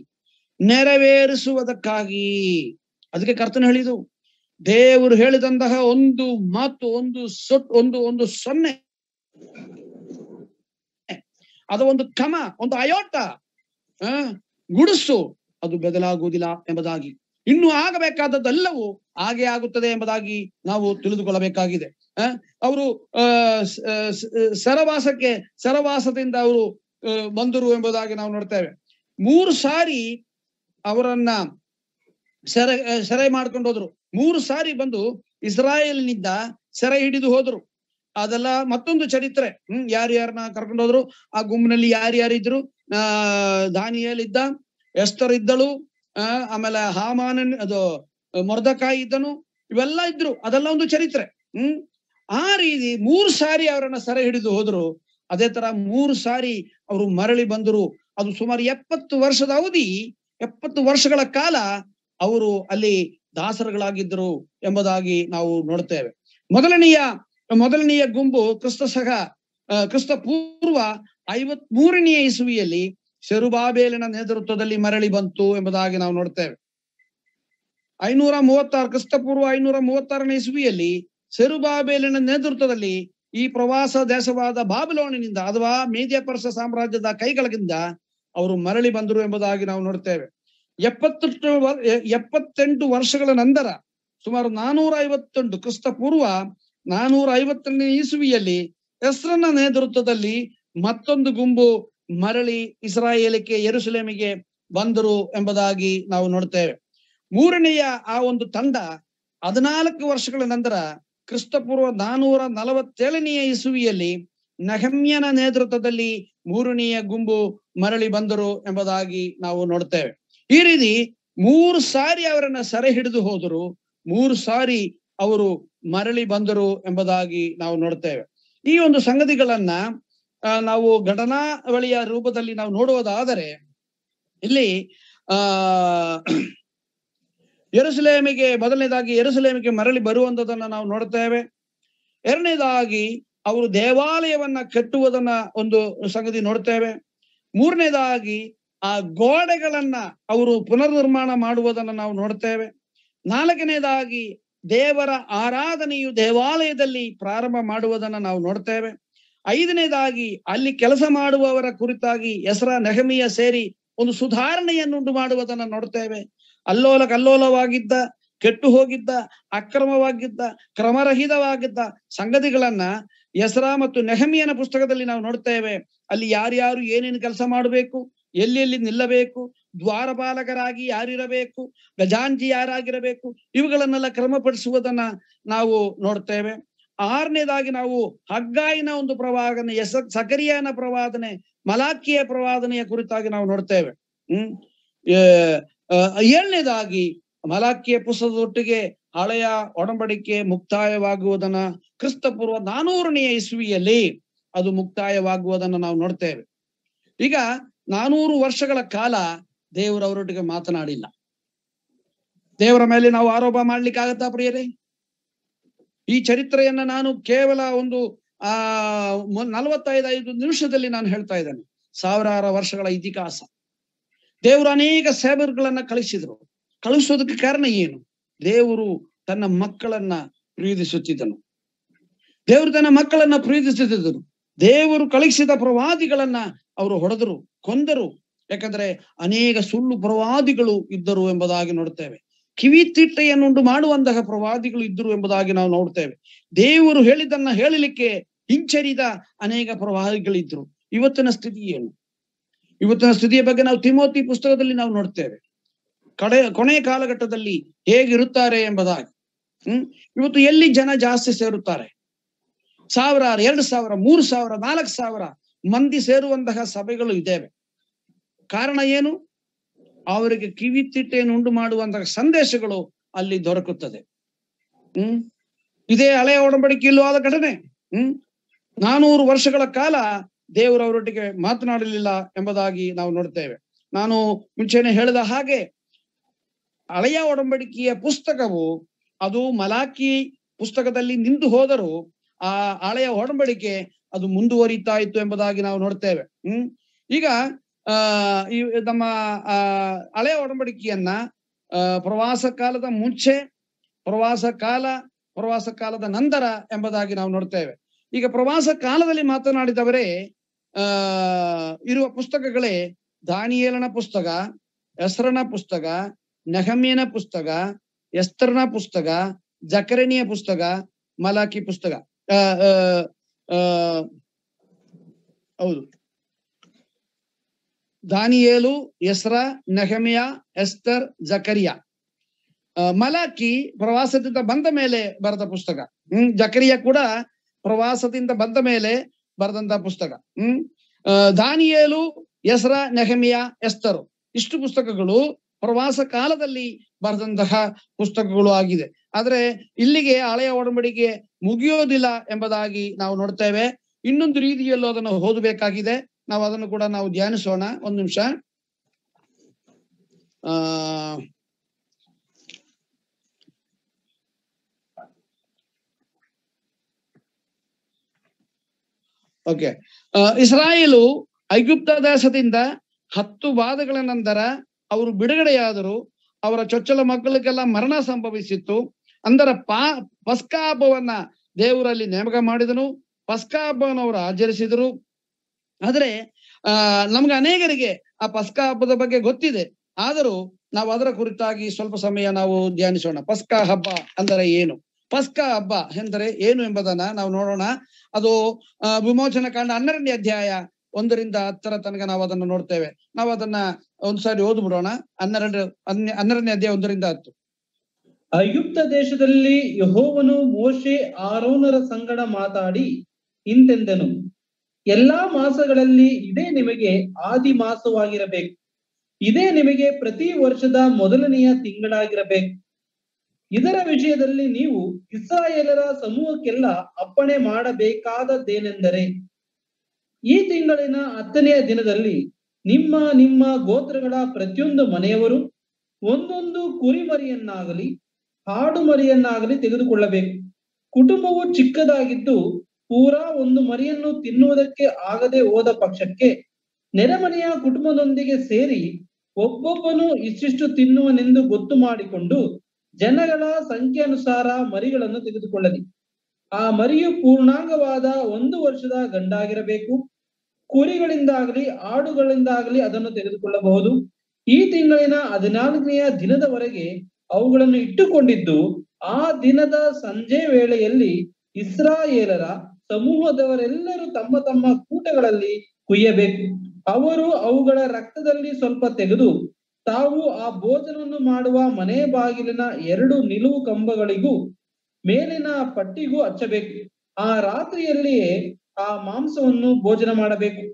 ನೆರವೇರಿಸುವುದಕ್ಕಾಗಿ ಅದಕ್ಕೆ ಕರ್ತನ ಹೇಳಿದು ದೇವರು ಹೇಳಿದಂತಹ ಒಂದು ಮಾತು ಒಂದು ಸೊಟ್ ಒಂದು ಒಂದು ಸೊನ್ನೆ ಅದು ಒಂದು ಕಮ ಒಂದು ಅಯೋಟ ಆ ಗುಡುಸು ಅದು ಬದಲಾಗುವುದಿಲ್ಲ ಎಂಬುದಾಗಿ ಇನ್ನು ಆಗಬೇಕಾದದ್ದೆಲ್ಲವೂ ಹಾಗೆ ಆಗುತ್ತದೆ ಎಂಬುದಾಗಿ ನಾವು ತಿಳಿದುಕೊಳ್ಳಬೇಕಾಗಿದೆ ಆ ಅವರು ಆ ಸ- ಸ- ಸರವಾಸಕ್ಕೆ ಸರವಾಸದಿಂದ ಅವರು ಆ, ಬಂದರು ಎಂಬುದಾಗಿ ನಾವು ನೋಡ್ತೇವೆ ಮೂರು ಸಾರಿ ಅವರನ್ನ ಸೆರೆ ಆ, ಸೆರೆ ಮಾಡ್ಕೊಂಡು ಹೋದ್ರು ಮೂರು ಸಾರಿ ಬಂದು ಇಸ್ರಾಯೇಲ್ನಿಂದ ಸೆರೆ ಹಿಡಿದು ಹೋದ್ರು ಅದೆಲ್ಲ ಮತ್ತೊಂದು ಚರಿತ್ರೆ ಹ್ಮ್ ಯಾರು ಯಾರನ್ನ ಕರ್ಕೊಂಡು ಹೋದ್ರು ಆ ಗುಂಪಿನಲ್ಲಿ ಯಾರ್ಯಾರಿದ್ರು ಆ ದಾನಿಯಲ್ ಇದ್ದ ಎಸ್ತರ್ ಇದ್ದಳು ಆ ಆಮೇಲೆ ಹಾಮಾನನ್ ಅದು ಮೊರ್ದಕಾಯಿ ಇದ್ದನು ಇವೆಲ್ಲ ಇದ್ರು ಅದೆಲ್ಲ ಒಂದು ಚರಿತ್ರೆ ಹ್ಮ್ ಆ ರೀತಿ ಮೂರು ಸಾರಿ ಅವರನ್ನ ಸೆರೆ ಹಿಡಿದು ಹೋದ್ರು ಅದೇ ತರ ಮೂರು ಸಾರಿ ಅವರು ಮರಳಿ ಬಂದರು ಅದು ಸುಮಾರು ಎಪ್ಪತ್ತು ವರ್ಷದ ಅವಧಿ ಎಪ್ಪತ್ತು ವರ್ಷಗಳ ಕಾಲ ಅವರು ಅಲ್ಲಿ ದಾಸರುಗಳಾಗಿದ್ದರು ಎಂಬುದಾಗಿ ನಾವು ನೋಡ್ತೇವೆ ಮೊದಲನೆಯ ಮೊದಲನೆಯ ಗುಂಪು ಕ್ರಿಸ್ತ ಸಹ ಆ, ಕ್ರಿಸ್ತ ಪೂರ್ವ ಐವತ್ ಮೂರನೆಯ ಇಸುವಿಯಲ್ಲಿ ಸೆರುಬಾಬೇಲಿನ ನೇತೃತ್ವದಲ್ಲಿ ಮರಳಿ ಬಂತು ಎಂಬುದಾಗಿ ನಾವು ನೋಡ್ತೇವೆ ಐನೂರ ಮೂವತ್ತಾರು ಕ್ರಿಸ್ತ ಪೂರ್ವ ಐನೂರ ಮೂವತ್ತಾರನೇ ಇಸುವಿಯಲ್ಲಿ ಸೆರುಬಾಬೇಲಿನ ನೇತೃತ್ವದಲ್ಲಿ ಈ ಪ್ರವಾಸ ದೇಶವಾದ ಬಾಬಿಲೋನಿನಿಂದ ಅಥವಾ ಮೇದ್ಯ ಪರ್ಸ ಸಾಮ್ರಾಜ್ಯದ ಕೈಗಳಿಂದ ಅವರು ಮರಳಿ ಬಂದರು ಎಂಬುದಾಗಿ ನಾವು ನೋಡ್ತೇವೆ ಎಪ್ಪತ್ತೆಂಟು ವರ್- ಎ- ಎಪ್ಪತ್ತೆಂಟು ವರ್ಷಗಳ ನಂತರ ಸುಮಾರು ನಾನೂರ ಐವತ್ತೆಂಟು ಕ್ರಿಸ್ತ ಪೂರ್ವ ನಾನೂರ ಐವತ್ತನೇ ಇಸುವಿಯಲ್ಲಿ ಹೆಸ್ರನ ನೇತೃತ್ವದಲ್ಲಿ ಮತ್ತೊಂದು ಗುಂಪು ಮರಳಿ ಇಸ್ರಾಯೇಲಕ್ಕೆ ಯೆರೂಸಲೇಮಿಗೆ ಬಂದರು ಎಂಬುದಾಗಿ ನಾವು ನೋಡ್ತೇವೆ ಮೂರನೆಯ ಆ ಒಂದು ತಂಡ ಹದಿನಾಲ್ಕು ವರ್ಷಗಳ ನಂತರ ಕ್ರಿಸ್ತಪೂರ್ವ ನಾನೂರ ನಲವತ್ತೇಳನೆಯ ಇಸುವಿಯಲ್ಲಿ ನಹಮ್ಯನ ನೇತೃತ್ವದಲ್ಲಿ ಮೂರನೆಯ ಗುಂಪು ಮರಳಿ ಬಂದರು ಎಂಬುದಾಗಿ ನಾವು ನೋಡ್ತೇವೆ ಈ ರೀತಿ ಮೂರು ಸಾರಿ ಅವರನ್ನ ಸೆರೆ ಹಿಡಿದು ಹೋದರು ಮೂರು ಸಾರಿ ಅವರು ಮರಳಿ ಬಂದರು ಎಂಬುದಾಗಿ ನಾವು ನೋಡ್ತೇವೆ ಈ ಒಂದು ಸಂಗತಿಗಳನ್ನ ಆ, ನಾವು ಘಟನಾವಳಿಯ ರೂಪದಲ್ಲಿ ನಾವು ನೋಡುವುದಾದರೆ ಇಲ್ಲಿ ಆ ಯೆರೂಸಲೇಮಿಗೆ ಮೊದಲನೇದಾಗಿ ಯೆರೂಸಲೇಮಿಗೆ ಮರಳಿ ಬರುವಂತದನ್ನ ನಾವು ನೋಡ್ತೇವೆ ಎರಡನೇದಾಗಿ ಅವರು ದೇವಾಲಯವನ್ನ ಕಟ್ಟುವುದನ್ನ ಒಂದು ಸಂಗತಿ ನೋಡ್ತೇವೆ ಮೂರನೇದಾಗಿ ಆ ಗೋಡೆಗಳನ್ನ ಅವರು ಪುನರ್ನಿರ್ಮಾಣ ಮಾಡುವುದನ್ನ ನಾವು ನೋಡ್ತೇವೆ ನಾಲ್ಕನೇದಾಗಿ ದೇವರ ಆರಾಧನೆಯು ದೇವಾಲಯದಲ್ಲಿ ಪ್ರಾರಂಭ ಮಾಡುವುದನ್ನ ನಾವು ನೋಡ್ತೇವೆ ಐದನೇದಾಗಿ ಅಲ್ಲಿ ಕೆಲಸ ಮಾಡುವವರ ಕುರಿತಾಗಿ ಹೆಸರ ನೆಹಮಿಯ ಸೇರಿ ಒಂದು ಸುಧಾರಣೆಯನ್ನುಂಟು ಮಾಡುವುದನ್ನ ನೋಡ್ತೇವೆ ಅಲ್ಲೋಲ ಕಲ್ಲೋಲವಾಗಿದ್ದ ಕೆಟ್ಟು ಹೋಗಿದ್ದ ಅಕ್ರಮವಾಗಿದ್ದ ಕ್ರಮರಹಿತವಾಗಿದ್ದ ಸಂಗತಿಗಳನ್ನ ಹೆಸರ ಮತ್ತು ನೆಹಮಿಯನ ಪುಸ್ತಕದಲ್ಲಿ ನಾವು ನೋಡ್ತೇವೆ ಅಲ್ಲಿ ಯಾರ್ಯಾರು ಏನೇನು ಕೆಲಸ ಮಾಡಬೇಕು ಎಲ್ಲೆಲ್ಲಿ ನಿಲ್ಲಬೇಕು ದ್ವಾರಪಾಲಕರಾಗಿ ಯಾರಿರಬೇಕು ಗಜಾಂಜಿ ಯಾರಾಗಿರಬೇಕು ಇವುಗಳನ್ನೆಲ್ಲ ಕ್ರಮಪಡಿಸುವುದನ್ನ ನಾವು ನೋಡ್ತೇವೆ ಆರನೇದಾಗಿ ನಾವು ಹಗ್ಗಾಯಿನ ಒಂದು ಪ್ರವಾದನೆ ಎಸ ಸಕರಿಯನ ಪ್ರವಾದನೆ ಮಲಾಕಿಯ ಪ್ರವಾದನೆಯ ಕುರಿತಾಗಿ ನಾವು ನೋಡ್ತೇವೆ ಹ್ಮ್ ಏ- ಆ, ಏಳನೇದಾಗಿ ಮಲಾಕಿಯ ಪುಸ್ತಕದೊಟ್ಟಿಗೆ ಹಳೆಯ ಒಡಂಬಡಿಕೆ ಮುಕ್ತಾಯವಾಗುವುದನ್ನ ಕ್ರಿಸ್ತ ಪೂರ್ವ ನಾನೂರನೆಯ ಇಸ್ವಿಯಲ್ಲಿ ಅದು ಮುಕ್ತಾಯವಾಗುವುದನ್ನ ನಾವು ನೋಡ್ತೇವೆ ಈಗ ನಾನೂರು ವರ್ಷಗಳ ಕಾಲ ದೇವರು ಅವರೊಟ್ಟಿಗೆ ಮಾತನಾಡಿಲ್ಲ ದೇವರ ಮೇಲೆ ನಾವು ಆರೋಪ ಮಾಡ್ಲಿಕ್ಕೆ ಆಗತ್ತಾ ಪ್ರಿಯರೇ ಈ ಚರಿತ್ರೆಯನ್ನ ನಾನು ಕೇವಲ ಒಂದು ಆ ಮೊ- ನಲವತ್ತೈದು ಐದು ನಿಮಿಷದಲ್ಲಿ ನಾನು ಹೇಳ್ತಾ ಇದ್ದೇನೆ ಸಾವಿರಾರು ವರ್ಷಗಳ ಇತಿಹಾಸ ದೇವರು ಅನೇಕ ಸೇವರ್ಗಳನ್ನ ಕಳಿಸಿದ್ರು ಕಳಿಸೋದಕ್ಕೆ ಕಾರಣ ಏನು ದೇವರು ತನ್ನ ಮಕ್ಕಳನ್ನ ಪ್ರೀತಿಸುತ್ತಿದ್ದನು ದೇವರು ತನ್ನ ಮಕ್ಕಳನ್ನ ಪ್ರೀತಿಸುತ್ತಿದ್ದನು ದೇವರು ಕಳಿಸಿದ ಪ್ರವಾದಿಗಳನ್ನ ಅವರು ಹೊಡೆದರು ಕೊಂದರು ಯಾಕಂದ್ರೆ ಅನೇಕ ಸುಳ್ಳು ಪ್ರವಾದಿಗಳು ಇದ್ದರು ಎಂಬುದಾಗಿ ನೋಡ್ತೇವೆ ಕಿವಿ ತಿಟ್ಟೆಯನ್ನುಂಟು ಮಾಡುವಂತಹ ಪ್ರವಾದಿಗಳು ಇದ್ದರು ಎಂಬುದಾಗಿ ನಾವು ನೋಡ್ತೇವೆ ದೇವರು ಹೇಳಿದ್ದನ್ನ ಹೇಳಲಿಕ್ಕೆ ಹಿಂಚರಿದ ಅನೇಕ ಪ್ರವಾದಿಗಳಿದ್ರು ಇವತ್ತಿನ ಸ್ಥಿತಿ ಏನು ಇವತ್ತಿನ ಸ್ಥಿತಿಯ ಬಗ್ಗೆ ನಾವು ತಿಮೋತಿ ಪುಸ್ತಕದಲ್ಲಿ ನಾವು ನೋಡ್ತೇವೆ ಕಡೆ ಕೊನೆಯ ಕಾಲಘಟ್ಟದಲ್ಲಿ ಹೇಗಿರುತ್ತಾರೆ ಎಂಬುದಾಗಿ ಹ್ಮ್ ಇವತ್ತು ಎಲ್ಲಿ ಜನ ಜಾಸ್ತಿ ಸೇರುತ್ತಾರೆ ಸಾವಿರಾರು ಎರಡು ಸಾವಿರ ಮೂರು ಸಾವಿರ ನಾಲ್ಕು ಸಾವಿರ ಮಂದಿ ಸೇರುವಂತಹ ಸಭೆಗಳು ಇದ್ದೇವೆ ಕಾರಣ ಏನು ಅವರಿಗೆ ಕಿವಿತಿಟ್ಟೆಯನ್ನು ಉಂಟು ಮಾಡುವಂತಹ ಸಂದೇಶಗಳು ಅಲ್ಲಿ ದೊರಕುತ್ತದೆ ಹ್ಮ್ ಇದೇ ಹಳೆಯ ಒಡಂಬಡಿಕೆಯಲ್ಲೂ ಆದ ಘಟನೆ ಹ್ಮ್ ನಾನೂರು ವರ್ಷಗಳ ಕಾಲ ದೇವರು ಅವರೊಟ್ಟಿಗೆ ಮಾತನಾಡಲಿಲ್ಲ ಎಂಬುದಾಗಿ ನಾವು ನೋಡ್ತೇವೆ ನಾನು ಮುಂಚೆನೆ ಹೇಳಿದ ಹಾಗೆ ಹಳೆಯ ಒಡಂಬಡಿಕೆಯ ಪುಸ್ತಕವು ಅದು ಮಲಾಕಿ ಪುಸ್ತಕದಲ್ಲಿ ನಿಂತು ಹೋದರೂ ಆ ಹಳೆಯ ಒಡಂಬಡಿಕೆ ಅದು ಮುಂದುವರಿತಾ ಇತ್ತು ಎಂಬುದಾಗಿ ನಾವು ನೋಡ್ತೇವೆ ಹ್ಮ್ ಈಗ ಆ ಈ ನಮ್ಮ ಆ ಹಳೆಯ ಒಡಂಬಡಿಕೆಯನ್ನ ಆ ಪ್ರವಾಸ ಕಾಲದ ಮುಂಚೆ ಪ್ರವಾಸ ಕಾಲ ಪ್ರವಾಸ ಕಾಲದ ನಂತರ ಎಂಬುದಾಗಿ ನಾವು ನೋಡ್ತೇವೆ ಈಗ ಪ್ರವಾಸ ಕಾಲದಲ್ಲಿ ಮಾತನಾಡಿದವರೇ ಆ ಇರುವ ಪುಸ್ತಕಗಳೇ ದಾನಿಯೇಲನ ಪುಸ್ತಕ ಹೆಸರನ ಪುಸ್ತಕ ನೆಹಮ್ಯನ ಪುಸ್ತಕ ಎಸ್ತರ್ನ ಪುಸ್ತಕ ಜಕರಣಿಯ ಪುಸ್ತಕ ಮಲಾಕಿ ಪುಸ್ತಕ ಆ, ಆ, ಆ, ಹೌದು ದಾನಿಯೇಲು ಎಸ್ರ ನೆಹಮಿಯ ಎಸ್ತರ್ ಜಕರಿಯಾ ಆ, ಮಲಾಕಿ ಪ್ರವಾಸದಿಂದ ಬಂದ ಮೇಲೆ ಬರೆದ ಪುಸ್ತಕ ಹ್ಮ್ ಜಕರಿಯ ಕೂಡ ಪ್ರವಾಸದಿಂದ ಬಂದ ಮೇಲೆ ಬರೆದಂತ ಪುಸ್ತಕ ಹ್ಮ್ ಆ, ದಾನಿಯೇಲು ಎಸ್ರ ನೆಹಮಿಯ ಎಸ್ತರು ಇಷ್ಟು ಪುಸ್ತಕಗಳು ಪ್ರವಾಸ ಕಾಲದಲ್ಲಿ ಬರೆದಂತಹ ಪುಸ್ತಕಗಳು ಆಗಿದೆ ಆದ್ರೆ ಇಲ್ಲಿಗೆ ಹಳೆಯ ಒಡಂಬಡಿಕೆ ಮುಗಿಯೋದಿಲ್ಲ ಎಂಬುದಾಗಿ ನಾವು ನೋಡ್ತೇವೆ ಇನ್ನೊಂದು ರೀತಿಯಲ್ಲೂ ಅದನ್ನು ಓದಬೇಕಾಗಿದೆ ನಾವು ಅದನ್ನು ಕೂಡ ನಾವು ಧ್ಯಾನಿಸೋಣ ಒಂದು ನಿಮಿಷ ಆ ಓಕೆ ಇಸ್ರಾಯೇಲು ಐಗುಪ್ತ ದೇಶದಿಂದ ಹತ್ತು ವಾದಗಳ ನಂತರ ಅವರು ಬಿಡುಗಡೆಯಾದರು ಅವರ ಚೊಚ್ಚಲ ಮಕ್ಕಳಿಗೆಲ್ಲ ಮರಣ ಸಂಭವಿಸಿತ್ತು ಅಂದರ ಪಾ ಪಸ್ಕ ಹಬ್ಬವನ್ನ ದೇವರಲ್ಲಿ ನೇಮಕ ಮಾಡಿದನು ಪಸ್ಕ ಹಬ್ಬವನ್ನು ಅವರು ಆಚರಿಸಿದರು ಆದ್ರೆ ಆ ನಮ್ಗೆ ಅನೇಕರಿಗೆ ಆ ಪಸ್ಕ ಹಬ್ಬದ ಬಗ್ಗೆ ಗೊತ್ತಿದೆ ಆದರೂ ನಾವು ಅದರ ಕುರಿತಾಗಿ ಸ್ವಲ್ಪ ಸಮಯ ನಾವು ಧ್ಯಾನಿಸೋಣ ಪಸ್ಕ ಹಬ್ಬ ಅಂದರೆ ಏನು ಪಸ್ಕ ಹಬ್ಬ ಎಂದರೆ ಏನು ಎಂಬುದನ್ನ ನಾವು ನೋಡೋಣ ಅದು ಆ, ವಿಮೋಚನ ಕಾಂಡ ಹನ್ನೆರಡನೇ ಅಧ್ಯಾಯ ಒಂದರಿಂದ ಹತ್ತರ ತನಕ ನಾವು ಅದನ್ನು ನೋಡ್ತೇವೆ ನಾವು ಅದನ್ನ ಒಂದ್ಸಾರಿ ಓದ್ಬಿಡೋಣ ಹನ್ನೆರಡು ಹನ್ನೆ- ಹನ್ನೆರಡನೇ ಅಧ್ಯಾಯ ಒಂದರಿಂದ ಹತ್ತು ಐಗುಪ್ತ ದೇಶದಲ್ಲಿ ಯಹೋವನು ಮೋಶೆ ಆರೋನರ ಸಂಗಡ ಮಾತಾಡಿ ಇಂತೆಂದನು ಎಲ್ಲಾ ಮಾಸಗಳಲ್ಲಿ ಇದೇ ನಿಮಗೆ ಆದಿ ಮಾಸವಾಗಿರಬೇಕು ಇದೇ ನಿಮಗೆ ಪ್ರತಿ ವರ್ಷದ ಮೊದಲನೆಯ ತಿಂಗಳಾಗಿರಬೇಕು ಇದರ ವಿಷಯದಲ್ಲಿ ನೀವು ಇಸ್ರಾಯೇಲರ ಸಮೂಹಕ್ಕೆಲ್ಲ ಅಪ್ಪಣೆ ಮಾಡಬೇಕಾದದ್ದೇನೆಂದರೆ ಈ ತಿಂಗಳಿನ ಹತ್ತನೆಯ ದಿನದಲ್ಲಿ ನಿಮ್ಮ ನಿಮ್ಮ ಗೋತ್ರಗಳ ಪ್ರತಿಯೊಂದು ಮನೆಯವರು ಒಂದೊಂದು ಕುರಿಮರಿಯನ್ನಾಗಲಿ ಹಾಡು ಮರಿಯನ್ನಾಗಲಿ ತೆಗೆದುಕೊಳ್ಳಬೇಕು ಕುಟುಂಬವು ಚಿಕ್ಕದಾಗಿದ್ದು ಪೂರಾ ಒಂದು ಮರಿಯನ್ನು ತಿನ್ನುವುದಕ್ಕೆ ಆಗದೆ ಹೋದ ಪಕ್ಷಕ್ಕೆ ನೆರೆಮನೆಯ ಕುಟುಂಬದೊಂದಿಗೆ ಸೇರಿ ಒಬ್ಬೊಬ್ಬನು ಇಷ್ಟಿಷ್ಟು ತಿನ್ನುವನೆಂದು ಗೊತ್ತು ಮಾಡಿಕೊಂಡು ಜನಗಳ ಸಂಖ್ಯೆಯನುಸಾರ ಮರಿಗಳನ್ನು ತೆಗೆದುಕೊಳ್ಳಲಿ ಆ ಮರಿಯು ಪೂರ್ಣಾಂಗವಾದ ಒಂದು ವರ್ಷದ ಗಂಡಾಗಿರಬೇಕು ಕುರಿಗಳಿಂದಾಗಲಿ ಆಡುಗಳಿಂದಾಗಲಿ ಅದನ್ನು ತೆಗೆದುಕೊಳ್ಳಬಹುದು ಈ ತಿಂಗಳಿನ ಹದಿನಾಲ್ಕನೆಯ ದಿನದವರೆಗೆ ಅವುಗಳನ್ನು ಇಟ್ಟುಕೊಂಡಿದ್ದು ಆ ದಿನದ ಸಂಜೆ ವೇಳೆಯಲ್ಲಿ ಇಸ್ರಾಯೇಲರ ಸಮೂಹದವರೆಲ್ಲರೂ ತಮ್ಮ ತಮ್ಮ ಕೂಟಗಳಲ್ಲಿ ಕುಯ್ಯಬೇಕು ಅವರು ಅವುಗಳ ರಕ್ತದಲ್ಲಿ ಸ್ವಲ್ಪ ತೆಗೆದು ತಾವು ಆ ಭೋಜನವನ್ನು ಮಾಡುವ ಮನೆ ಬಾಗಿಲಿನ ಎರಡು ನಿಲುವು ಕಂಬಗಳಿಗೂ ಮೇಲಿನ ಪಟ್ಟಿಗೂ ಹಚ್ಚಬೇಕು ಆ ರಾತ್ರಿಯಲ್ಲಿಯೇ ಆ ಮಾಂಸವನ್ನು ಭೋಜನ ಮಾಡಬೇಕು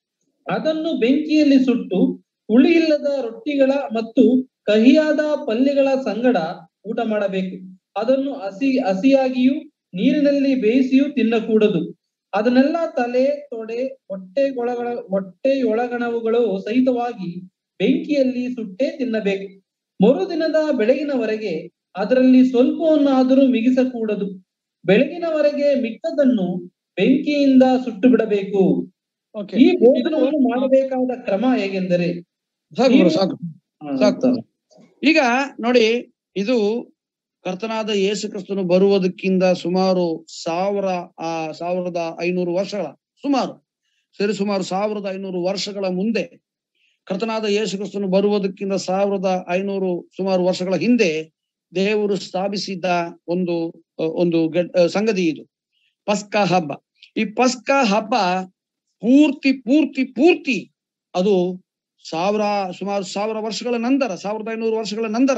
ಅದನ್ನು ಬೆಂಕಿಯಲ್ಲಿ ಸುಟ್ಟು ಹುಳಿಯಿಲ್ಲದ ರೊಟ್ಟಿಗಳ ಮತ್ತು ಕಹಿಯಾದ ಪಲ್ಯಗಳ ಸಂಗಡ ಊಟ ಮಾಡಬೇಕು ಅದನ್ನು ಹಸಿ ಹಸಿಯಾಗಿಯೂ ನೀರಿನಲ್ಲಿ ಬೇಯಿಸಿಯೂ ತಿನ್ನಕೂಡದು ಅದನ್ನೆಲ್ಲ ತಲೆ ತೊಡೆ ಹೊಟ್ಟೆಗೊಳಗಳ ಹೊಟ್ಟೆಯೊಳಗಣವುಗಳು ಸಹಿತವಾಗಿ ಬೆಂಕಿಯಲ್ಲಿ ಸುಟ್ಟೇ ತಿನ್ನಬೇಕು ಮರುದಿನದ ಬೆಳಗಿನವರೆಗೆ ಅದರಲ್ಲಿ ಸ್ವಲ್ಪವನ್ನಾದರೂ ಮಿಗಿಸಕೂಡದು ಬೆಳಗಿನವರೆಗೆ ಮಿಕ್ಕದನ್ನು ಬೆಂಕಿಯಿಂದ ಸುಟ್ಟು ಬಿಡಬೇಕು ಓಕೆ ಈ ಭೋಜನವನ್ನು ಮಾಡಬೇಕಾದ ಕ್ರಮ ಹೇಗೆಂದರೆ ಸಾಕು ಗುರು, ನೀವು- ಸಾಕು ಸಾಕು. ಈಗ ನೋಡಿ ಇದು ಕರ್ತನಾದ ಯೇಸು ಕ್ರಿಸ್ತನು ಬರುವುದಕ್ಕಿಂತ ಸುಮಾರು ಸಾವಿರ ಆ ಸಾವಿರದ ಐನೂರು ವರ್ಷಗಳ ಸುಮಾರು ಸರಿ ಸುಮಾರು ಸಾವಿರದ ಐನೂರು ವರ್ಷಗಳ ಮುಂದೆ ಕರ್ತನಾದ ಯೇಸು ಕ್ರಿಸ್ತನು ಬರುವುದಕ್ಕಿಂತ ಸಾವಿರದ ಐನೂರು ಸುಮಾರು ವರ್ಷಗಳ ಹಿಂದೆ ದೇವರು ಸ್ಥಾಪಿಸಿದ್ದ ಒಂದು ಅಹ್, ಒಂದು ಗ- ಅಹ್, ಸಂಗತಿ ಇದು ಪಸ್ಕ ಹಬ್ಬ ಈ ಪಸ್ಕ ಹಬ್ಬ ಪೂರ್ತಿ ಪೂರ್ತಿ ಪೂರ್ತಿ ಅದು ಸಾವಿರ ಸುಮಾರು ಸಾವಿರ ವರ್ಷಗಳ ನಂತರ ಸಾವಿರದ ಐನೂರು ವರ್ಷಗಳ ನಂತರ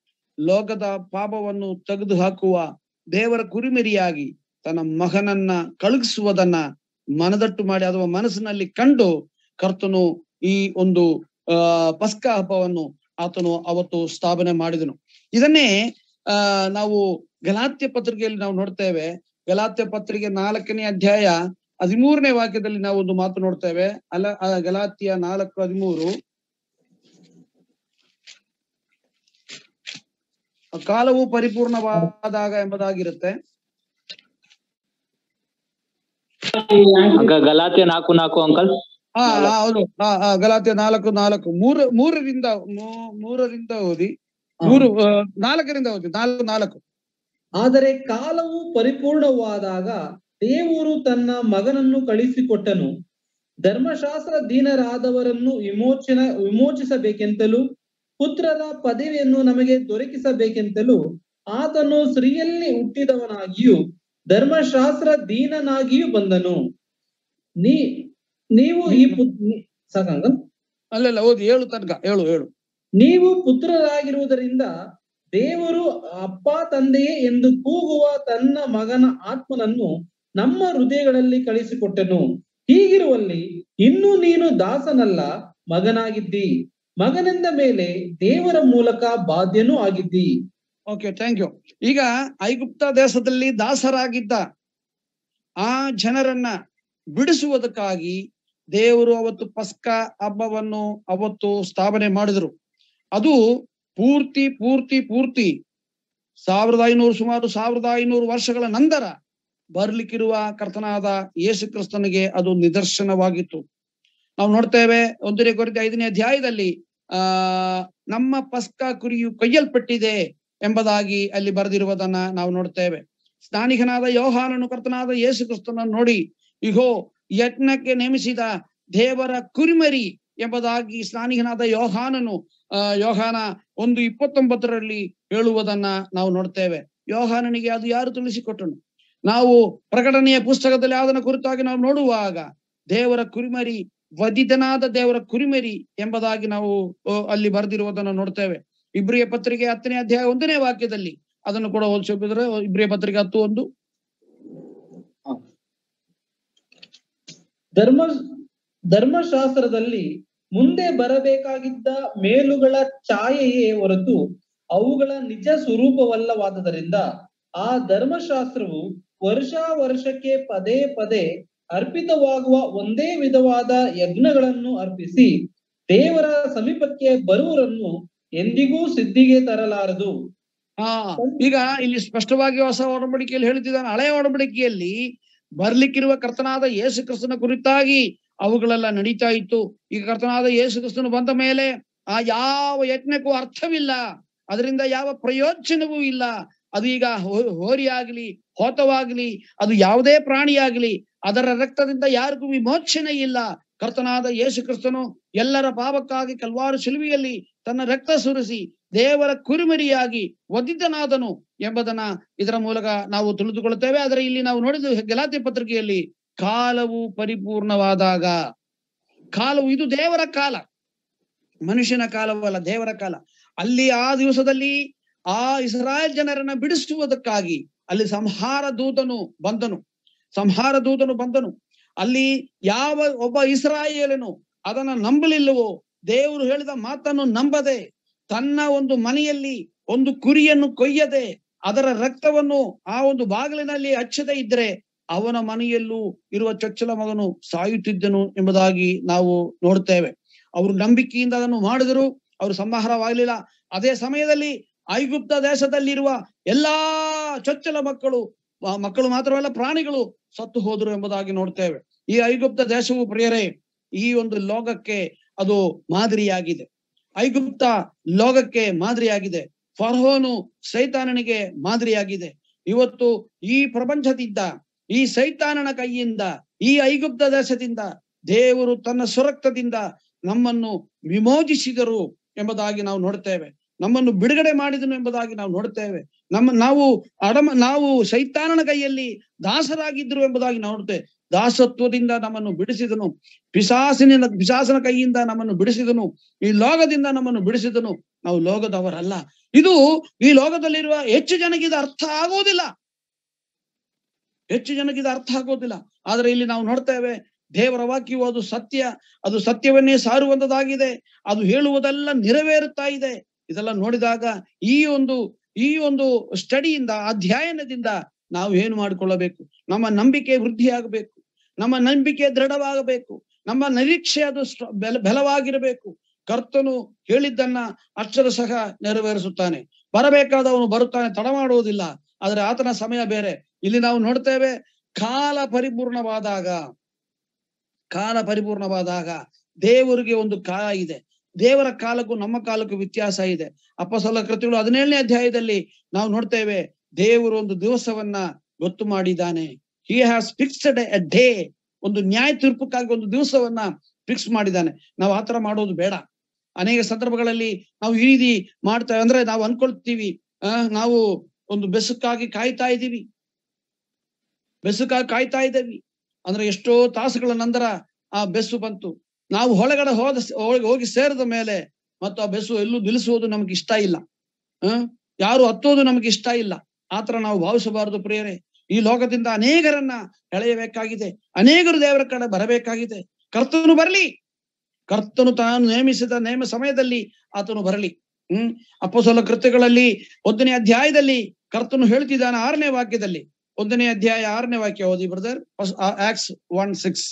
ಲೋಕದ ಪಾಪವನ್ನು ತೆಗೆದು ಹಾಕುವ ದೇವರ ಕುರಿಮರಿಯಾಗಿ ತನ್ನ ಮಗನನ್ನ ಕಳುಹಿಸುವುದನ್ನ ಮನದಟ್ಟು ಮಾಡಿ ಅಥವಾ ಮನಸ್ಸಿನಲ್ಲಿ ಕಂಡು ಕರ್ತನು ಈ ಒಂದು ಆ ಪಸ್ಕ ಹಬ್ಬವನ್ನು ಆತನು ಅವತ್ತು ಸ್ಥಾಪನೆ ಮಾಡಿದನು ಇದನ್ನೇ ಆ ನಾವು ಗಲಾತ್ಯ ಪತ್ರಿಕೆಯಲ್ಲಿ ನಾವು ನೋಡ್ತೇವೆ ಗಲಾತ್ಯ ಪತ್ರಿಕೆ ನಾಲ್ಕನೇ ಅಧ್ಯಾಯ ಹದಿಮೂರನೇ ವಾಕ್ಯದಲ್ಲಿ ನಾವು ಒಂದು ಮಾತು ನೋಡ್ತೇವೆ ಅಲ್ಲ ಆ ಗಲಾತ್ಯ ನಾಲ್ಕು ಹದಿಮೂರು ಕಾಲವು ಪರಿಪೂರ್ಣವಾದಾಗ ಎಂಬುದಾಗಿರುತ್ತೆ ಅಂಕ ಗಲಾತ್ಯ ನಾಲ್ಕು ನಾಲ್ಕು ಅಂಕಲ್ ಹಾ ಹಾ, ಹೌದು ಹಾ ಹಾ ಗಲಾತ್ಯ ನಾಲ್ಕು ನಾಲ್ಕು ಮೂರು ಮೂರರಿಂದ ಮೂ- ಮೂರರಿಂದ ಓದಿ ಮೂರು ಆ, ನಾಲ್ಕರಿಂದ ಓದಿ ನಾಲ್ಕು ನಾಲ್ಕು ಆದರೆ ಕಾಲವು ಪರಿಪೂರ್ಣವಾದಾಗ ದೇವರು ತನ್ನ ಮಗನನ್ನು ಕಳಿಸಿಕೊಟ್ಟನು ಧರ್ಮಶಾಸ್ತ್ರ ದೀನರಾದವರನ್ನು ವಿಮೋಚನ ವಿಮೋಚಿಸಬೇಕೆಂತಲೂ ಪುತ್ರರ ಪದವಿಯನ್ನು ನಮಗೆ ದೊರಕಿಸಬೇಕೆಂತಲೂ ಆತನು ಸ್ತ್ರೀಯಲ್ಲಿ ಹುಟ್ಟಿದವನಾಗಿಯೂ ಧರ್ಮಶಾಸ್ತ್ರ ದೀನನಾಗಿಯೂ ಬಂದನು ನೀ ನೀವು ಈ ಪುತ್ ನೀ- ಸಾಕಂಗ ಅಲ್ಲೆಲ್ಲ ಓದಿ ಏಳು ತನಕ ಏಳು ಏಳು ನೀವು ಪುತ್ರರಾಗಿರುವುದರಿಂದ ದೇವರು ಅಪ್ಪ ತಂದೆಯೇ ಎಂದು ಕೂಗುವ ತನ್ನ ಮಗನ ಆತ್ಮನನ್ನು ನಮ್ಮ ಹೃದಯಗಳಲ್ಲಿ ಕಳಿಸಿಕೊಟ್ಟನು ಹೀಗಿರುವಲ್ಲಿ ಇನ್ನು ನೀನು ದಾಸನಲ್ಲ ಮಗನಾಗಿದ್ದಿ ಮಗನೆಂದ ಮೇಲೆ ದೇವರ ಮೂಲಕ ಬಾಧ್ಯನೂ ಆಗಿದ್ದಿ ಓಕೆ ಥ್ಯಾಂಕ್ ಯು ಈಗ ಐಗುಪ್ತ ದೇಶದಲ್ಲಿ ದಾಸರಾಗಿದ್ದ ಆ ಜನರನ್ನ ಬಿಡಿಸುವುದಕ್ಕಾಗಿ ದೇವರು ಅವತ್ತು ಪಸ್ಕ ಹಬ್ಬವನ್ನು ಅವತ್ತು ಸ್ಥಾಪನೆ ಮಾಡಿದ್ರು ಅದು ಪೂರ್ತಿ ಪೂರ್ತಿ ಪೂರ್ತಿ ಸಾವಿರದ ಐನೂರು ಸುಮಾರು ಸಾವಿರದ ಐನೂರು ವರ್ಷಗಳ ನಂತರ ಬರ್ಲಿಕ್ಕಿರುವ ಕರ್ತನಾದ ಯೇಸು ಕ್ರಿಸ್ತನಿಗೆ ಅದು ನಿದರ್ಶನವಾಗಿತ್ತು ನಾವು ನೋಡ್ತೇವೆ ಒಂದನೇ ಕೊರತೆ ಐದನೇ ಅಧ್ಯಾಯದಲ್ಲಿ ಆ ನಮ್ಮ ಪಸ್ಕ ಕುರಿಯು ಕೊಯ್ಯಲ್ಪಟ್ಟಿದೆ ಎಂಬುದಾಗಿ ಅಲ್ಲಿ ಬರೆದಿರುವುದನ್ನ ನಾವು ನೋಡ್ತೇವೆ ಸ್ನಾನಿಕನಾದ ಯೋಹಾನನು ಕರ್ತನಾದ ಯೇಸು ಕ್ರಿಸ್ತನನ್ನು ನೋಡಿ ಇಗೋ ಯಜ್ಞಕ್ಕೆ ನೇಮಿಸಿದ ದೇವರ ಕುರಿಮರಿ ಎಂಬುದಾಗಿ ಸ್ನಾನಿಕನಾದ ಯೋಹಾನನು ಆ ಯೋಹಾನ ಒಂದು ಇಪ್ಪತ್ತೊಂಬತ್ತರಲ್ಲಿ ಹೇಳುವುದನ್ನ ನಾವು ನೋಡ್ತೇವೆ ಯೋಹಾನನಿಗೆ ಅದು ಯಾರು ತಿಳಿಸಿಕೊಟ್ಟನು ನಾವು ಪ್ರಕಟಣೆಯ ಪುಸ್ತಕದಲ್ಲಿ ಅದನ್ನ ಕುರಿತಾಗಿ ನಾವು ನೋಡುವಾಗ ದೇವರ ಕುರಿಮರಿ ವಧಿತನಾದ ದೇವರ ಕುರಿಮರಿ ಎಂಬುದಾಗಿ ನಾವು ಅ, ಅಲ್ಲಿ ಬರೆದಿರುವುದನ್ನು ನೋಡ್ತೇವೆ ಇಬ್ರಿಯ ಪತ್ರಿಕೆ ಹತ್ತನೇ ಅಧ್ಯಾಯ ಒಂದನೇ ವಾಕ್ಯದಲ್ಲಿ ಅದನ್ನು ಕೂಡ ಓದಿಸಿದ್ರೆ ಇಬ್ರಿಯ ಪತ್ರಿಕೆ ಹತ್ತು ಒಂದು ಧರ್ಮ ಧರ್ಮಶಾಸ್ತ್ರದಲ್ಲಿ ಮುಂದೆ ಬರಬೇಕಾಗಿದ್ದ ಮೇಲುಗಳ ಛಾಯೆಯೇ ಹೊರತು ಅವುಗಳ ನಿಜ ಸ್ವರೂಪವಲ್ಲವಾದ್ದರಿಂದ ಆ ಧರ್ಮಶಾಸ್ತ್ರವು ವರ್ಷ ವರ್ಷಕ್ಕೆ ಪದೇ ಪದೇ ಅರ್ಪಿತವಾಗುವ ಒಂದೇ ವಿಧವಾದ ಯಜ್ಞಗಳನ್ನು ಅರ್ಪಿಸಿ ದೇವರ ಸಮೀಪಕ್ಕೆ ಬರುವರನ್ನು ಎಂದಿಗೂ ಸಿದ್ಧಿಗೆ ತರಲಾರದು ಹಾ ಈಗ ಇಲ್ಲಿ ಸ್ಪಷ್ಟವಾಗಿ ಹೊಸ ಒಡಂಬಡಿಕೆಯಲ್ಲಿ ಹೇಳ್ತಿದ್ದಾನೆ ಹಳೆಯ ಒಡಂಬಡಿಕೆಯಲ್ಲಿ ಬರ್ಲಿಕ್ಕಿರುವ ಕರ್ತನಾದ ಯೇಸು ಕ್ರಿಸ್ತನ ಕುರಿತಾಗಿ ಅವುಗಳೆಲ್ಲ ನಡೀತಾ ಇತ್ತು ಈಗ ಕರ್ತನಾದ ಯೇಸು ಕ್ರಿಸ್ತನು ಬಂದ ಮೇಲೆ ಆ ಯಾವ ಯಜ್ಞಕ್ಕೂ ಅರ್ಥವಿಲ್ಲ ಅದರಿಂದ ಯಾವ ಪ್ರಯೋಜನವೂ ಇಲ್ಲ ಅದು ಈಗ ಹೋ- ಹೋರಿಯಾಗ್ಲಿ ಹೋತವಾಗ್ಲಿ ಅದು ಯಾವುದೇ ಪ್ರಾಣಿಯಾಗ್ಲಿ ಅದರ ರಕ್ತದಿಂದ ಯಾರಿಗೂ ವಿಮೋಚನೆ ಇಲ್ಲ ಕರ್ತನಾದ ಯೇಸು ಕ್ರಿಸ್ತನು ಎಲ್ಲರ ಪಾಪಕ್ಕಾಗಿ ಕಲ್ವಾರು ಶಿಲುವೆಯಲ್ಲಿ ತನ್ನ ರಕ್ತ ಸುರಿಸಿ ದೇವರ ಕುರಿಮರಿಯಾಗಿ ವಧಿತನಾದನು ಎಂಬುದನ್ನ ಇದರ ಮೂಲಕ ನಾವು ತಿಳಿದುಕೊಳ್ಳುತ್ತೇವೆ ಆದರೆ ಇಲ್ಲಿ ನಾವು ನೋಡಿದ ಗಲಾತಿ ಪತ್ರಿಕೆಯಲ್ಲಿ ಕಾಲವು ಪರಿಪೂರ್ಣವಾದಾಗ ಕಾಲವು ಇದು ದೇವರ ಕಾಲ ಮನುಷ್ಯನ ಕಾಲವಲ್ಲ ದೇವರ ಕಾಲ ಅಲ್ಲಿ ಆ ದಿವಸದಲ್ಲಿ ಆ ಇಸ್ರಾಯೇಲ್ ಜನರನ್ನ ಬಿಡಿಸುವುದಕ್ಕಾಗಿ ಅಲ್ಲಿ ಸಂಹಾರ ದೂತನು ಬಂದನು ಸಂಹಾರ ದೂತನು ಬಂದನು ಅಲ್ಲಿ ಯಾವ ಒಬ್ಬ ಇಸ್ರಾಯೇಲನು ಅದನ್ನ ನಂಬಲಿಲ್ಲವೋ ದೇವರು ಹೇಳಿದ ಮಾತನ್ನು ನಂಬದೆ ತನ್ನ ಒಂದು ಮನೆಯಲ್ಲಿ ಒಂದು ಕುರಿಯನ್ನು ಕೊಯ್ಯದೆ ಅದರ ರಕ್ತವನ್ನು ಆ ಒಂದು ಬಾಗಿಲಿನಲ್ಲಿ ಹಚ್ಚದೆ ಇದ್ರೆ ಅವನ ಮನೆಯಲ್ಲೂ ಇರುವ ಚೊಚ್ಚಲ ಮಗನು ಸಾಯುತ್ತಿದ್ದನು ಎಂಬುದಾಗಿ ನಾವು ನೋಡ್ತೇವೆ ಅವರು ನಂಬಿಕೆಯಿಂದ ಅದನ್ನು ಮಾಡಿದರು ಅವರು ಸಂಹಾರವಾಗಲಿಲ್ಲ ಅದೇ ಸಮಯದಲ್ಲಿ ಐಗುಪ್ತ ದೇಶದಲ್ಲಿರುವ ಎಲ್ಲಾ ಚೊಚ್ಚಲ ಮಕ್ಕಳು ಆ ಮಕ್ಕಳು ಮಾತ್ರವಲ್ಲ ಪ್ರಾಣಿಗಳು ಸತ್ತು ಹೋದರು ಎಂಬುದಾಗಿ ನೋಡ್ತೇವೆ ಈ ಐಗುಪ್ತ ದೇಶವು ಪ್ರಿಯರೇ ಈ ಒಂದು ಲೋಕಕ್ಕೆ ಅದು ಮಾದರಿಯಾಗಿದೆ ಐಗುಪ್ತ ಲೋಕಕ್ಕೆ ಮಾದರಿಯಾಗಿದೆ ಫರ್ಹೋನು ಸೈತಾನನಿಗೆ ಮಾದರಿಯಾಗಿದೆ ಇವತ್ತು ಈ ಪ್ರಪಂಚದಿಂದ ಈ ಸೈತಾನನ ಕೈಯಿಂದ ಈ ಐಗುಪ್ತ ದೇಶದಿಂದ ದೇವರು ತನ್ನ ಸುರಕ್ತದಿಂದ ನಮ್ಮನ್ನು ವಿಮೋಚಿಸಿದರು ಎಂಬುದಾಗಿ ನಾವು ನೋಡ್ತೇವೆ ನಮ್ಮನ್ನು ಬಿಡುಗಡೆ ಮಾಡಿದನು ಎಂಬುದಾಗಿ ನಾವು ನೋಡ್ತೇವೆ ನಮ್ಮ ನಾವು ಅಡಮ ನಾವು ಸೈತಾನನ ಕೈಯಲ್ಲಿ ದಾಸರಾಗಿದ್ರು ಎಂಬುದಾಗಿ ನಾವು ನೋಡ್ತೇವೆ ದಾಸತ್ವದಿಂದ ನಮ್ಮನ್ನು ಬಿಡಿಸಿದನು ಪಿಸಾಸಿನ ಪಿಸಾಸನ ಕೈಯಿಂದ ನಮ್ಮನ್ನು ಬಿಡಿಸಿದನು ಈ ಲೋಕದಿಂದ ನಮ್ಮನ್ನು ಬಿಡಿಸಿದನು ನಾವು ಲೋಕದವರಲ್ಲ ಇದು ಈ ಲೋಕದಲ್ಲಿರುವ ಹೆಚ್ಚು ಜನಕ್ಕೆ ಇದು ಅರ್ಥ ಆಗೋದಿಲ್ಲ ಹೆಚ್ಚು ಜನಕ್ಕೆ ಇದು ಅರ್ಥ ಆಗೋದಿಲ್ಲ ಆದ್ರೆ ಇಲ್ಲಿ ನಾವು ನೋಡ್ತೇವೆ ದೇವರ ವಾಕ್ಯವು ಅದು ಸತ್ಯ ಅದು ಸತ್ಯವನ್ನೇ ಸಾರುವಂತದಾಗಿದೆ ಅದು ಹೇಳುವುದೆಲ್ಲ ನೆರವೇರುತ್ತಾ ಇದೆ ಇದೆಲ್ಲ ನೋಡಿದಾಗ ಈ ಒಂದು ಈ ಒಂದು ಸ್ಟಡಿಯಿಂದ ಅಧ್ಯಯನದಿಂದ ನಾವು ಏನು ಮಾಡಿಕೊಳ್ಳಬೇಕು ನಮ್ಮ ನಂಬಿಕೆ ವೃದ್ಧಿಯಾಗಬೇಕು ನಮ್ಮ ನಂಬಿಕೆ ದೃಢವಾಗಬೇಕು ನಮ್ಮ ನಿರೀಕ್ಷೆ ಅದು ಸ್ಟ್ರ- ಬಲ ಬಲವಾಗಿರಬೇಕು ಕರ್ತನು ಹೇಳಿದ್ದನ್ನ ಅಕ್ಷರ ಸಹ ನೆರವೇರಿಸುತ್ತಾನೆ ಬರಬೇಕಾದವನು ಬರುತ್ತಾನೆ ತಡ ಮಾಡುವುದಿಲ್ಲ ಆದ್ರೆ ಆತನ ಸಮಯ ಬೇರೆ ಇಲ್ಲಿ ನಾವು ನೋಡ್ತೇವೆ ಕಾಲ ಪರಿಪೂರ್ಣವಾದಾಗ ಕಾಲ ಪರಿಪೂರ್ಣವಾದಾಗ ದೇವರಿಗೆ ಒಂದು ಕಾಲ ಇದೆ ದೇವರ ಕಾಲಕ್ಕೂ ನಮ್ಮ ಕಾಲಕ್ಕೂ ವ್ಯತ್ಯಾಸ ಇದೆ ಅಪ್ಪಸಲ ಕೃತಿಗಳು ಹದಿನೇಳನೇ ಅಧ್ಯಾಯದಲ್ಲಿ ನಾವು ನೋಡ್ತೇವೆ ದೇವರು ಒಂದು ದಿವಸವನ್ನ ಗೊತ್ತು ಮಾಡಿದ್ದಾನೆ he has fixed a day ಒಂದು ನ್ಯಾಯ ತೀರ್ಪಕ್ಕಾಗಿ ಒಂದು ದಿವಸವನ್ನ ಫಿಕ್ಸ್ ಮಾಡಿದ್ದಾನೆ ನಾವು ಆತರ ಮಾಡೋದು ಬೇಡ ಅನೇಕ ಸಂದರ್ಭಗಳಲ್ಲಿ ನಾವು ಈ ರೀತಿ ಮಾಡ್ತೇವೆ ಅಂದ್ರೆ ನಾವು ಅನ್ಕೊಳ್ತೀವಿ ಆ ನಾವು ಒಂದು ಬೆಸಕ್ಕಾಗಿ ಕಾಯ್ತಾ ಇದ್ದೀವಿ ಬೆಸಕ್ಕಾಗಿ ಕಾಯ್ತಾ ಇದ್ದೀವಿ ಅಂದ್ರೆ ಎಷ್ಟೋ ತಾಸುಗಳ ನಂತರ ಆ ಬೆಸ್ಸು ಬಂತು ನಾವು ಹೊಳಗಡೆ ಹೋದ ಹೋಗಿ- ಹೋಗಿ ಸೇರಿದ ಮೇಲೆ ಮತ್ತು ಆ ಬೆಸ್ಸು ಎಲ್ಲೂ ನಿಲ್ಲಿಸುವುದು ನಮ್ಗೆ ಇಷ್ಟ ಇಲ್ಲ ಹ ಯಾರು ಹತ್ತೋದು ನಮ್ಗೆ ಇಷ್ಟ ಇಲ್ಲ ಆತರ ನಾವು ಭಾವಿಸಬಾರದು ಪ್ರಿಯರೇ ಈ ಲೋಕದಿಂದ ಅನೇಕರನ್ನ ಎಳೆಯಬೇಕಾಗಿದೆ ಅನೇಕರು ದೇವರ ಕಡೆ ಬರಬೇಕಾಗಿದೆ ಕರ್ತನು ಬರಲಿ ಕರ್ತನು ತಾನು ನೇಮಿಸಿದ ನೇಮ ಸಮಯದಲ್ಲಿ ಆತನು ಬರಲಿ ಹ್ಮ್ ಅಪ್ಪಸಲ ಕೃತ್ಯಗಳಲ್ಲಿ ಒಂದನೇ ಅಧ್ಯಾಯದಲ್ಲಿ ಕರ್ತನು ಹೇಳ್ತಿದ್ದಾನೆ ಆರನೇ ವಾಕ್ಯದಲ್ಲಿ ಒಂದನೇ ಅಧ್ಯಾಯ ಆರನೇ ವಾಕ್ಯ ಓದಿ ಬ್ರದರ್ ಆಕ್ಸ್ ಒನ್ ಸಿಕ್ಸ್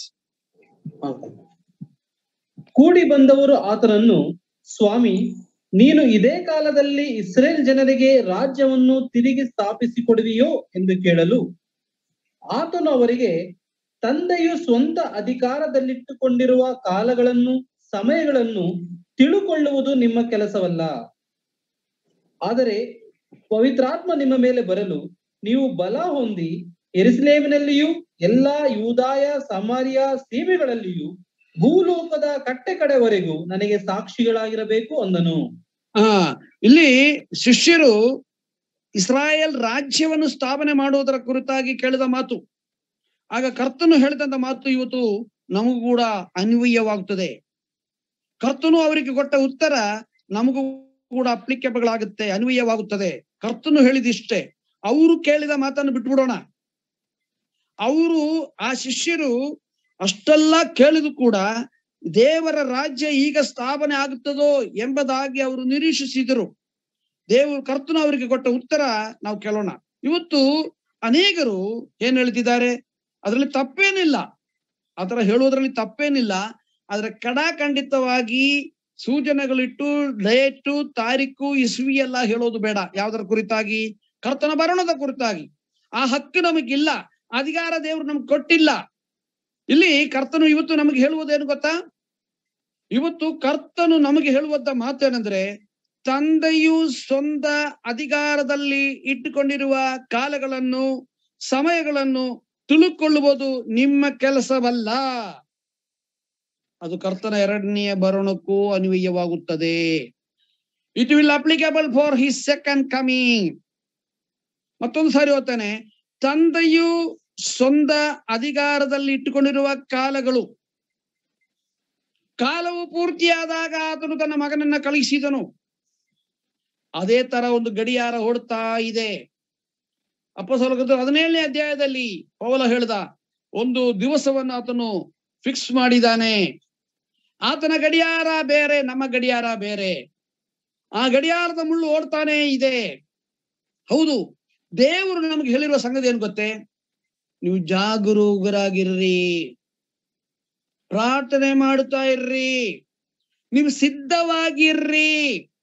ಕೂಡಿ ಬಂದವರು ಆತನನ್ನು ಸ್ವಾಮಿ ನೀನು ಇದೇ ಕಾಲದಲ್ಲಿ ಇಸ್ರೇಲ್ ಜನರಿಗೆ ರಾಜ್ಯವನ್ನು ತಿರುಗಿ ಸ್ಥಾಪಿಸಿಕೊಡುವಿಯೋ ಎಂದು ಕೇಳಲು ಆತನು ಅವರಿಗೆ ತಂದೆಯು ಸ್ವಂತ ಅಧಿಕಾರದಲ್ಲಿಟ್ಟುಕೊಂಡಿರುವ ಕಾಲಗಳನ್ನು ಸಮಯಗಳನ್ನು ತಿಳುಕೊಳ್ಳುವುದು ನಿಮ್ಮ ಕೆಲಸವಲ್ಲ ಆದರೆ ಪವಿತ್ರಾತ್ಮ ನಿಮ್ಮ ಮೇಲೆ ಬರಲು ನೀವು ಬಲ ಹೊಂದಿ ಎರುಸಲೇಮಿನಲ್ಲಿಯೂ ಎಲ್ಲಾ ಯೂದಾಯ ಸಮಾರಿಯ ಸೀಮೆಗಳಲ್ಲಿಯೂ ಭೂಲೋಕದ ಕಟ್ಟೆ ಕಡೆವರೆಗೂ ನನಗೆ ಸಾಕ್ಷಿಗಳಾಗಿರಬೇಕು ಅಂದನು ಆ ಇಲ್ಲಿ ಶಿಷ್ಯರು ಇಸ್ರಾಯೇಲ್ ರಾಜ್ಯವನ್ನು ಸ್ಥಾಪನೆ ಮಾಡುವುದರ ಕುರಿತಾಗಿ ಕೇಳಿದ ಮಾತು ಆಗ ಕರ್ತನು ಹೇಳಿದಂತ ಮಾತು ಇವತ್ತು ನಮಗೂ ಕೂಡ ಅನ್ವಯವಾಗುತ್ತದೆ ಕರ್ತನು ಅವರಿಗೆ ಕೊಟ್ಟ ಉತ್ತರ ನಮಗೂ ಕೂಡ ಅಪ್ಲಿಕೇಬಲ್ ಆಗುತ್ತೆ ಅನ್ವಯವಾಗುತ್ತದೆ ಕರ್ತನು ಹೇಳಿದಿಷ್ಟೇ ಅವರು ಕೇಳಿದ ಮಾತನ್ನು ಬಿಟ್ಬಿಡೋಣ ಅವರು ಆ ಶಿಷ್ಯರು ಅಷ್ಟೆಲ್ಲ ಕೇಳಿದು ಕೂಡ ದೇವರ ರಾಜ್ಯ ಈಗ ಸ್ಥಾಪನೆ ಆಗುತ್ತದೋ ಎಂಬುದಾಗಿ ಅವರು ನಿರೀಕ್ಷಿಸಿದರು ದೇವರು ಕರ್ತನು ಅವರಿಗೆ ಕೊಟ್ಟ ಉತ್ತರ ನಾವು ಕೇಳೋಣ ಇವತ್ತು ಅನೇಕರು ಏನ್ ಹೇಳ್ತಿದ್ದಾರೆ ಅದರಲ್ಲಿ ತಪ್ಪೇನಿಲ್ಲ ಆತರ ಹೇಳುವುದರಲ್ಲಿ ತಪ್ಪೇನಿಲ್ಲ ಆದ್ರೆ ಕಡಾಖಂಡಿತವಾಗಿ ಸೂಚನೆಗಳಿಟ್ಟು ಡೇಟು ತಾರೀಕು ಇಸ್ವಿ ಎಲ್ಲ ಹೇಳೋದು ಬೇಡ ಯಾವ್ದರ ಕುರಿತಾಗಿ ಕರ್ತನ ಬರಣದ ಕುರಿತಾಗಿ ಆ ಹಕ್ಕು ನಮಗಿಲ್ಲ ಅಧಿಕಾರ ದೇವರು ನಮ್ಗೆ ಕೊಟ್ಟಿಲ್ಲ ಇಲ್ಲಿ ಕರ್ತನು ಇವತ್ತು ನಮಗೆ ಹೇಳುವುದೇನು ಗೊತ್ತಾ ಇವತ್ತು ಕರ್ತನು ನಮಗೆ ಹೇಳುವಂತ ಮಾತೇನೆಂದ್ರೆ ತಂದೆಯು ಸ್ವಂತ ಅಧಿಕಾರದಲ್ಲಿ ಇಟ್ಟುಕೊಂಡಿರುವ ಕಾಲಗಳನ್ನು ಸಮಯಗಳನ್ನು ತಿಳುಕೊಳ್ಳುವುದು ನಿಮ್ಮ ಕೆಲಸವಲ್ಲ ಅದು ಕರ್ತನ ಎರಡನೆಯ ಬರಣಕ್ಕೂ ಅನ್ವಯವಾಗುತ್ತದೆ it will applicable for his second coming ಮತ್ತೊಂದು ಸಾರಿ ಓದ್ತಾನೆ ತಂದೆಯು ಸ್ವಂತ ಅಧಿಕಾರದಲ್ಲಿ ಇಟ್ಟುಕೊಂಡಿರುವ ಕಾಲಗಳು ಕಾಲವು ಪೂರ್ತಿಯಾದಾಗ ಆತನು ತನ್ನ ಮಗನನ್ನ ಕಳುಹಿಸಿದನು ಅದೇ ತರ ಒಂದು ಗಡಿಯಾರ ಓಡ್ತಾ ಇದೆ ಅಪ್ಪಸಲಗದ್ದು ಹದಿನೇಳನೇ ಅಧ್ಯಾಯದಲ್ಲಿ ಪವಲ ಹೇಳ್ದ ಒಂದು ದಿವಸವನ್ನು ಆತನು ಫಿಕ್ಸ್ ಮಾಡಿದಾನೆ ಆತನ ಗಡಿಯಾರ ಬೇರೆ ನಮ್ಮ ಗಡಿಯಾರ ಬೇರೆ ಆ ಗಡಿಯಾರದ ಮುಳ್ಳು ಓಡ್ತಾನೆ ಇದೆ ಹೌದು ದೇವರು ನಮ್ಗೆ ಹೇಳಿರುವ ಸಂಗತಿ ಏನ್ ಗೊತ್ತೇ ನೀವು ಜಾಗರೂಕರಾಗಿರ್ರಿ ಪ್ರಾರ್ಥನೆ ಮಾಡುತ್ತಾ ಇರ್ರಿ ನೀವು ಸಿದ್ಧವಾಗಿರ್ರಿ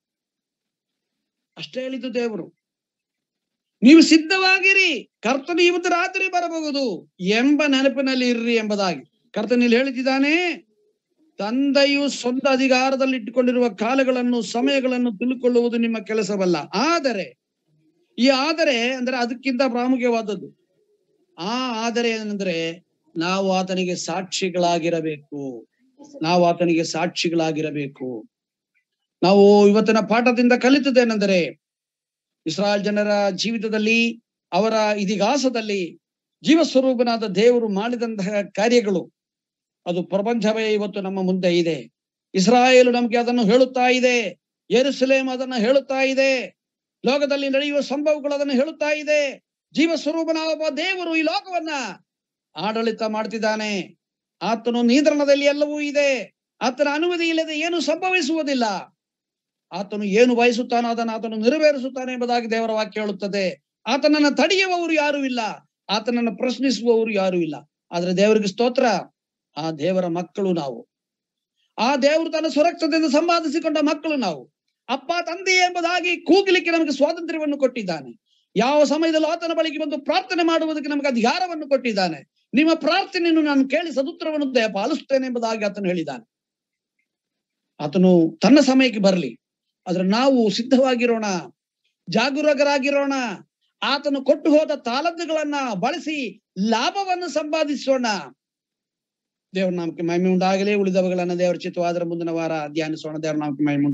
ಅಷ್ಟೇ ಹೇಳಿದ್ದು ದೇವರು ನೀವು ಸಿದ್ಧವಾಗಿರಿ ಕರ್ತನು ಇವತ್ತು ರಾತ್ರಿ ಬರಬಹುದು ಎಂಬ ನೆನಪಿನಲ್ಲಿ ಇರ್ರಿ ಎಂಬುದಾಗಿ ಕರ್ತನ ಇಲ್ಲಿ ಹೇಳ್ತಿದ್ದಾನೆ ತಂದೆಯು ಸ್ವಂತ ಅಧಿಕಾರದಲ್ಲಿ ಇಟ್ಟುಕೊಂಡಿರುವ ಕಾಲಗಳನ್ನು ಸಮಯಗಳನ್ನು ತಿಳ್ಕೊಳ್ಳುವುದು ನಿಮ್ಮ ಕೆಲಸವಲ್ಲ ಆದರೆ ಈ ಆದರೆ ಅಂದ್ರೆ ಅದಕ್ಕಿಂತ ಪ್ರಾಮುಖ್ಯವಾದದ್ದು ಆ ಆದರೆ ಏನಂದ್ರೆ ನಾವು ಆತನಿಗೆ ಸಾಕ್ಷಿಗಳಾಗಿರಬೇಕು ನಾವು ಆತನಿಗೆ ಸಾಕ್ಷಿಗಳಾಗಿರಬೇಕು ನಾವು ಇವತ್ತಿನ ಪಾಠದಿಂದ ಕಲಿತದೇನೆಂದರೆ ಇಸ್ರಾಯೇಲ್ ಜನರ ಜೀವಿತದಲ್ಲಿ ಅವರ ಇತಿಹಾಸದಲ್ಲಿ ಜೀವ ಸ್ವರೂಪನಾದ ದೇವರು ಮಾಡಿದಂತಹ ಕಾರ್ಯಗಳು ಅದು ಪ್ರಪಂಚವೇ ಇವತ್ತು ನಮ್ಮ ಮುಂದೆ ಇದೆ ಇಸ್ರಾಯೇಲು ನಮ್ಗೆ ಅದನ್ನು ಹೇಳುತ್ತಾ ಇದೆ ಯೆರೂಸಲೇಮ್ ಅದನ್ನ ಹೇಳುತ್ತಾ ಇದೆ ಲೋಕದಲ್ಲಿ ನಡೆಯುವ ಸಂಭವಗಳು ಅದನ್ನು ಹೇಳುತ್ತಾ ಇದೆ ಜೀವ ಸ್ವರೂಪನಾದ ಒಬ್ಬ ದೇವರು ಈ ಲೋಕವನ್ನ ಆಡಳಿತ ಮಾಡ್ತಿದ್ದಾನೆ ಆತನು ನಿಯಂತ್ರಣದಲ್ಲಿ ಎಲ್ಲವೂ ಇದೆ ಆತನ ಅನುಮತಿ ಇಲ್ಲದೆ ಏನು ಸಂಭವಿಸುವುದಿಲ್ಲ ಆತನು ಏನು ಬಯಸುತ್ತಾನೋ ಅದನ್ನು ಆತನು ನೆರವೇರಿಸುತ್ತಾನೆ ಎಂಬುದಾಗಿ ದೇವರ ವಾಕ್ಯ ಹೇಳುತ್ತದೆ ಆತನನ್ನ ತಡೆಯುವವರು ಯಾರು ಇಲ್ಲ ಆತನನ್ನ ಪ್ರಶ್ನಿಸುವವರು ಯಾರು ಇಲ್ಲ ಆದ್ರೆ ದೇವರಿಗೆ ಸ್ತೋತ್ರ ಆ ದೇವರ ಮಕ್ಕಳು ನಾವು ಆ ದೇವರು ತನ್ನ ಸುರಕ್ಷತೆಯಿಂದ ಸಂಪಾದಿಸಿಕೊಂಡ ಮಕ್ಕಳು ನಾವು ಅಪ್ಪ ತಂದೆ ಎಂಬುದಾಗಿ ಕೂಗಲಿಕ್ಕೆ ನಮಗೆ ಸ್ವಾತಂತ್ರ್ಯವನ್ನು ಕೊಟ್ಟಿದ್ದಾನೆ ಯಾವ ಸಮಯದಲ್ಲೂ ಆತನ ಬಳಿಗೆ ಬಂದು ಪ್ರಾರ್ಥನೆ ಮಾಡುವುದಕ್ಕೆ ನಮಗೆ ಅಧಿಕಾರವನ್ನು ಕೊಟ್ಟಿದ್ದಾನೆ ನಿಮ್ಮ ಪ್ರಾರ್ಥನೆಯನ್ನು ನಾನು ಕೇಳಿ ಸದುತ್ತರವನ್ನು ದಯ ಪಾಲಿಸ್ತೇನೆ ಎಂಬುದಾಗಿ ಆತನು ಹೇಳಿದ್ದಾನೆ ಆತನು ತನ್ನ ಸಮಯಕ್ಕೆ ಬರಲಿ ಆದ್ರೆ ನಾವು ಸಿದ್ಧವಾಗಿರೋಣ ಜಾಗರೂಕರಾಗಿರೋಣ ಆತನು ಕೊಟ್ಟು ಹೋದ ತಾಲದ್ದುಗಳನ್ನ ಬಳಸಿ ಲಾಭವನ್ನು ಸಂಪಾದಿಸೋಣ ದೇವರ ನಾಮಕ್ಕೆ ಮಹಿಮೆ ಉಂಟಾಗಲಿ ಉಳಿದವುಗಳನ್ನ ದೇವರ ಚಿತ್ತವಾದ್ರ ಮುಂದಿನ ವಾರ ಧ್ಯಾನಿಸೋಣ ದೇವರ ನಾಮಕ್ಕೆ ಮಹಿಮೆ ಉಂಟಾಗಲಿ.